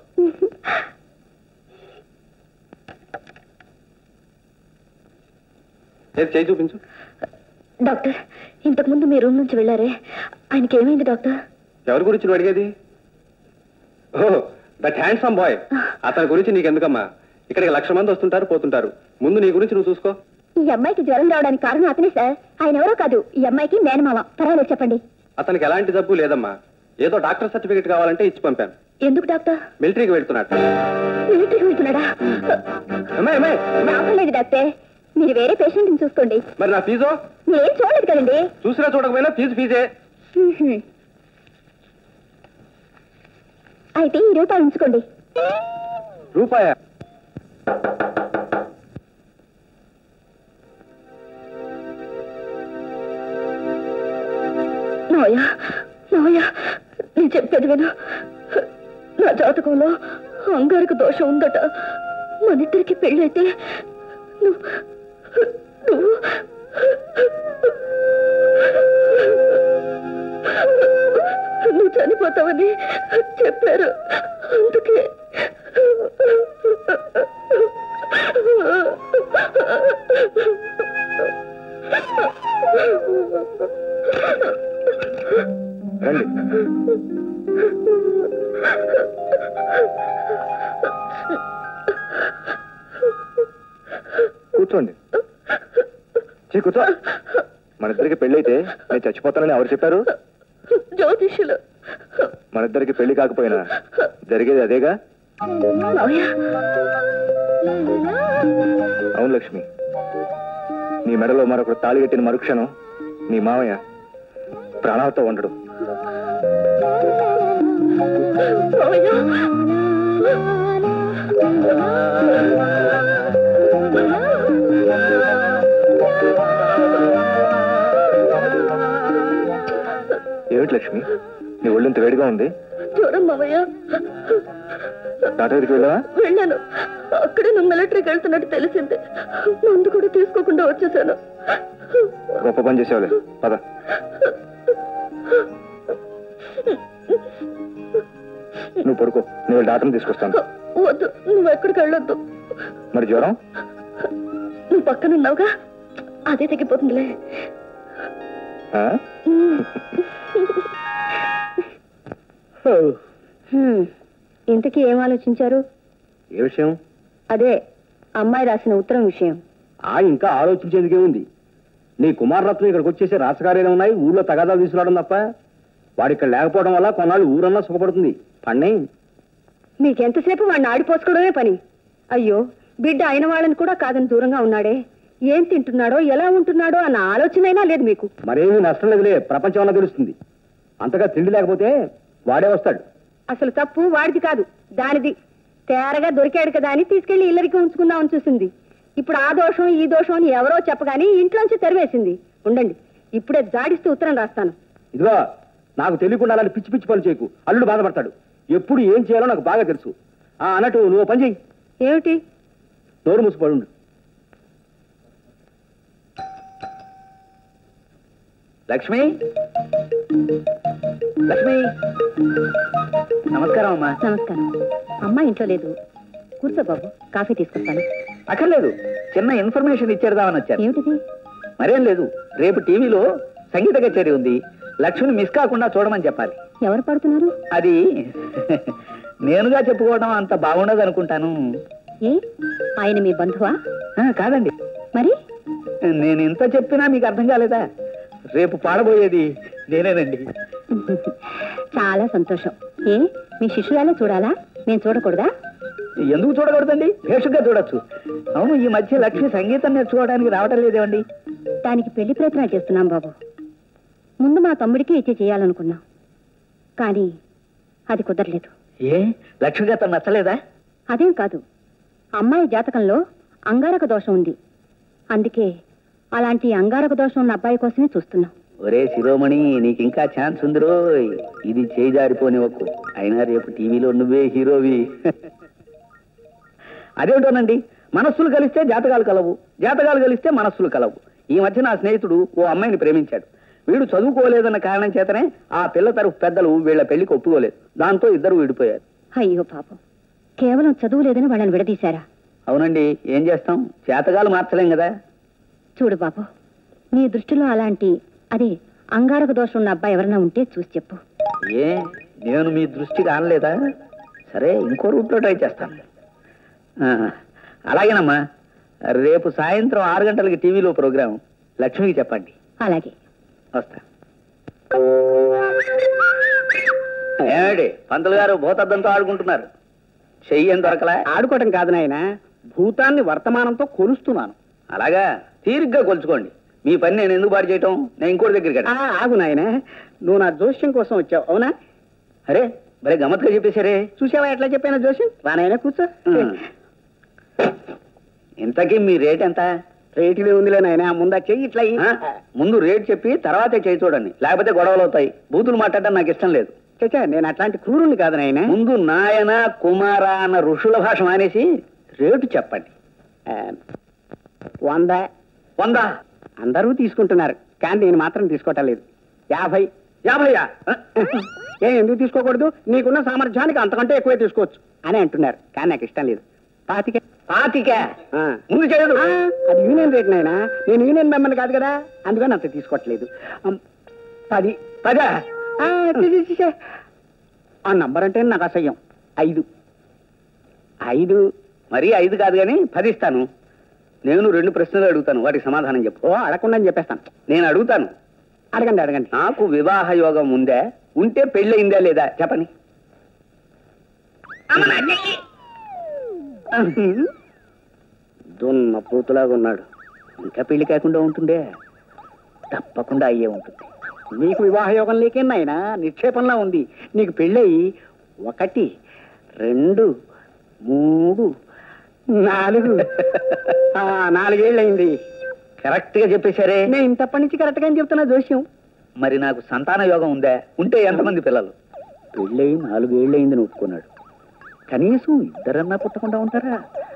ఏది చేయి చూపించు డాక్టర్ ఇంతకు ముందు మీ రూమ్ నుంచి వెళ్ళారే ఆయనకి ఏమైంది డాక్టర్ ఎవరి గురించి నువ్వు అడిగేది ఓ దట్ హ్యాండ్సమ్ బాయ్ అతని గురించి నీకు ఎందుకమ్మా ఇక్కడికి లక్ష మంది వస్తుంటారు పోతుంటారు ముందు నీ గురించి నువ్వు చూసుకో ఈ అమ్మాయికి జ్వరం రావడానికి కారణం అతనే సార్ ఆయన ఎవరో కాదు ఈ అమ్మాయికి మేనమామ పర్వాలేదు చెప్పండి అతనికి ఎలాంటి జబ్బు లేదమ్మా ఏదో డాక్టర్ సర్టిఫికేట్ కావాలంటే ఇచ్చి పంపాను ఎందుకు డాక్టర్ మిలిటరీకి వెళ్తున్నాడు మిలిటరీకి వెళ్తున్నాడా అమ్మాయి అమ్మాయి అమ్మాయి. అవసరం డాక్టర్ మీరు వేరే పేషెంట్ని చూసుకోండి మరి నా ఫీజు మీరేం చూడలేదు కదండి చూసినా చూడకపోయినా ఫీజు ఫీజే మ్మ్హ్మ్. అయితే ఈ రూపాయి ఉంచుకోండి రూపాయ నోయా నోయా నేను చెప్పేది విను నా జాతకంలో అంగారికి దోషం ఉందట మన ఇద్దరికి పెళ్ళైతే నువ్వు నువ్వు నువ్వు చనిపోతావని చెప్పారు అందుకే రండి కూర్చోండి చీ కూర్చో మన ఇద్దరికి పెళ్ళైతే నేను చచ్చిపోతానని ఎవరు చెప్పారు జ్యోతిషులు మన ఇద్దరికి పెళ్లి కాకపోయినా జరిగేది అదేగా మావయ్య అవును లక్ష్మి నీ మెడలో మరొకరు తాళి కట్టిన మరుక్షణం నీ మామయ్య ప్రాణాలతో ఉండడు మావయ్య ఏమిటి లక్ష్మి నీ ఒళ్ళింత వేడిగా ఉంది జ్వరం మావయ్య డాక్టర్ దగ్గరికి వెళ్ళావా వెళ్ళాను అక్కడే నువ్వు మిలిటరీకి వెళ్తున్నట్టు తెలిసింది మందు కూడా తీసుకోకుండా వచ్చేసాను గొప్ప పని చేసేవాళ్ళే పద నువ్వు పడుకో నేను డాక్టర్ని తీసుకొస్తాను వద్దు నువ్వు ఎక్కడికి వెళ్ళొద్దు మరి జ్వరం నువ్వు పక్కన ఉన్నావుగా అదే తగ్గిపోతుందిలే ఆ? హ్మ్. ఇంతకీ ఏం ఆలోచించారు ఏ విషయం అదే అమ్మాయి రాసిన ఉత్తరం విషయం ఆ ఇంకా ఆలోచించేందుకే ఉంది నీ కుమారరత్నం ఇక్కడికి వచ్చేసి రాసకార్యాలు ఉన్నాయి ఊళ్ళో తగాదాలు తీసుకురావడం తప్ప వాడు ఇక్కడ లేకపోవడం వల్ల కొన్నాళ్ళు ఊరన్నా సుఖపడుతుంది పండే మీకెంతసేపు వాడిని ఆడిపోసుకోవడమే పని అయ్యో బిడ్డ అయిన వాళ్ళని కూడా కాదని దూరంగా ఉన్నాడే ఏం తింటున్నాడో ఎలా ఉంటున్నాడో అన్న ఆలోచనైనా లేదు మీకు మరేమీ నష్టం లేదులే ప్రపంచం అన్నా తెలుస్తుంది అంతగా తిండి లేకపోతే వాడే వస్తాడు అసలు తప్పు వాడిది కాదు దానిది తేరగా దొరికాడు కదా అని తీసుకెళ్లి ఇల్లరికి ఉంచుకుందామని చూసింది ఇప్పుడు ఆ దోషం ఈ దోషం అని ఎవరో చెప్పగాని ఇంట్లోంచి తెరివేసింది ఉండండి ఇప్పుడే జాడిస్తూ ఉత్తరం రాస్తాను ఇదిగో నాకు తెలియకుండా అలాంటి పిచ్చి పిచ్చి పనులు చేయకు అల్లుడు బాధపడతాడు ఎప్పుడు ఏం చేయాలో నాకు బాగా తెలుసు ఆ అన్నట్టు నువ్వు ఓ పని చెయ్యి ఏమిటి నోరు మూసిపడు లక్ష్మి లక్ష్మి నమస్కారం అమ్మా నమస్కారం అమ్మ ఇంట్లో లేదు కూర్చో బాబు కాఫీ తీసుకొస్తాను అక్కర్లేదు చిన్న ఇన్ఫర్మేషన్ ఇచ్చేద్దామని వచ్చాను ఏమిటిది మరేం లేదు రేపు టీవీలో సంగీత కచేరీ ఉంది లక్ష్మిని మిస్ కాకుండా చూడమని చెప్పాలి ఎవరు పడుతున్నారు అది నేనుగా చెప్పుకోవడం అంత బాగుండదు అనుకుంటాను ఏ ఆయన మీ బంధువా ఆ, కాదండి మరి నేను ఇంత చెప్పినా మీకు అర్థం కాలేదా రేపు పాడబోయేది నేనేనండి చాలా సంతోషం ఏ మీ శిష్యురాలే చూడాలా నేను చూడకూడదా ఎందుకు చూడకూడదండి భేషుగ్గా చూడొచ్చు అవును ఈ మధ్య లక్ష్మి సంగీతం నేర్చుకోవడానికి రావటం లేదేమండి దానికి పెళ్లి ప్రయత్నాలు చేస్తున్నాం బాబు ముందు మా తమ్ముడికి ఇచ్చి చేయాలనుకున్నాం కానీ అది కుదరలేదు ఏ లక్ష్మి గారు నచ్చలేదా అదేం కాదు అమ్మాయి జాతకంలో అంగారక దోషం ఉంది అందుకే అలాంటి అంగారక దోషం ఉన్న అబ్బాయి కోసమే చూస్తున్నాం ఒరే శిరోమణి నీకు ఇంకా ఛాన్స్ ఉందిరో ఇది చేయి జారిపోనివ్వకు అయినా రేపు టీవీలో నువ్వే హీరోవి అదేంటోనండి మనస్సులు కలిస్తే జాతకాలు కలవు జాతకాలు కలిస్తే మనస్సులు కలవు ఈ మధ్య నా స్నేహితుడు ఓ అమ్మాయిని ప్రేమించాడు వీడు చదువుకోలేదన్న కారణం చేతనే ఆ పిల్ల తరఫు పెద్దలు వీళ్ళ పెళ్లికి ఒప్పుకోలేదు దాంతో ఇద్దరు విడిపోయారు అయ్యో పాపం కేవలం చదువు లేదని వాళ్ళని విడదీశారా అవునండి ఏం చేస్తాం జాతకాలు మార్చలేం కదా చూడు బాబు నీ దృష్టిలో అలాంటి అదే అంగారక దోషం ఉన్న అబ్బాయి ఎవరైనా ఉంటే చూసి చెప్పు ఏ నేను మీ దృష్టికి ఆనలేదా సరే ఇంకో రూట్లో ట్రై చేస్తాను ఆ, అలాగేనమ్మా రేపు సాయంత్రం ఆరు గంటలకి టీవీలో ప్రోగ్రాం లక్ష్మికి చెప్పండి అలాగే వస్తా ఏమిటి పంతులు గారు భూతద్దంతో ఆడుకుంటున్నారు చెయ్యి ఏం దొరకలా ఆడుకోవటం కాదు నాయన భూతాన్ని వర్తమానంతో కొలుస్తున్నాను అలాగా తీరిగ్గా కొలుచుకోండి మీ పని నేను ఎందుకు బాడు చేయటం నేను ఇంకోటి దగ్గరికి ఆ, ఆగు నాయన నువ్వు నా జోస్యం కోసం వచ్చావు అవునా అరే భలే గమ్మత్తుగా చెప్పేశారే చూసావా ఎట్లా చెప్పాను జోస్యం రానాయన కూర్చో ఉమ్. ఇంతకీ మీ రేట్ ఎంత రేటులే ఉందిలే నాయన ముందా చెయ్యి ఇట్లా ఇయ్యి. ఆ? ముందు రేట్ చెప్పి తర్వాతే చేయి చూడండి లేకపోతే గొడవలు అవుతాయి బూతులు మాట్లాడడం నాకు ఇష్టం లేదు చచ్చా నేను అట్లాంటి క్రూరుని కాదు నాయన ముందు నాయన కుమార అన్న ఋషుల భాష మానేసి రేటు చెప్పండి ఆ, వంద వంద అందరూ తీసుకుంటున్నారు కానీ నేను మాత్రం తీసుకోవటం లేదు యాభై యాభయ్యా ఏ ఎందుకు తీసుకోకూడదు నీకున్న సామర్థ్యానికి అంతకంటే ఎక్కువే తీసుకోవచ్చు అని అంటున్నారు కానీ నాకు ఇష్టం లేదు పాతికే పాతిక ఆ. ముందు చేయదు ఆ, అది యూనియన్ రేట్ నాయనా నేను యూనియన్ మెంబర్ కాదు కదా అందుకని అంత తీసుకోవట్లేదు అమ్, పది పదా ఆ, ఛీ, ఛీ, ఛీ, ఛీ. ఆ నంబర్ అంటే నాకు అసహ్యం ఐదు ఐదు మరీ ఐదు కాదు కానీ పది ఇస్తాను నేను రెండు ప్రశ్నలు అడుగుతాను వాటికి సమాధానం చెప్పు ఓ అడగకుండా చెప్పేస్తాను నేను అడుగుతాను అడగండి అడగండి నాకు వివాహ యోగం ఉందా ఉంటే పెళ్ళయిందా లేదా చెప్పని దున్న పూతులాగా ఉన్నాడు ఇంకా పెళ్లి కాకుండా ఉంటుండే తప్పకుండా అయ్యే ఉంటుంది నీకు వివాహ యోగం లేకేనాయనా నిక్షేపంలా ఉంది నీకు పెళ్ళయి ఒకటి రెండు మూడు నాలుగు ఆ, నాలుగేళ్ళయింది కరెక్ట్ గా చెప్పేశారే నేను ఇంతప్పటి నుంచి కరెక్ట్ గా చెప్తున్నా జోస్యం మరి నాకు సంతాన యోగం ఉందా ఉంటే ఎంతమంది పిల్లలు పెళ్ళయి నాలుగేళ్ళయిందని ఒప్పుకున్నాడు కనీసం ఇద్దరన్నా పుట్టకుండా ఉంటారా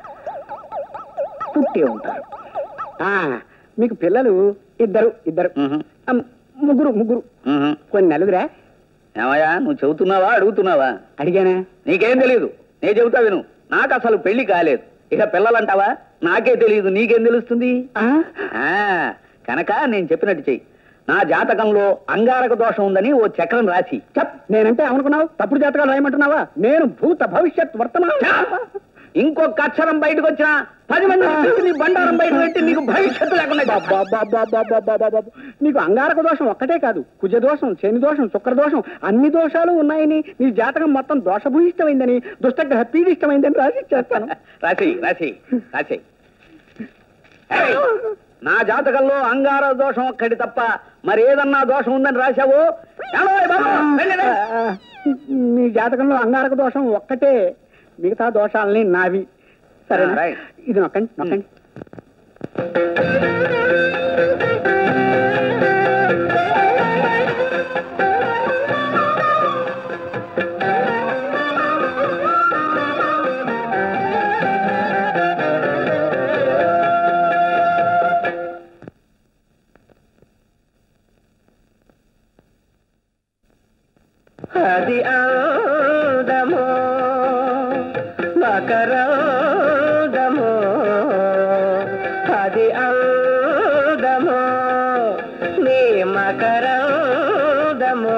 పుట్టే ఉంటారు ఆ, మీకు పిల్లలు ఇద్దరు ఇద్దరు మ్హూ. ఆ, ముగ్గురు ముగ్గురు మ్హూ. కొన్ని నలుగురా ఏమయ్యా నువ్వు చెబుతున్నావా అడుగుతున్నావా అడిగానా నీకేం తెలియదు నేను చెబుతా విను నాకు అసలు పెళ్లి కాలేదు ఇక పిల్లలంటావా నాకే తెలియదు నీకేం తెలుస్తుంది ఆ? ఆ కనుక నేను చెప్పినట్టు చెయ్యి నా జాతకంలో అంగారక దోషం ఉందని ఓ చక్రం రాసి చెప్ నేనంటే ఏమనుకున్నావు తప్పుడు జాతకాలు రాయమంటున్నావా నేను భూత భవిష్యత్ వర్తమానం ఇంకొక అక్షరం బయటకు వచ్చినా పది మంది చూసి నీ బండారం బయట పెట్టి నీకు భవిష్యత్తు లేకుండా చేస్తా. అబ్బబ్బబ్బబ్బబ్బబ్బబ్బబ్బ. నీకు అంగారక దోషం ఒక్కటే కాదు కుజ దోషం శని దోషం శుక్ర దోషం అన్ని దోషాలు ఉన్నాయని నీ జాతకం మొత్తం దోషభూయిష్టమైందని దుష్టగ్రహ పీడిష్టమైందని రాసి చేస్తాను రాసి రాసి రాసి ఏయ్, నా జాతకంలో అంగార దోషం ఒక్కటి తప్ప మరి ఏదన్నా దోషం ఉందని రాశావు ఏమోయ్ బాబు, వెళ్ళండి. నీ జాతకంలో అంగారక దోషం ఒక్కటే మిగతా దోషాలని నావి సరే ఆ, రైట్. ఇది నొక్కండి నొక్కండి అది ఆదమో మకరాదమో అది ఆదమో నీ మకరాదమో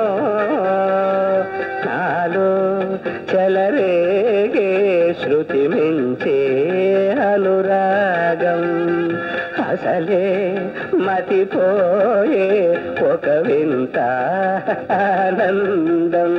నాలో చలరేగే శృతి మించే అనురాగం అసలే మతిపోయే ఒక వింత ఆనందం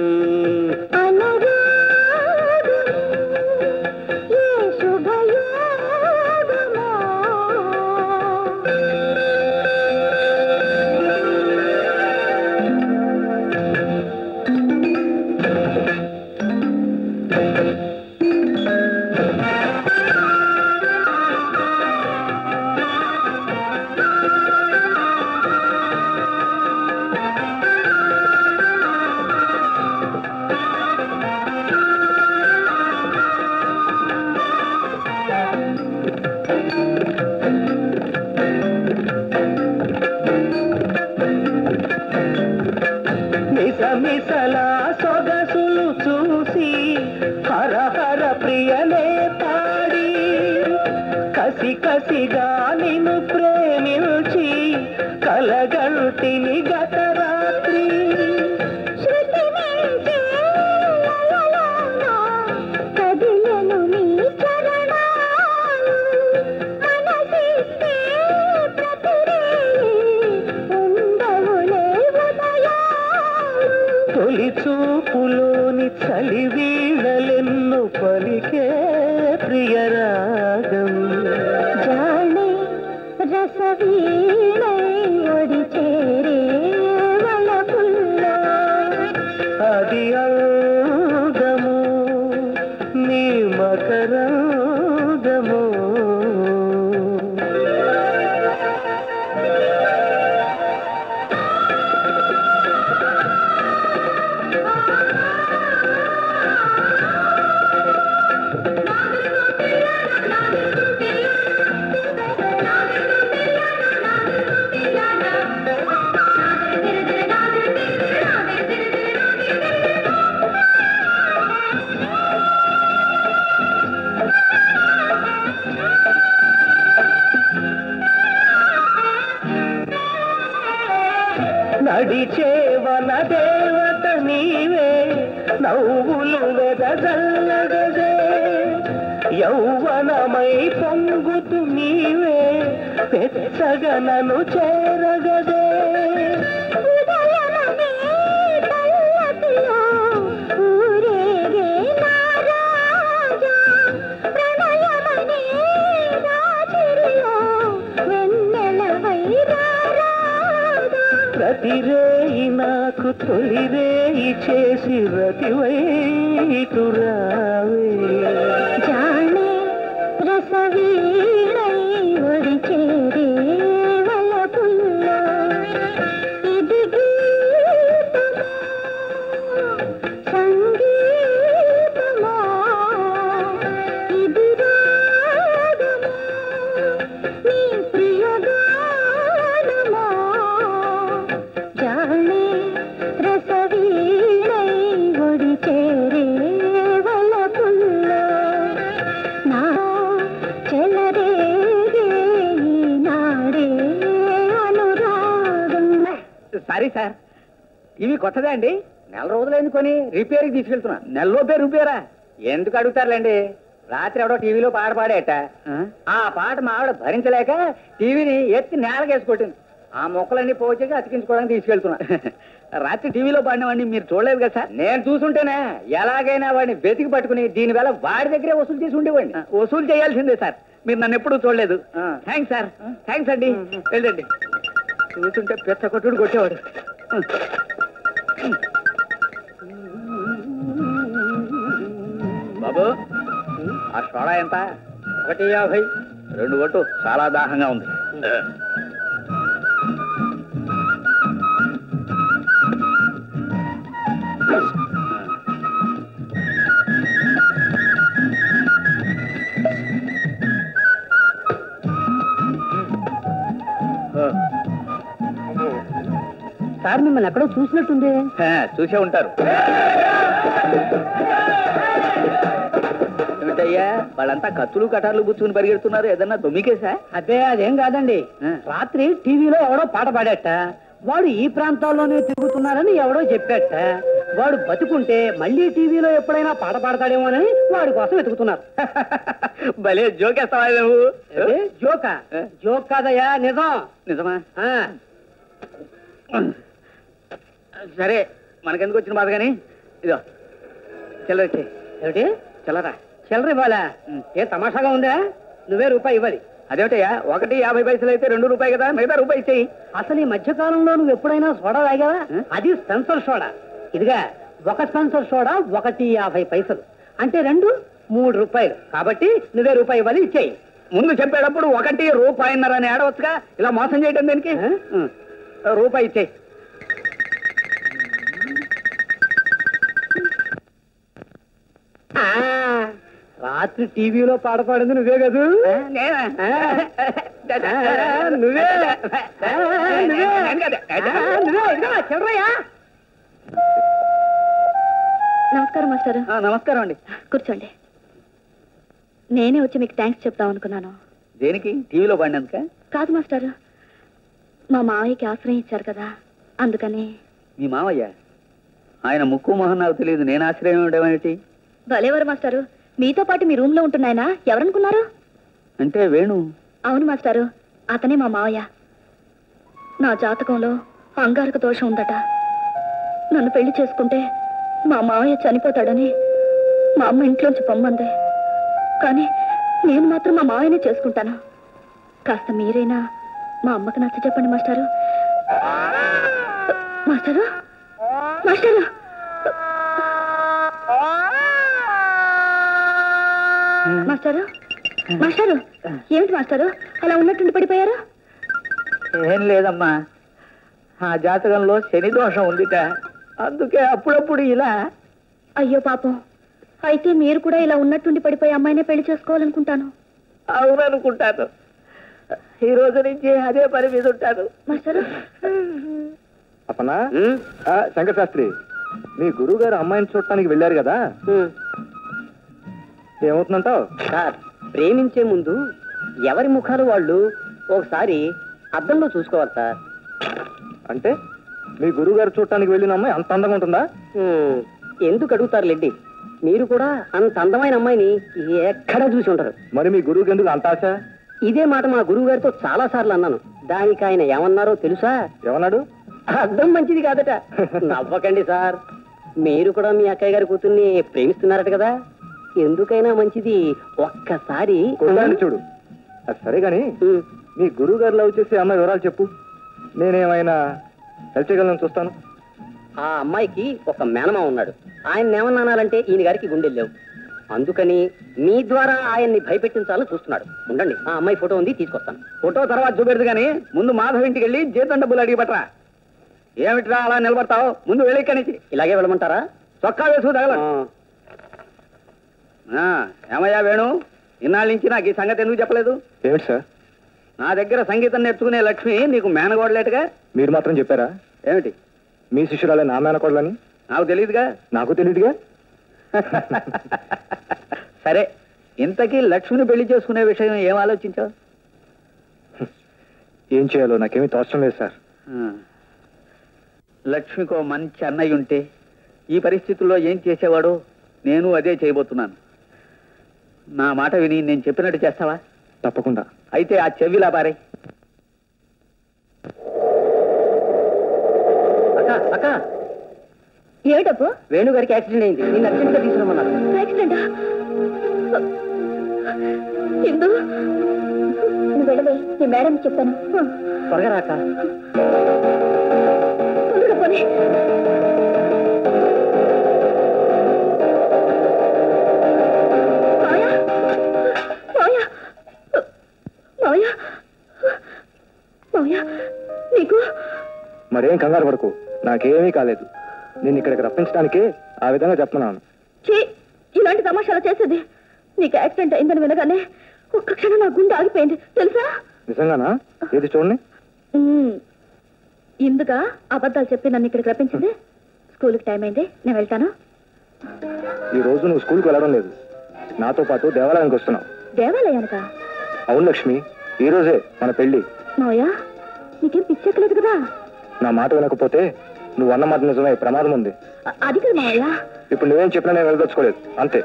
పిల్లల సొగసులు చూసి హర హర ప్రియలే పాడి కసి కసిగా నిన్ను ప్రేమించి కలగంటిని గత రాత్రి శృతి మించే లయలోన కదిలెను నీ చరణాలు. మనసిస్తే ప్రతిరేయి ఉండవులే ఉదయాలు. తొలి చూపులోని చలి వీడలెన్ను పలికే ప్రియరాగం జాణే రసవీణై ఒడి చేరే వలపుల్లో. అది అందము నీ మకరందము నడిచేవన దేవత నీవే నవ్వులు వెదజల్లగదే యౌవనమై పొంగుతు నీవే పెచ్చగనను చేరగదే ఉదయమనే పల్లకిలో ఊరేగే నా రాజా. ప్రణయమనే రాత్రిలో వెన్నెలవై రారాదా. ప్రతిరేయి నాకు తొలిరేయి చేసి రతివైటురావే జాణే రసవీణై ఒడి చేరే వలపుల్లో. ఇది గీతమో, సంగీతమో, ఇది రాగమో, నీ ప్రియగానమో. జాణే రసవీణై ఒడి చేరే వలపుల్లో. నా చెలరేగే ఈనాడే అనురాగం సారీ సార్ ఇవి కొత్తదే అండి నెల రోజులైంది కొని రిపేర్కి తీసుకెళ్తున్నా నెలలోపే రిపేరా ఎందుకు అడుగుతారులేండి రాత్రి ఎవడో టీవీలో పాట పాడేట ఆ పాట మా ఆవిడ భరించలేక టీవీని ఎత్తి నేలకేసి కొట్టింది ఆ మొక్కలన్నీ పోచేకి అతికించుకోవడానికి తీసుకెళ్తున్నా రాత్రి టీవీలో పాడినవాడిని మీరు చూడలేదు కదా సార్ నేను చూసుంటేనే ఎలాగైనా వాడిని వెతికి పట్టుకుని దీనివల్ల వాడి దగ్గరే వసూలు చేసి ఉండేవాడిని వసూలు చేయాల్సిందే సార్ మీరు నన్ను ఎప్పుడూ చూడలేదు థ్యాంక్స్ సార్ థ్యాంక్స్ అండి వెళ్ళండి చూస్తుంటే పెద్ద కొట్టుడు కొట్టేవాడు బాబు ఆ సోడా ఎంత ఒకటి యాభై రెండు కొట్టు చాలా దాహంగా ఉంది సార్ మిమ్మల్ని ఎక్కడో చూసినట్టుంది చూసే ఉంటారు ఏమిటయ్యా వాళ్ళంతా కత్తులు కటార్లు గుచ్చుకుని పరిగెడుతున్నారు ఏదన్నా దొమ్మికేసా అదే అదేం కాదండి ఆ. రాత్రి టీవీలో ఎవడో పాట పాడట వాడు ఈ ప్రాంతాల్లోనే తిరుగుతున్నారని ఎవడో చెప్పాట వాడు బతుకుంటే మళ్ళీ టీవీలో ఎప్పుడైనా పాట పాడతాడేమోనని వాడి కోసం వెతుకుతున్నారు భలే జోకేస్తావా నువ్వు ఏంటి? జోకా ఆ. జోక్ కాదయ్యా నిజం నిజమా ఆ. సరే మనకెందుకు వచ్చిన బాధ కానీ ఇదో చిల్లర ఇచ్చేయ్. ఏమిటి చిల్లరా చిల్లర ఇవ్వాలా ఏ తమాషాగా ఉందా నువ్వే రూపాయి ఇవ్వాలి అదేమిటయ్యా ఒకటి యాభై పైసలు అయితే రెండు రూపాయి కదా మిగతా రూపాయి ఇచ్చేయి అసలు ఈ మధ్య కాలంలో నువ్వు ఎప్పుడైనా సోడా తాగావా ఆ? అది స్పెన్సర్ సోడా ఇదిగా ఒక స్పెన్సర్ సోడా ఒకటి యాభై పైసలు అంటే రెండు మూడు రూపాయలు కాబట్టి నువ్వే రూపాయి ఇవ్వాలి ఇచ్చేయి ముందు చెప్పేటప్పుడు ఒకటి రూపాయిన్నర అని ఆడవచ్చుగా ఇలా మోసం చేయడం దేనికి ఆ? ఉం. రూపాయి ఇచ్చేయి ఆ, రాత్రి టీవీలో పాట పాడింది నువ్వే కదూ నేనా? ఆ, నువ్వే ఆ, నువ్వే నేను కాదు. ఆ, నువ్వే ఇదిగో చిల్లరయ్యా నమస్కారం మాస్టారు నమస్కారం అండి కూర్చోండి నేనే వచ్చి మీకు థ్యాంక్స్ చెప్దాం అనుకున్నాను దేనికి టీవీలో పడినందుక కాదు మాస్టారు మా మావయ్యకి ఆశ్రయం ఇచ్చారు కదా అందుకని మీ మావయ్య ఆయన ముక్కు మొహం నాకు తెలియదు నేను ఆశ్రయం ఇవ్వడం ఏంటి భలేవారు మాస్టారు మీతో పాటు మీ రూమ్ లో ఉంటున్నాయన ఎవరనుకున్నారు అంటే వేణు అవును మాస్టారు అతనే మా మావయ్య నా జాతకంలో అంగారక దోషం ఉందట నన్ను పెళ్లి చేసుకుంటే మా మావయ్య చనిపోతాడని మా అమ్మ ఇంట్లోంచి పొమ్మంది కానీ నేను మాత్రం మా మావయ్యనే చేసుకుంటాను కాస్త మీరైనా మా అమ్మకి నచ్చ చెప్పండి మాస్టారు మాస్టారు మాస్టారు మాస్టారు మాస్టారు ఏమిటి మాస్టారు అలా ఉన్నట్టుండి పడిపోయారు ఏం లేదమ్మా ఆ జాతకంలో శని దోషం ఉందిట అందుకే అప్పుడప్పుడు ఇలా అయ్యో పాపం అయితే మీరు కూడా ఇలా ఉన్నట్టుండి పడిపోయి అమ్మాయినే పెళ్లి చేసుకోవాలనుకుంటాను అవుననుకుంటాను ఈ రోజు నుంచి అదే పని మీద ఉంటాను మాస్టారు అప్పనా ఆ, శంకర్ శాస్త్రి మీ గురువు గారు అమ్మాయిని చూడటానికి వెళ్ళారు కదా ఏమవుతుందంటావు సార్ ప్రేమించే ముందు ఎవరి ముఖాలు వాళ్ళు ఒకసారి అద్దంలో చూసుకోవాలి సార్ అంటే మీ గురువు గారు చూడటానికి వెళ్ళిన అమ్మాయి అంత అందంగా ఉంటుందా హ్మ్, ఎందుకు అడుగుతారు లెడ్డి మీరు కూడా అంత అందమైన అమ్మాయిని ఎక్కడ చూసి ఉంటారు మరి మీ గురువుకి ఎందుకు అంత ఆశ ఇదే మాట మా గురువు గారితో చాలా సార్లు అన్నాను దానికి ఆయన ఏమన్నారో తెలుసా ఏమన్నాడు అర్థం మంచిది కాదట నవ్వకండి సార్ మీరు కూడా మీ అక్కయ్య గారి కూతుర్ని ప్రేమిస్తున్నారట కదా ఎందుకైనా మంచిది ఒక్కసారి కుర్రాడిని చూడు అది సరే గాని హ్మ్. మీ గురువు గారు లవ్ చేసే అమ్మాయి వివరాలు చెప్పు నేనేమైనా హెల్ప్ చేయగలను చూస్తాను ఆ అమ్మాయికి ఒక మేనమా ఉన్నాడు ఆయన ఏమన్నానంటే ఈయన గారికి గుండెళ్ళావు అందుకని మీ ద్వారా ఆయన్ని భయపెట్టించాలని చూస్తున్నాడు ఉండండి ఆ అమ్మాయి ఫోటో ఉంది తీసుకొస్తాను ఫోటో తర్వాత చూపెడదు కానీ ముందు మాధవ్ ఇంటికి వెళ్ళి జీతం డబ్బులు అడిగి పట్టరా ఏమిట్రా అలా నిలబడతావు ముందు వెళ్ళి ఇక్కడి నుంచి ఇలాగే వెళ్ళమంటారా చొక్కా వేసుకు తగల ఏమయ్యా వేణు ఇన్నాళ్ళ నుంచి నాకు ఈ సంగతి ఎందుకు చెప్పలేదు ఏమిటి సార్ నా దగ్గర సంగీతం నేర్చుకునే లక్ష్మి నీకు మేనగోడలేటుగా మీరు మాత్రం చెప్పారా ఏమిటి మీ శిష్యురాలే నా మేనకోడలని నాకు తెలియదుగా నాకు తెలియదుగా సరే ఇంతకీ లక్ష్మిని పెళ్లి చేసుకునే విషయం ఏం ఆలోచించావు ఏం చేయాలో నాకేమీ తోచడం లేదు సార్ లక్ష్మికో మంచి అన్నయ్య ఉంటే ఈ పరిస్థితుల్లో ఏం చేసేవాడో నేను అదే చేయబోతున్నాను నా మాట విని నేను చెప్పినట్టు చేస్తావా తప్పకుండా అయితే ఆ చెవిలా బారే అక్క అక్క ఏమిటప్పు వేణు గారికి యాక్సిడెంట్ అయింది నేను అర్జెంట్ గా తీసుకురమ్మన్నారు యాక్సిడెంటా ఇందు నువ్వు వెళ్ళవే నీ మేడం చెప్తాను త్వరగా రాక తొందరగా పోనీ మావయ్య మావయ్య మావయ్య మావయ్య నీకు మరేం కంగారు పడకు నాకేమీ కాలేదు నేను ఇక్కడికి రప్పించడానికే ఆ విధంగా చెప్తున్నాను చీ ఇలాంటి తమాషాలు చేసేది నీకు యాక్సిడెంట్ అయిందని వినగానే ఒక్క క్షణం నా గుండె ఆగిపోయింది తెలుసా నిజంగానా ఏది చూడండి ఉమ్. ఇందుగా అబద్ధాలు చెప్పి నన్ను ఇక్కడికి రప్పించింది స్కూల్కి టైం అయింది నేను వెళ్తాను ఈ రోజు నువ్వు స్కూల్కి వెళ్ళడం లేదు నాతో పాటు దేవాలయానికి వస్తున్నావు దేవాలయానికా అవును లక్ష్మి ఈ రోజే మన పెళ్లి మావయ్య నీకేం పిచ్చెక్కలేదు కదా నా మాట వినకపోతే నువ్వు అన్న మాట నిజమే ప్రమాదం ఉంది అ- అది కదా మావయ్య ఇప్పుడు నువ్వేం చెప్పినా నేను వెళ్ళదలుచుకోలేదు అంతే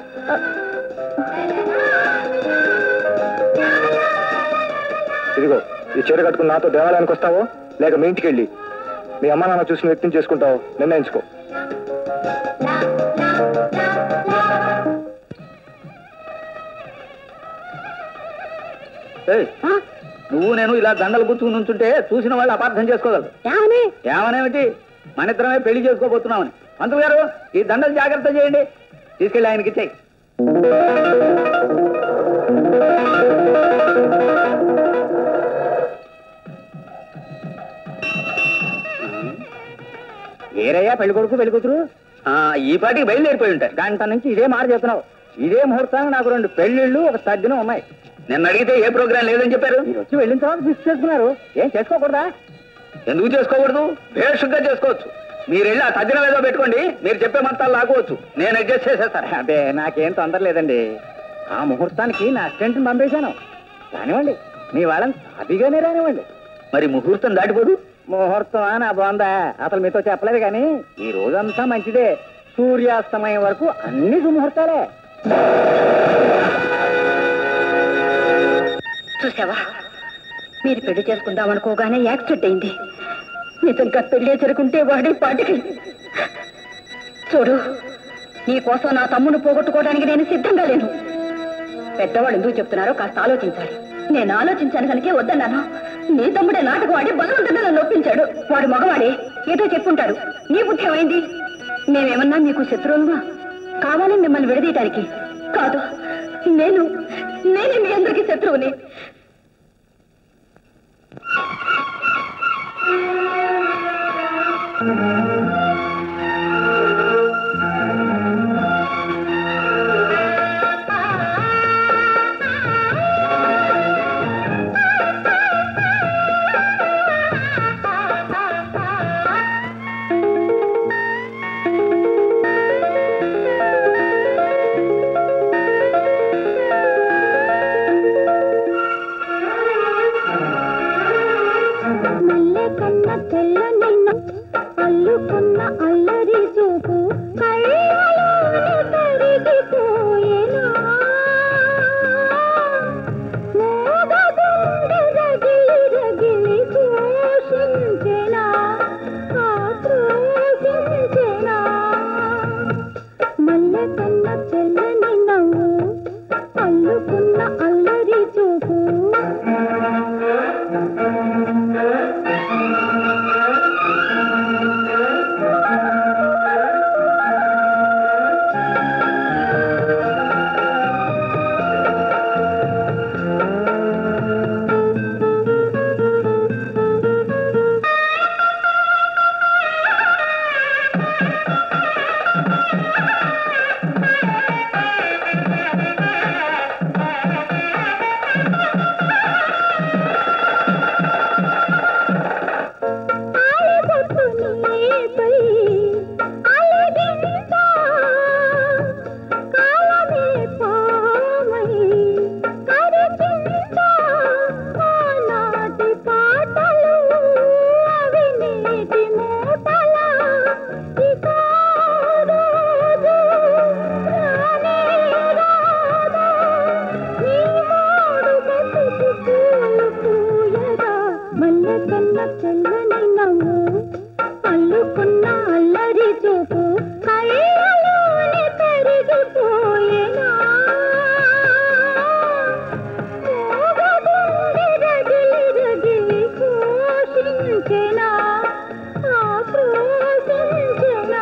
ఇదిగో ఈ చీర కట్టుకుని నాతో దేవాలయానికి వస్తావో లేక మీ ఇంటికి వెళ్ళి మీ అమ్మ నాన్న చూసిన వ్యక్తిని చేసుకుంటావో నిర్ణయించుకో ఏయ్, నువ్వు నేను ఇలా దండలు గుచ్చుకుని ఉంచుంటే చూసిన వాళ్ళు అపార్థం చేసుకోగలరు ఏమని ఏమనేమిటి మన ఇద్దరమే పెళ్లి చేసుకోబోతున్నామని మంత్రి గారు ఈ దండలు జాగ్రత్త చేయండి తీసుకెళ్ళి ఆయనకి ఇచ్చేయి ఏరయ్యా పెళ్లి కొడుకు పెళ్లి కూతురు ఆ, ఈ పాటికి బయలుదేరిపోయి ఉంటారు గంట నుంచి ఇదే మాట చెప్తున్నావు ఇదే ముహూర్తానికి నాకు రెండు పెళ్లిళ్ళు ఒక తద్దినం ఉన్నాయి నిన్న అడిగితే ఏ ప్రోగ్రాం లేదని చెప్పారు మీరు వచ్చి వెళ్ళిన తర్వాత మిస్ చేసుకున్నారు ఏం చేసుకోకూడదా ఎందుకు చేసుకోకూడదు భేషుగ్గా చేసుకోవచ్చు మీరు వెళ్ళి ఆ తద్దినం ఏదో పెట్టుకోండి మీరు చెప్పే మంతాలు లాగవచ్చు నేను అడ్జస్ట్ చేసేస్తాను అదే నాకేం తొందర లేదండి ఆ ముహూర్తానికి నా అసిస్టెంట్ని పంపేశాను రానివ్వండి మీ వాళ్ళని సాదిగానే రానివ్వండి మరి ముహూర్తం దాటిపోదు ముహూర్తం నా బాగుందా అసలు మీతో చెప్పలేదు కానీ ఈ రోజంతా మంచిదే సూర్యాస్తమయం వరకు అన్ని సుముహూర్తాలే చూసావా మీరు పెళ్లి చేసుకుందాం అనుకోగానే యాక్సిడెంట్ అయింది నిజంగా పెళ్లి జరుగుంటే వాడి పాటికి చూడు నీ కోసం నా తమ్ముడు పోగొట్టుకోవడానికి నేను సిద్ధంగా లేను పెద్దవాళ్ళు ఎందుకు చెప్తున్నారో కాస్త ఆలోచించాలి నేను ఆలోచించాను కనుకే వద్దన్నాను నీ తమ్ముడే నాటకం ఆడి బలవంతంగా నన్ను ఒప్పించాడు వాడు మగవాడే ఏదో చెప్పుంటాడు నీ బుద్ధి ఏమైంది మేమేమన్నా మీకు శత్రువులుగా కావాలని మిమ్మల్ని విడదీయటానికి కాదు నేను నేనే మీ అందరికీ శత్రువుని మల్లె కన్న తెల్లని అల్లుకున్న అల్లరి చూపు కళ్ళలోనే కరిగిపోయేనా మోగగుండె రగిలి రగిలి ఘోషించెనా ఆక్రోశించెనా మల్లె కన్న తెల్లని నవ్వు అల్లుకున్న అల్లరి చూపు ఆలిపొట్టునిపై అలగింత కాలమే పామై కరిచింత ఆనాటి పాటలు అవి నేటి మూటల ఇక రోజు రానే రాదా నీ మోడు బతుకు పూలు పూయగా మల్లె కన్న తెల్లని నవ్వు అల్లుకున్న అల్లరి చూపు కళ్ళలోనే కరిగిపోయేనా మోగగుండె రగిలి రగిలి ఘోషించెనా ఆక్రోశించెనా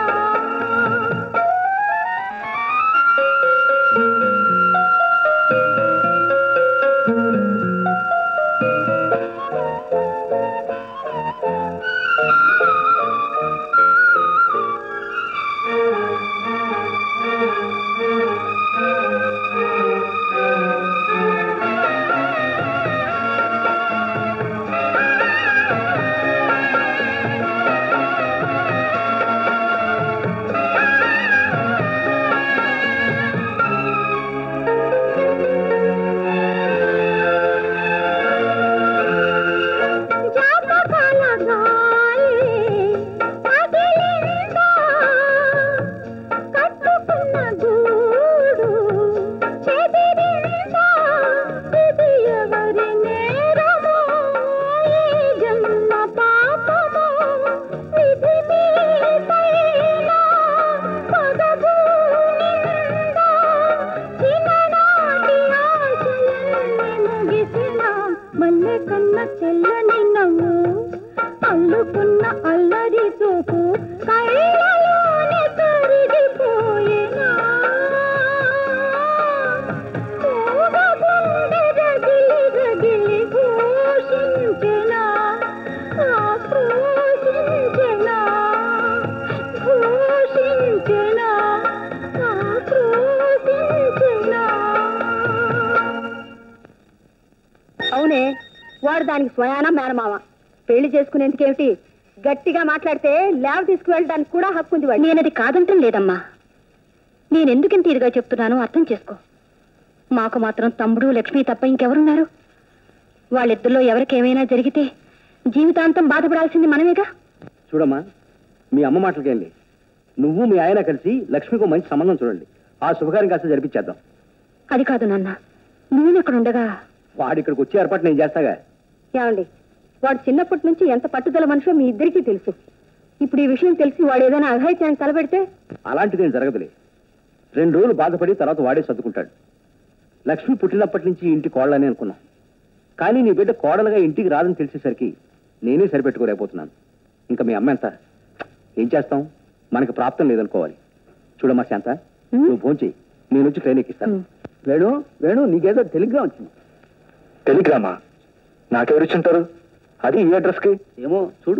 జాతకాల గాలి పగిలిందా కట్టుకున్న గూడు చెదిరిందా ఇది ఎవరి నేరమో ఈ జన్మ పాపమో విధి మీపైన పగబూనిందా చిన్ననాటి ఆశలన్నీ ముగిసిన మల్లె కన్న చెల్లని నవ్వు అల్లుకున్న అల్లరి చూపు కళ్ళలోనే కరిగిపోయేనా మోగగుండె రగిలి రగిలి ఘోషించెనా ఆక్రోశించెనా ఘోషించెనా ఆక్రోశించెనా అవునే వాడు దానికి స్వయాన మేనమామ పెళ్లి చేసుకునేందుకేమిటి గట్టిగా మాట్లాడితే ల్యాబ్ తీసుకువెళ్ళడానికి కూడా హక్కు ఉంది నేను అది కాదంటం లేదమ్మా నేను ఎందుకింత ఇదిగా చెప్తున్నానో అర్థం చేసుకో మాకు మాత్రం తమ్ముడు లక్ష్మి తప్ప ఇంకెవరున్నారు వాళ్ళిద్దరిలో ఎవరికి ఏమైనా జరిగితే జీవితాంతం బాధపడాల్సింది మనమేగా చూడమ్మా మీ అమ్మ మాటలకేం లేదు నువ్వు మీ ఆయన కలిసి లక్ష్మికి మంచి సంబంధం చూడండి ఆ శుభకార్యం కాస్త జరిపించేద్దాం అది కాదు నాన్న నేను ఇక్కడ ఉండగా వాడు ఇక్కడికి వచ్చే ఏర్పాటు నేను చేస్తాగా ఏమండి వాడు చిన్నప్పటి నుంచి ఎంత పట్టుదల మనిషో మీ ఇద్దరికీ తెలుసు ఇప్పుడు ఈ విషయం తెలిసి వాడు ఏదైనా అఘాయిత్యాన్ని తలపెడితే అలాంటిదేం జరగదులే రెండు రోజులు బాధపడి తర్వాత వాడే సర్దుకుంటాడు లక్ష్మి పుట్టినప్పటి నుంచి ఇంటి కోడలని అనుకున్నాం కానీ నీ బిడ్డ కోడలుగా ఇంటికి రాదని తెలిసేసరికి నేనే సరిపెట్టుకోలేకపోతున్నాను ఇంకా మీ అమ్మ ఎంత ఏం చేస్తాం మనకి ప్రాప్తం లేదనుకోవాలి చూడమ్మా శాంత నువ్వు భోంచేయి నేను వచ్చి ట్రైన్ ఎక్కిస్తాను వేణు వేణు నీకేదో టెలిగ్రామ్ వచ్చింది టెలిగ్రామా నాకెవరు ఇచ్చుంటారు అది ఈ అడ్రస్కి ఏమో చూడు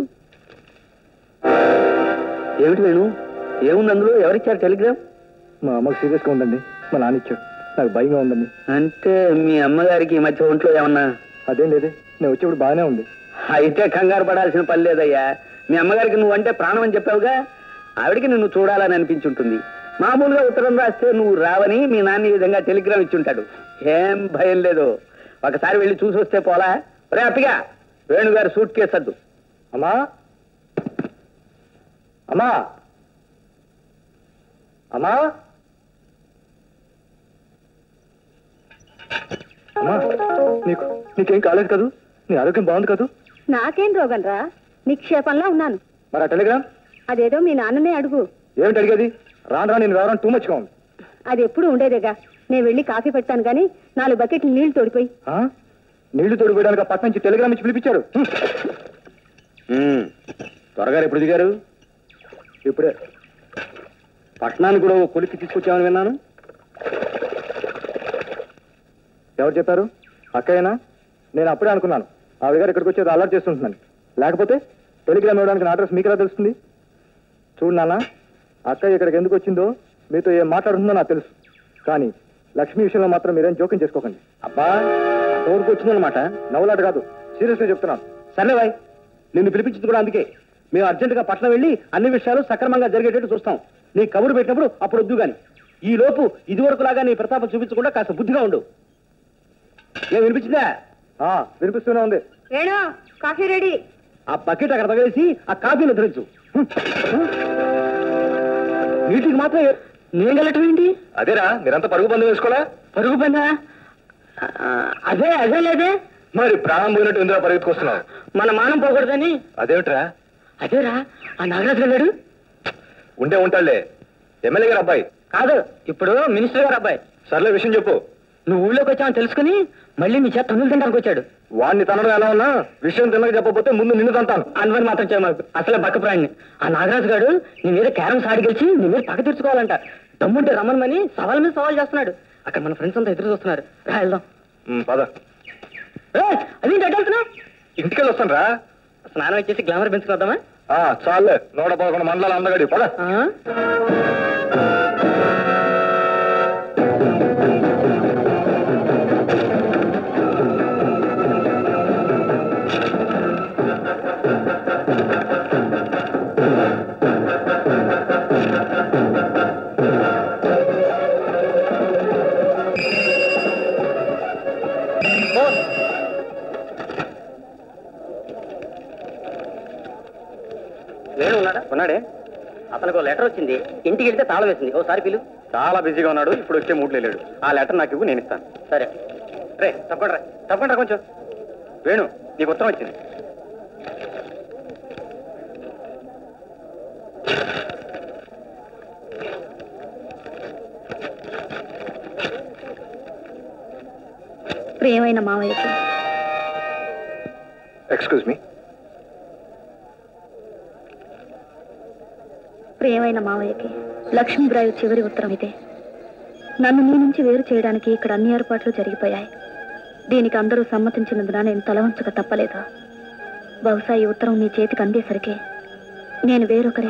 ఏమిటి వేణు ఏముంది అందులో ఎవరిచ్చారు టెలిగ్రామ్ మా అమ్మకి సీరియస్గా ఉందండి మా నాన్న ఇచ్చాడు నాకు భయంగా ఉందండి అంటే మీ అమ్మగారికి ఈ మధ్య ఒంట్లో ఏమన్నా అదేం లేదే నేను వచ్చేప్పుడు బాగానే ఉంది అయితే కంగారు పడాల్సిన పని లేదయ్యా మీ అమ్మగారికి నువ్వు అంటే ప్రాణం అని చెప్పావుగా ఆవిడికి నిన్ను చూడాలని అనిపించుంటుంది మామూలుగా ఉత్తరం రాస్తే నువ్వు రావని మీ నాన్న ఈ విధంగా టెలిగ్రామ్ ఇచ్చుంటాడు ఏం భయం లేదు ఒకసారి వెళ్ళి చూసి వస్తే పోలా రే అప్పిగా వేణుగారు సూట్ కేసద్దు అమ్మా అమ్మా అమ్మా అమ్మా నీకు నీకేం కాలేదు కదూ నీ ఆరోగ్యం బాగుంది కదూ నాకేం రోగం రా నిక్షేపంలో ఉన్నాను మరి ఆ టెలిగ్రామ్ అదేదో మీ నాన్ననే అడుగు ఏమిటి అడిగేది రాను రా నేను రావడం టూ మచ్గా ఉంది అది ఎప్పుడు ఉండేదేగా నేను వెళ్ళి కాఫీ పెడతాను కానీ నాలుగు బకెట్లు నీళ్లు తోడిపోయి ఆ? నీళ్లు తోడిపోయడానికి ఆ పక్క నుంచి టెలిగ్రామ్ ఇచ్చి పిలిపించారు హ్మ్. త్వరగా ఎప్పుడు దిగారు ఇప్పుడే పట్టణానికి కూడా ఓ కొలిక్కి తీసుకొచ్చామని విన్నాను ఎవరు చెప్పారు అక్కయ్యనా నేను అప్పుడే అనుకున్నాను ఆవిడ గారు ఇక్కడికి వచ్చేది అలర్ట్ చేస్తుంటున్నాను లేకపోతే టెలిగ్రామ్ ఇవ్వడానికి నా అడ్రస్ మీకు ఎలా తెలుస్తుంది చూడు నాన్న అక్కయ్య ఇక్కడికి ఎందుకు వచ్చిందో మీతో ఏం మాట్లాడుతుందో నాకు తెలుసు కానీ లక్ష్మి విషయంలో మాత్రం మీరేం జోక్యం చేసుకోకండి అబ్బా ఊరికి వచ్చిందనమాట నవ్వులాట కాదు సీరియస్గా చెప్తున్నాను సర్లే బాయ్ నిన్ను పిలిపించింది కూడా అందుకే మేము అర్జెంటుగా పట్నం వెళ్ళి అన్ని విషయాలు సక్రమంగా జరిగేటట్టు చూస్తాం నీ కబురు పెట్టినప్పుడు అప్పుడు వద్దు గాని ఈ లోపు ఇదివరకు లాగా నీ ప్రతాపం చూపించకుండా కాస్త బుద్ధిగా ఉండు ఏం వినిపించిందా ఆ, వినిపిస్తూనే ఉంది వేణు కాఫీ రెడీ ఆ బకెట్ అక్కడ తగిలేసి ఆ కాఫీని ధరించు వీటికి మాత్రం ఏ- నేను వెళ్ళటం ఏంటి అదేరా మీరంతా పరుగు బంధం వేసుకోలే పరుగు పన్నా అదే అదే లేదే మరి ప్రాణం పోయినట్టు ఎందుకు పరిగెత్తుకొస్తున్నావు మన మానం పోకూడదని అదేమిట్రా అదేరా ఆ నాగరాజు వెళ్ళాడు ఉండే ఉంటాడులే ఎమ్మెల్యే గారు అబ్బాయి కాదు ఇప్పుడు మినిస్టర్ గారు అబ్బాయి సర్లే విషయం చెప్పు నువ్వు ఊళ్ళోకి వచ్చావని తెలుసుకుని మళ్ళీ నీ చేత తన్నులు తినడానికి వచ్చాడు వాడిని తనడం ఎలా ఉన్నా విషయం తిన్నగా చెప్పకపోతే ముందు నిన్ను తంతాను అనుమని మాత్రం చేయమాకు అసలే బక్క ప్రాణిని ఆ నాగరాజు గారు నీ మీద క్యారమ్స్ ఆడి గెలిచి నీ మీద పక్క తీర్చుకోవాలంట దమ్ముంటే రమ్మని సవాల్ మీద సవాల్ చేస్తున్నాడు అక్కడ మన ఫ్రెండ్స్ అంతా ఎదురు చూస్తున్నారు రా వెళ్దాం ఉమ్, పద ఏయ్, అదేంటి అడ్డు వెళ్తున్నావు ఇంటికెళ్ళి వస్తాను రా స్నానం వచ్చేసి గ్లామర్ పెంచుకుందామా ఆ, చాలే నూట పదకొండు మండలాలు అందగడి పద లేడు ఉన్నాడా ఉన్నాడే అతనికి లెటర్ వచ్చింది ఇంటికి వెళ్తే తాళం వేసింది ఓసారి పిలు చాలా బిజీగా ఉన్నాడు ఇప్పుడు వచ్చే మూడ్లే లేడు ఆ లెటర్ నాకు ఇవ్వు నేను ఇస్తాను సరే రే తప్పకుండా రా తప్పకుండా రా కొంచెం వేణు నీకు ఉత్తరం వచ్చింది ప్రియమైన మావయ్యకి ఎక్స్క్యూజ్ మీ ప్రియమైన మావయ్యకి లక్ష్మీరావు చివరి ఉత్తరం ఇదే నన్ను నీ నుంచి వేరు చేయడానికి ఇక్కడ అన్ని ఏర్పాట్లు జరిగిపోయాయి దీనికి అందరూ సమ్మతించినందున నేను తలవంచక తప్పలేదు బహుశా ఈ ఉత్తరం నీ చేతికి అందేసరికి నేను వేరొకరే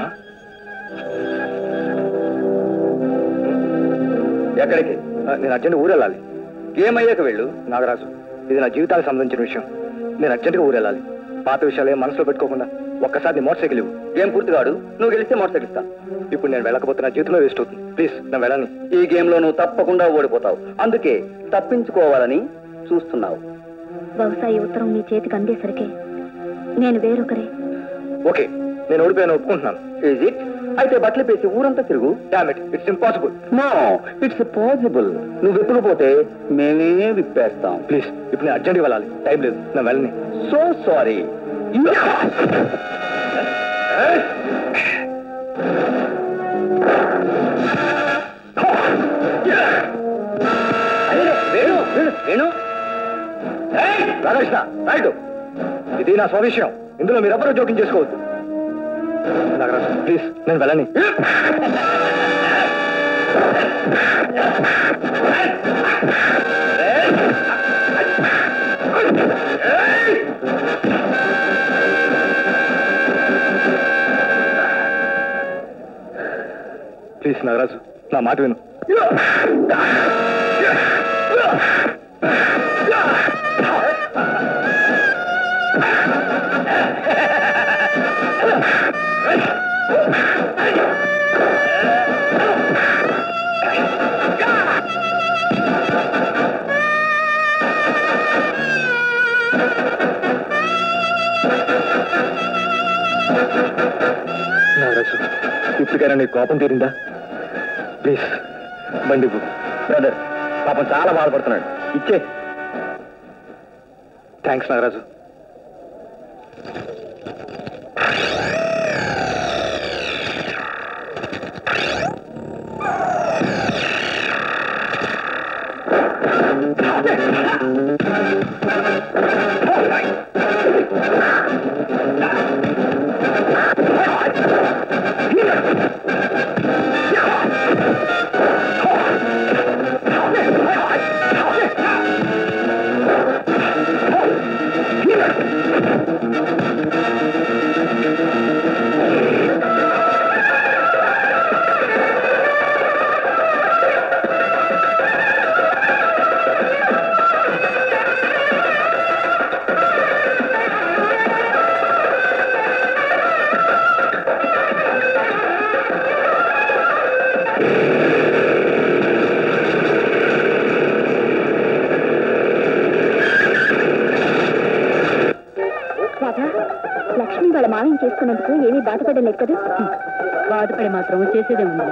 ఎక్కడికి ఆ, నేను అర్జెంట్ ఊరు వెళ్ళాలి ఏమయ్యాక వెళ్ళు నాగరాజు ఇది నా జీవితానికి సంబంధించిన విషయం నేను అర్జెంటుగా ఊరు వెళ్ళాలి పాత విషయాలు ఏం మనసులో పెట్టుకోకుండా ఒక్కసారి నీ మోటార్ సైకిల్ ఇవ్వు గేమ్ పూర్తి కాడు నువ్వు గెలిస్తే మోటార్ సైకిల్ ఇస్తాను ఇప్పుడు నేను వెళ్ళకపోతే నా జీవితంలో వేస్ట్ అవుతుంది ప్లీజ్ నా వెళ్ళాలి ఈ గేమ్ లో నువ్వు తప్పకుండా ఓడిపోతావు అందుకే తప్పించుకోవాలని చూస్తున్నావు బహుశా ఈ ఉత్తరం నీ చేతికి అందేసరికి నేను వేరొకరే ఓకే నేను ఓడిపోయాను ఒప్పుకుంటున్నాను ఈజ్ ఇట్ అయితే బట్టలు పేసి ఊరంతా తిరుగు damn it it's impossible no it's possible నువ్వు విప్పకపోతే మేమే విప్పేస్తాం ప్లీజ్ ఇప్పుడు నేను అర్జెంట్గా వెళ్ళాలి టైం లేదు నా వెళ్ళని so sorry Venu Venu Radhakrishna right ఇది నా స్వవిషయం ఇందులో మీరెవ్వరూ జోక్యం చేసుకోవద్దు నాగరాజు ప్లీజ్ నేను వెళ్ళని ప్లీజ్ నాగరాజు నా మాట విను నాగరాజు ఇప్పటికైనా నీ కోపం తీరిందా ప్లీజ్ బండి ఇవ్వు. బ్రదర్ పాపం చాలా బాధపడుతున్నాడు ఇచ్చే థ్యాంక్స్ నాగరాజు రాధా లక్ష్మి వాళ్ళ మామయ్య చేసుకున్నందుకు ఏమీ బాధపడలేదు కదా బాధపడి మాత్రం చేసేదే ఉంది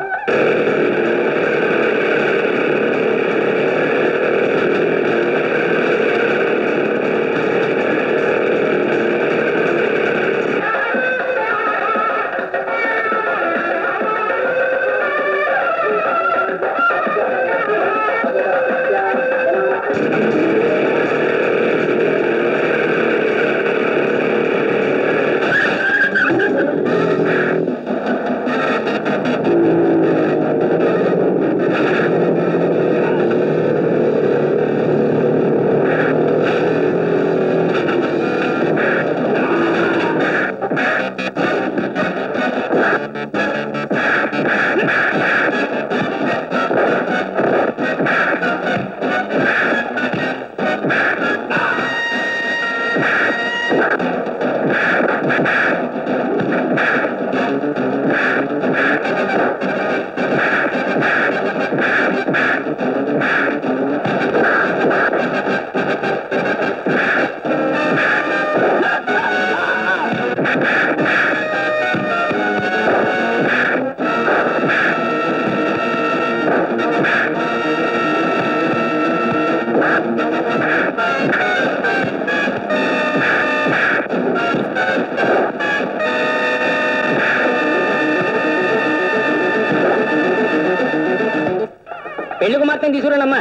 పెళ్లికి మాత్రం తీసుకురానమ్మా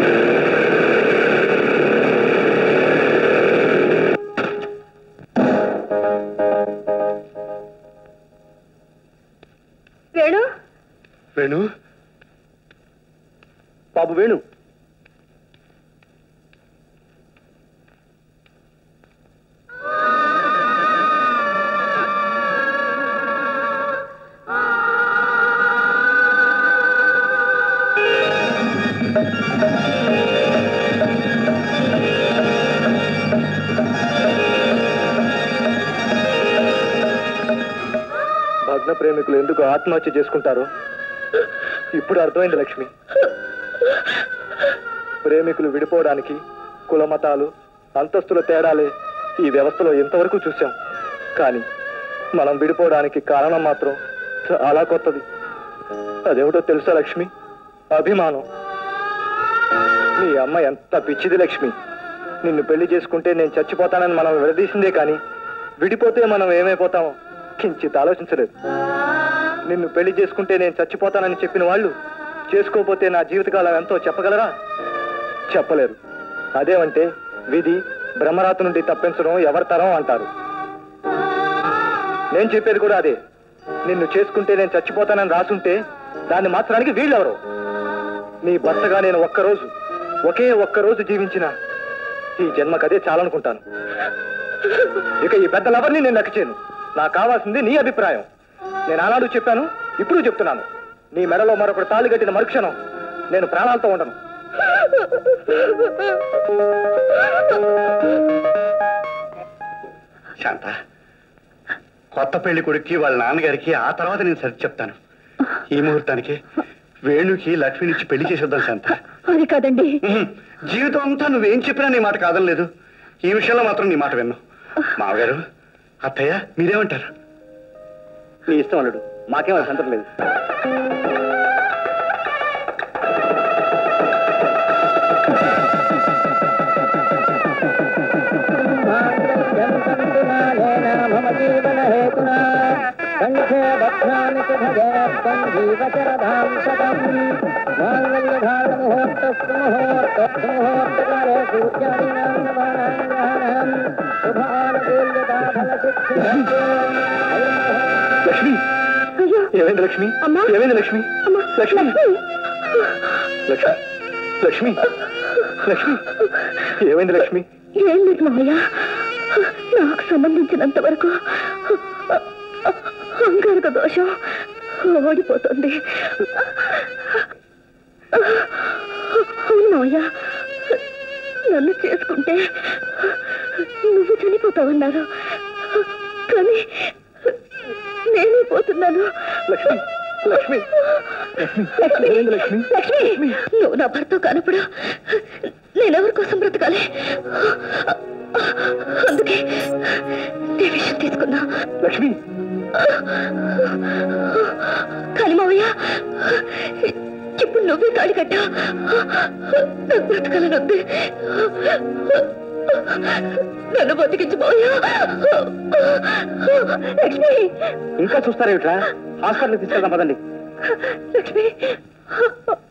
వేణు వేణు బాబు వేణు నగ్న ప్రేమికులు ఎందుకు ఆత్మహత్య చేసుకుంటారో ఇప్పుడు అర్థమైంది లక్ష్మి ప్రేమికులు విడిపోవడానికి కుల మతాలు అంతస్తుల తేడాలే ఈ వ్యవస్థలో ఎంతవరకు చూశాం కానీ మనం విడిపోవడానికి కారణం మాత్రం చాలా కొత్తది అదేమిటో తెలుసా లక్ష్మి అభిమానం నీ అమ్మ ఎంత పిచ్చిది లక్ష్మి నిన్ను పెళ్లి చేసుకుంటే నేను చచ్చిపోతానని మనం విడదీసిందే కానీ విడిపోతే మనం ఏమైపోతామో కించిత్ ఆలోచించలేదు నిన్ను పెళ్లి చేసుకుంటే నేను చచ్చిపోతానని చెప్పిన వాళ్ళు చేసుకోకపోతే నా జీవితకాలం ఎంతో చెప్పగలరా చెప్పలేరు అదేమంటే విధి బ్రహ్మరాతు నుండి తప్పించడం ఎవరి తరం అంటారు నేను చెప్పేది కూడా అదే నిన్ను చేసుకుంటే నేను చచ్చిపోతానని రాసుంటే దాన్ని మాత్రానికి వీళ్ళెవరు నీ భర్తగా నేను ఒక్కరోజు ఒకే ఒక్కరోజు జీవించిన ఈ జన్మకదే చాలనుకుంటాను ఇక ఈ పెద్దలెవరిని నేను లెక్క చేయను నాకు కావాల్సింది నీ అభిప్రాయం నేను ఆనాడు చెప్పాను ఇప్పుడు చెప్తున్నాను నీ మెడలో మరొకటి తాళి కట్టిన మరుక్షణం నేను ప్రాణాలతో ఉండను శాంత కొత్త పెళ్లి కొడుక్కి వాళ్ళ నాన్నగారికి ఆ తర్వాత నేను సరి చెప్తాను ఈ ముహూర్తానికి వేణుకి లక్ష్మినిచ్చి పెళ్లి చేసేద్దాం శాంత అది కాదండి ఉహుం. జీవితం అంతా నువ్వేం చెప్పినా నీ మాట కాదనలేదు ఈ విషయంలో మాత్రం నీ మాట విన్నావు మామగారు అత్తయ్య మీరేమంటారు నీ ఇష్టం అల్లుడు మాకేం సంతరం లేదు మమ జీవన హేతునా కంఠే బధ్నామి శుభజేత్తం జీవచరధాం శతం మాంగళ్యధారణ ముహూర్తస్సు ముహూర్తస్సు ముహూర్తకాలే సూర్యాదీనాం నవానాం గ్రహాణాం శుభానుకూల్యతా ఫలసిద్ధిరస్తు లక్ష్మి అయ్యో ఏమైంది లక్ష్మి అమ్మా. ఏమైంది లక్ష్మి అమ్మా లక్ష్మి లక్ష్మి లక్ష్మి లక్ష్మి లక్ష్మి ఏమైంది లక్ష్మి ఏం లేదు మామయ్య నాకు సంబంధించినంత వరకు అంగారక దోషం ఓడిపోతుంది అవును మామయ్య నన్ను చేసుకుంటే నువ్వు చనిపోతావన్నారు కానీ నేనే పోతున్నాను లక్ష్మి లక్ష్మి లక్ష్మి ఏమైంది లక్ష్మి లక్ష్మి నువ్వు నా భర్త కానప్పుడు నేనెవరి కోసం బ్రతకాలి అందుకే నీ విషయం తీసుకున్నా లక్ష్మి కానీ మావయ్య ఇప్పుడు నువ్వే తాళి కట్టా నాకు బ్రతకాలనొద్ది నన్ను బతికించు మావయ్య లక్ష్మి ఇంకా చూస్తారేమిట్రా హాస్పిటల్కి తీసుకెళ్దాం పదండి లక్ష్మి